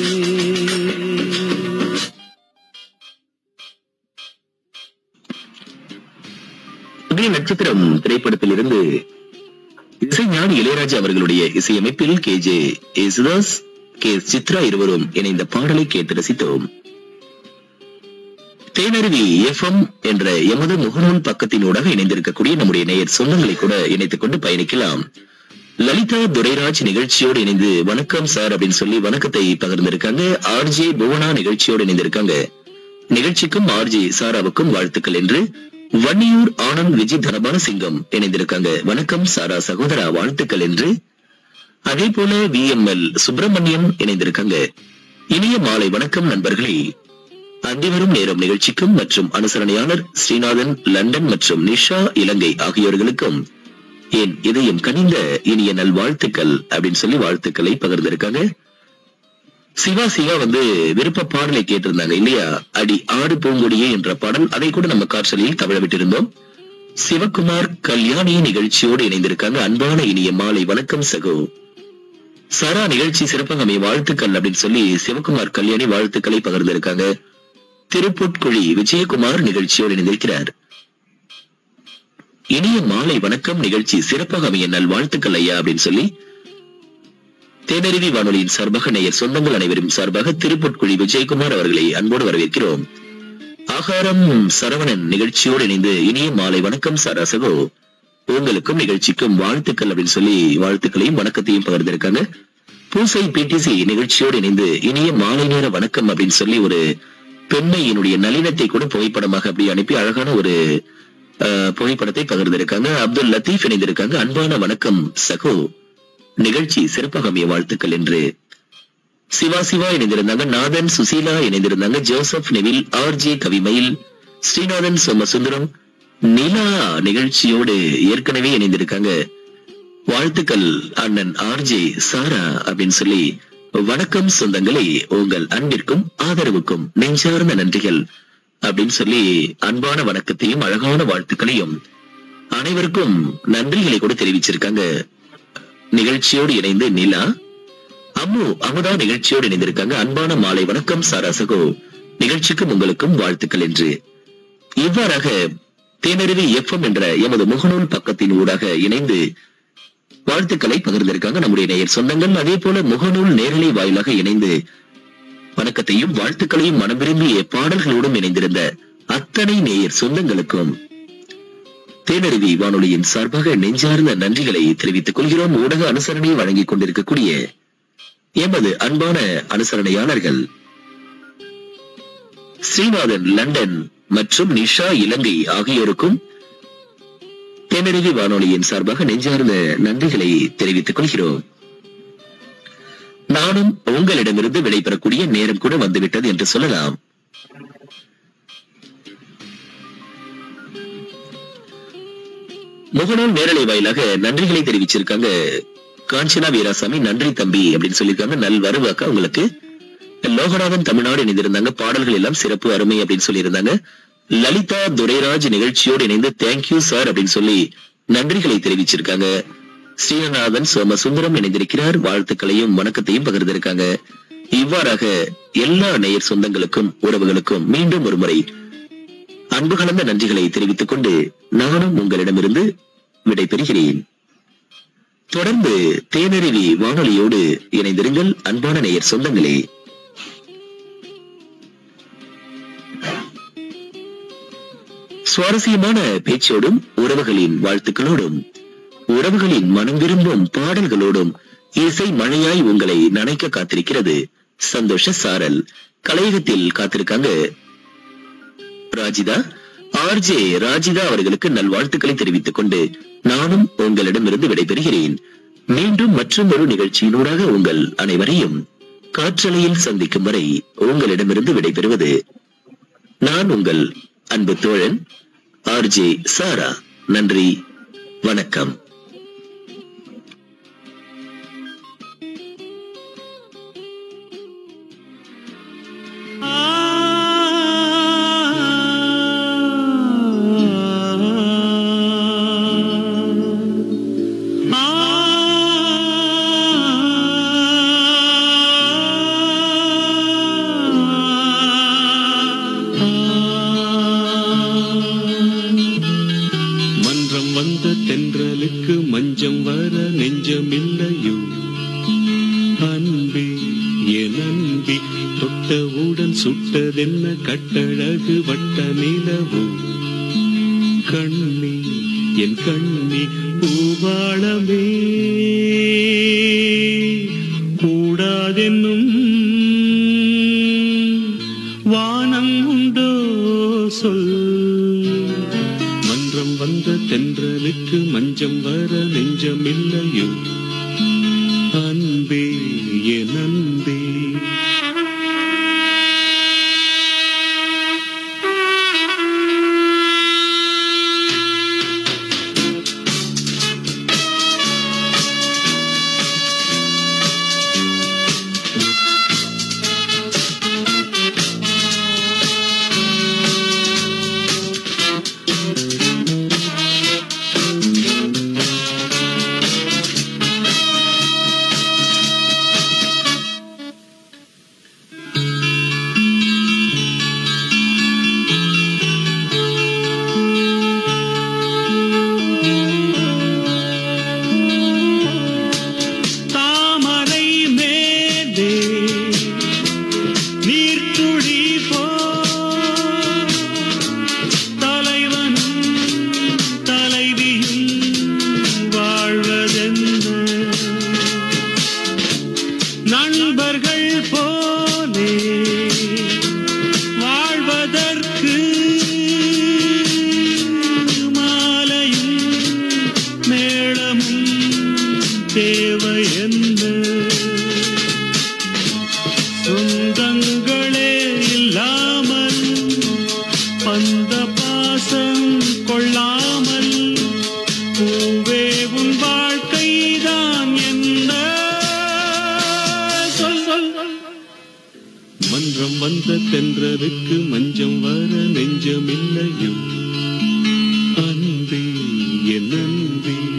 அக்னி நட்சத்திரம் திரைப்படத்திலிருந்து இசைஞானி இளையராஜா அவர்களுடைய இசையமைப்பில் K J Yesudas K Chithra இருவரும் இணைந்த பாடலை கேட்டு ரசித்தோம் தேனருவி எஃப்எம் என்ற எமது முகநூல் பக்கத்தினூடாக இணைந்திருக்கக்கூடிய நம்முடைய நேயர் சொந்தங்களை கூட இணைத்துக் கொண்டு பயணிக்கலாம் லலிதா துரைராஜ் நிகழ்ச்சியோடு இணைந்து வணக்கம் சார் அப்படின்னு சொல்லி வணக்கத்தை பகிர்ந்திருக்காங்க ஆர்ஜே புவனா நிகழ்ச்சியோடு இணைந்திருக்காங்க நிகழ்ச்சிக்கும் ஆர்ஜே சாராவுக்கும் வாழ்த்துக்கள் என்று வன்னியூர் ஆனந்த் விஜய் தனபால சிங்கம் இணைந்திருக்காங்க வணக்கம் சாரா சகோதரா வாழ்த்துக்கள் என்று அதே போல வி எம் எல் சுப்பிரமணியம் இணைந்திருக்காங்க இனிய மாலை வணக்கம் நண்பர்களே அந்திவரும் நேரம் நிகழ்ச்சிக்கும் மற்றும் அனுசரணையாளர் ஸ்ரீநாதன் லண்டன் மற்றும் நிஷா இலங்கை ஆகியோர்களுக்கும் என் இதயம் கனிந்த இனிய நல் வாழ்த்துக்கள் அப்படின்னு சொல்லி வாழ்த்துக்களை பகிர்ந்திருக்காங்க சிவா சிவா வந்து விருப்ப பாடலை கேட்டிருந்தாங்க இல்லையா அடி ஆடு பூங்கொடியே என்ற பாடல் அதை கூட நம்ம காற்றலில் தவழ விட்டிருந்தோம் சிவகுமார் கல்யாணி நிகழ்ச்சியோடு இணைந்திருக்காங்க அன்பான இனிய மாலை வணக்கம் சகோ சரா நிகழ்ச்சி சிறப்பாக அமைய வாழ்த்துக்கள் அப்படின்னு சொல்லி சிவகுமார் கல்யாணி வாழ்த்துக்களை பகிர்ந்திருக்காங்க திருப்புட்குழி விஜயகுமார் நிகழ்ச்சியோடு இணைந்திருக்கிறார் இனிய மாலை வணக்கம் நிகழ்ச்சி சிறப்பாக அமைய நல் வாழ்த்துக்கள் ஐயா அப்படின்னு சொல்லி தேனருவி வானொலியின் சார்பாக நேயர் சொந்தங்கள் அனைவரும் சார்பாக திருப்புட்குழி விஜயகுமார் அவர்களை அன்போடு வரவேற்கிறோம் ஆகாரம் சரவணன் நிகழ்ச்சியோடு இணைந்து இனிய மாலை வணக்கம் சராசகோ உங்களுக்கும் நிகழ்ச்சிக்கும் வாழ்த்துக்கள் அப்படின்னு சொல்லி வாழ்த்துக்களையும் வணக்கத்தையும் பகிர்ந்திருக்காங்க பூசை பிடிசி நிகழ்ச்சியோடு இணைந்து இனிய மாலை நேர வணக்கம் அப்படின்னு சொல்லி ஒரு பெண்மையினுடைய நளினத்தை கூட புகைப்படமாக அப்படி அனுப்பி அழகான ஒரு அஹ், புகைப்படத்தை பகிர்ந்திருக்காங்க அப்துல் லத்தீப் இணைந்திருக்காங்க அன்பான வணக்கம் சகோ நிகழ்ச்சி சிறப்பாக அமைய வாழ்த்துக்கள் என்று சிவா சிவா இணைந்திருந்தாங்க நாதன் சுசீலா இணைந்திருந்தாங்க Joseph Neville RJ Kavimayil Srinathan Somasundaram Nila நிகழ்ச்சியோடு ஏற்கனவே இணைந்திருக்காங்க வாழ்த்துக்கள் அண்ணன் ஆர்ஜே சாரா அப்படின்னு சொல்லி வணக்கம் சொந்தங்களே உங்கள் அன்பிற்கும் ஆதரவுக்கும் நெஞ்சார்ந்த நன்றிகள் அப்படின்னு சொல்லி அன்பான வணக்கத்தையும் அழகான வாழ்த்துக்களையும் அனைவருக்கும் நன்றிகளை கூட தெரிவிச்சிருக்காங்க நிகழ்ச்சியோடு இணைந்து நிலா அம்மு அமுதா நிகழ்ச்சியோடு இணைந்திருக்காங்க அன்பான மாலை வணக்கம் சாராசகோ நிகழ்ச்சிக்கும் உங்களுக்கும் வாழ்த்துக்கள் என்று இவ்வாறாக தேனருவி எஃப்எம் என்ற எமது முகநூல் பக்கத்தின் ஊடாக இணைந்து வாழ்த்துக்களை பகிர்ந்திருக்காங்க நம்முடைய நேயர் சொந்தங்கள் அதே போல முகநூல் நேரலை வாயிலாக இணைந்து வணக்கத்தையும் வாழ்த்துக்களையும் மனம் விரும்பிய பாடல்களோடும் இணைந்திருந்த அத்தனை நேயர் சொந்தங்களுக்கும் தேனருவி வானொலியின் சார்பாக நெஞ்சார்ந்த நன்றிகளை தெரிவித்துக் கொள்கிறோம் ஊடக அனுசரணை வழங்கிக் கொண்டிருக்கக்கூடிய எமது அன்பான அனுசரணையாளர்கள் ஸ்ரீநாதன் லண்டன் மற்றும் நிஷா இலங்கை ஆகியோருக்கும் தேனருவி வானொலியின் சார்பாக நெஞ்சார்ந்த நன்றிகளை தெரிவித்துக் கொள்கிறோம் நானும் உங்களிடமிருந்து விடைபெறக்கூடிய நேரம் கூட வந்துவிட்டது என்று சொல்லலாம் முகநூல் நேரலை வாயிலாக நன்றிகளை தெரிவிச்சிருக்காங்க காஞ்சனா வீராசாமி நன்றி தம்பி அப்படின்னு சொல்லியிருக்காங்க நல் வருவாக்கா உங்களுக்கு லோகநாதன் தமிழ்நாடு இணைந்திருந்தாங்க பாடல்கள் எல்லாம் சிறப்பு அருமை அப்படின்னு சொல்லியிருந்தாங்க லலிதா துரைராஜ் நிகழ்ச்சியோடு இணைந்து தேங்க்யூ சார் அப்படின்னு சொல்லி நன்றிகளை தெரிவிச்சிருக்காங்க ஸ்ரீநாதன் சோமசுந்தரம் இணைந்திருக்கிறார் வாழ்த்துக்களையும் வணக்கத்தையும் பகிர்ந்திருக்காங்க இவ்வாறாக எல்லா நேயர் சொந்தங்களுக்கும் உறவுகளுக்கும் மீண்டும் ஒரு முறை அன்பு கலந்த நன்றிகளை தெரிவித்துக் கொண்டு நானும் உங்களிடமிருந்து விடைபெறுகிறேன் தொடர்ந்து தேனருவி வானொலியோடு இணைந்திருங்கள் அன்பான நேயர் சொந்தங்களே சுவாரஸ்யமான பேச்சோடும் உறவுகளின் வாழ்த்துக்களோடும் உறவுகளின் மனம் விரும்பும் பாடல்களோடும் இசை மழையாய் உங்களை நனைக்க காத்திருக்கிறது சந்தோஷ சாரல் கலையகத்தில் காத்திருக்காங்க ராஜிதா ஆர்ஜே ராஜிதா அவர்களுக்கு நல்வாழ்த்துக்களை தெரிவித்துக் கொண்டு நானும் உங்களிடமிருந்து விடைபெறுகிறேன் மீண்டும் மற்றும் ஒரு நிகழ்ச்சியினூடாக உங்கள் அனைவரையும் காற்றலையில் சந்திக்கும் வரை உங்களிடமிருந்து விடைபெறுவது நான் உங்கள் அன்பு தோழன் ஆர்ஜே சாரா நன்றி வணக்கம் மன்றம் வந்த தென்றலுக்கு மஞ்சம் வர நெஞ்சமில்லையோ அன்பே என் அன்பி தொட்டவுடன் சுட்டதென்ன கட்டழகு வட்ட நிலவோ கண்ணி என் கண்ணி பூவாளமே கூடாதென்னும் வானம் உண்டோ சொல் மன்றம் வந்த தென்றலுக்கு மஞ்சம் வர நெஞ்சமில்லையோ அன்பே என் அன்பே தேவை என்ன சொந்தங்களே இல்லாமல் பந்த பாசம் கொள்ளாமல் பூவே உன் வாழ்க்கைதான் என்ன சொல் சொல் மன்றம் வந்த தென்றலுக்கு மஞ்சம் வர நெஞ்சமில்லையோ அன்பே என் அன்பே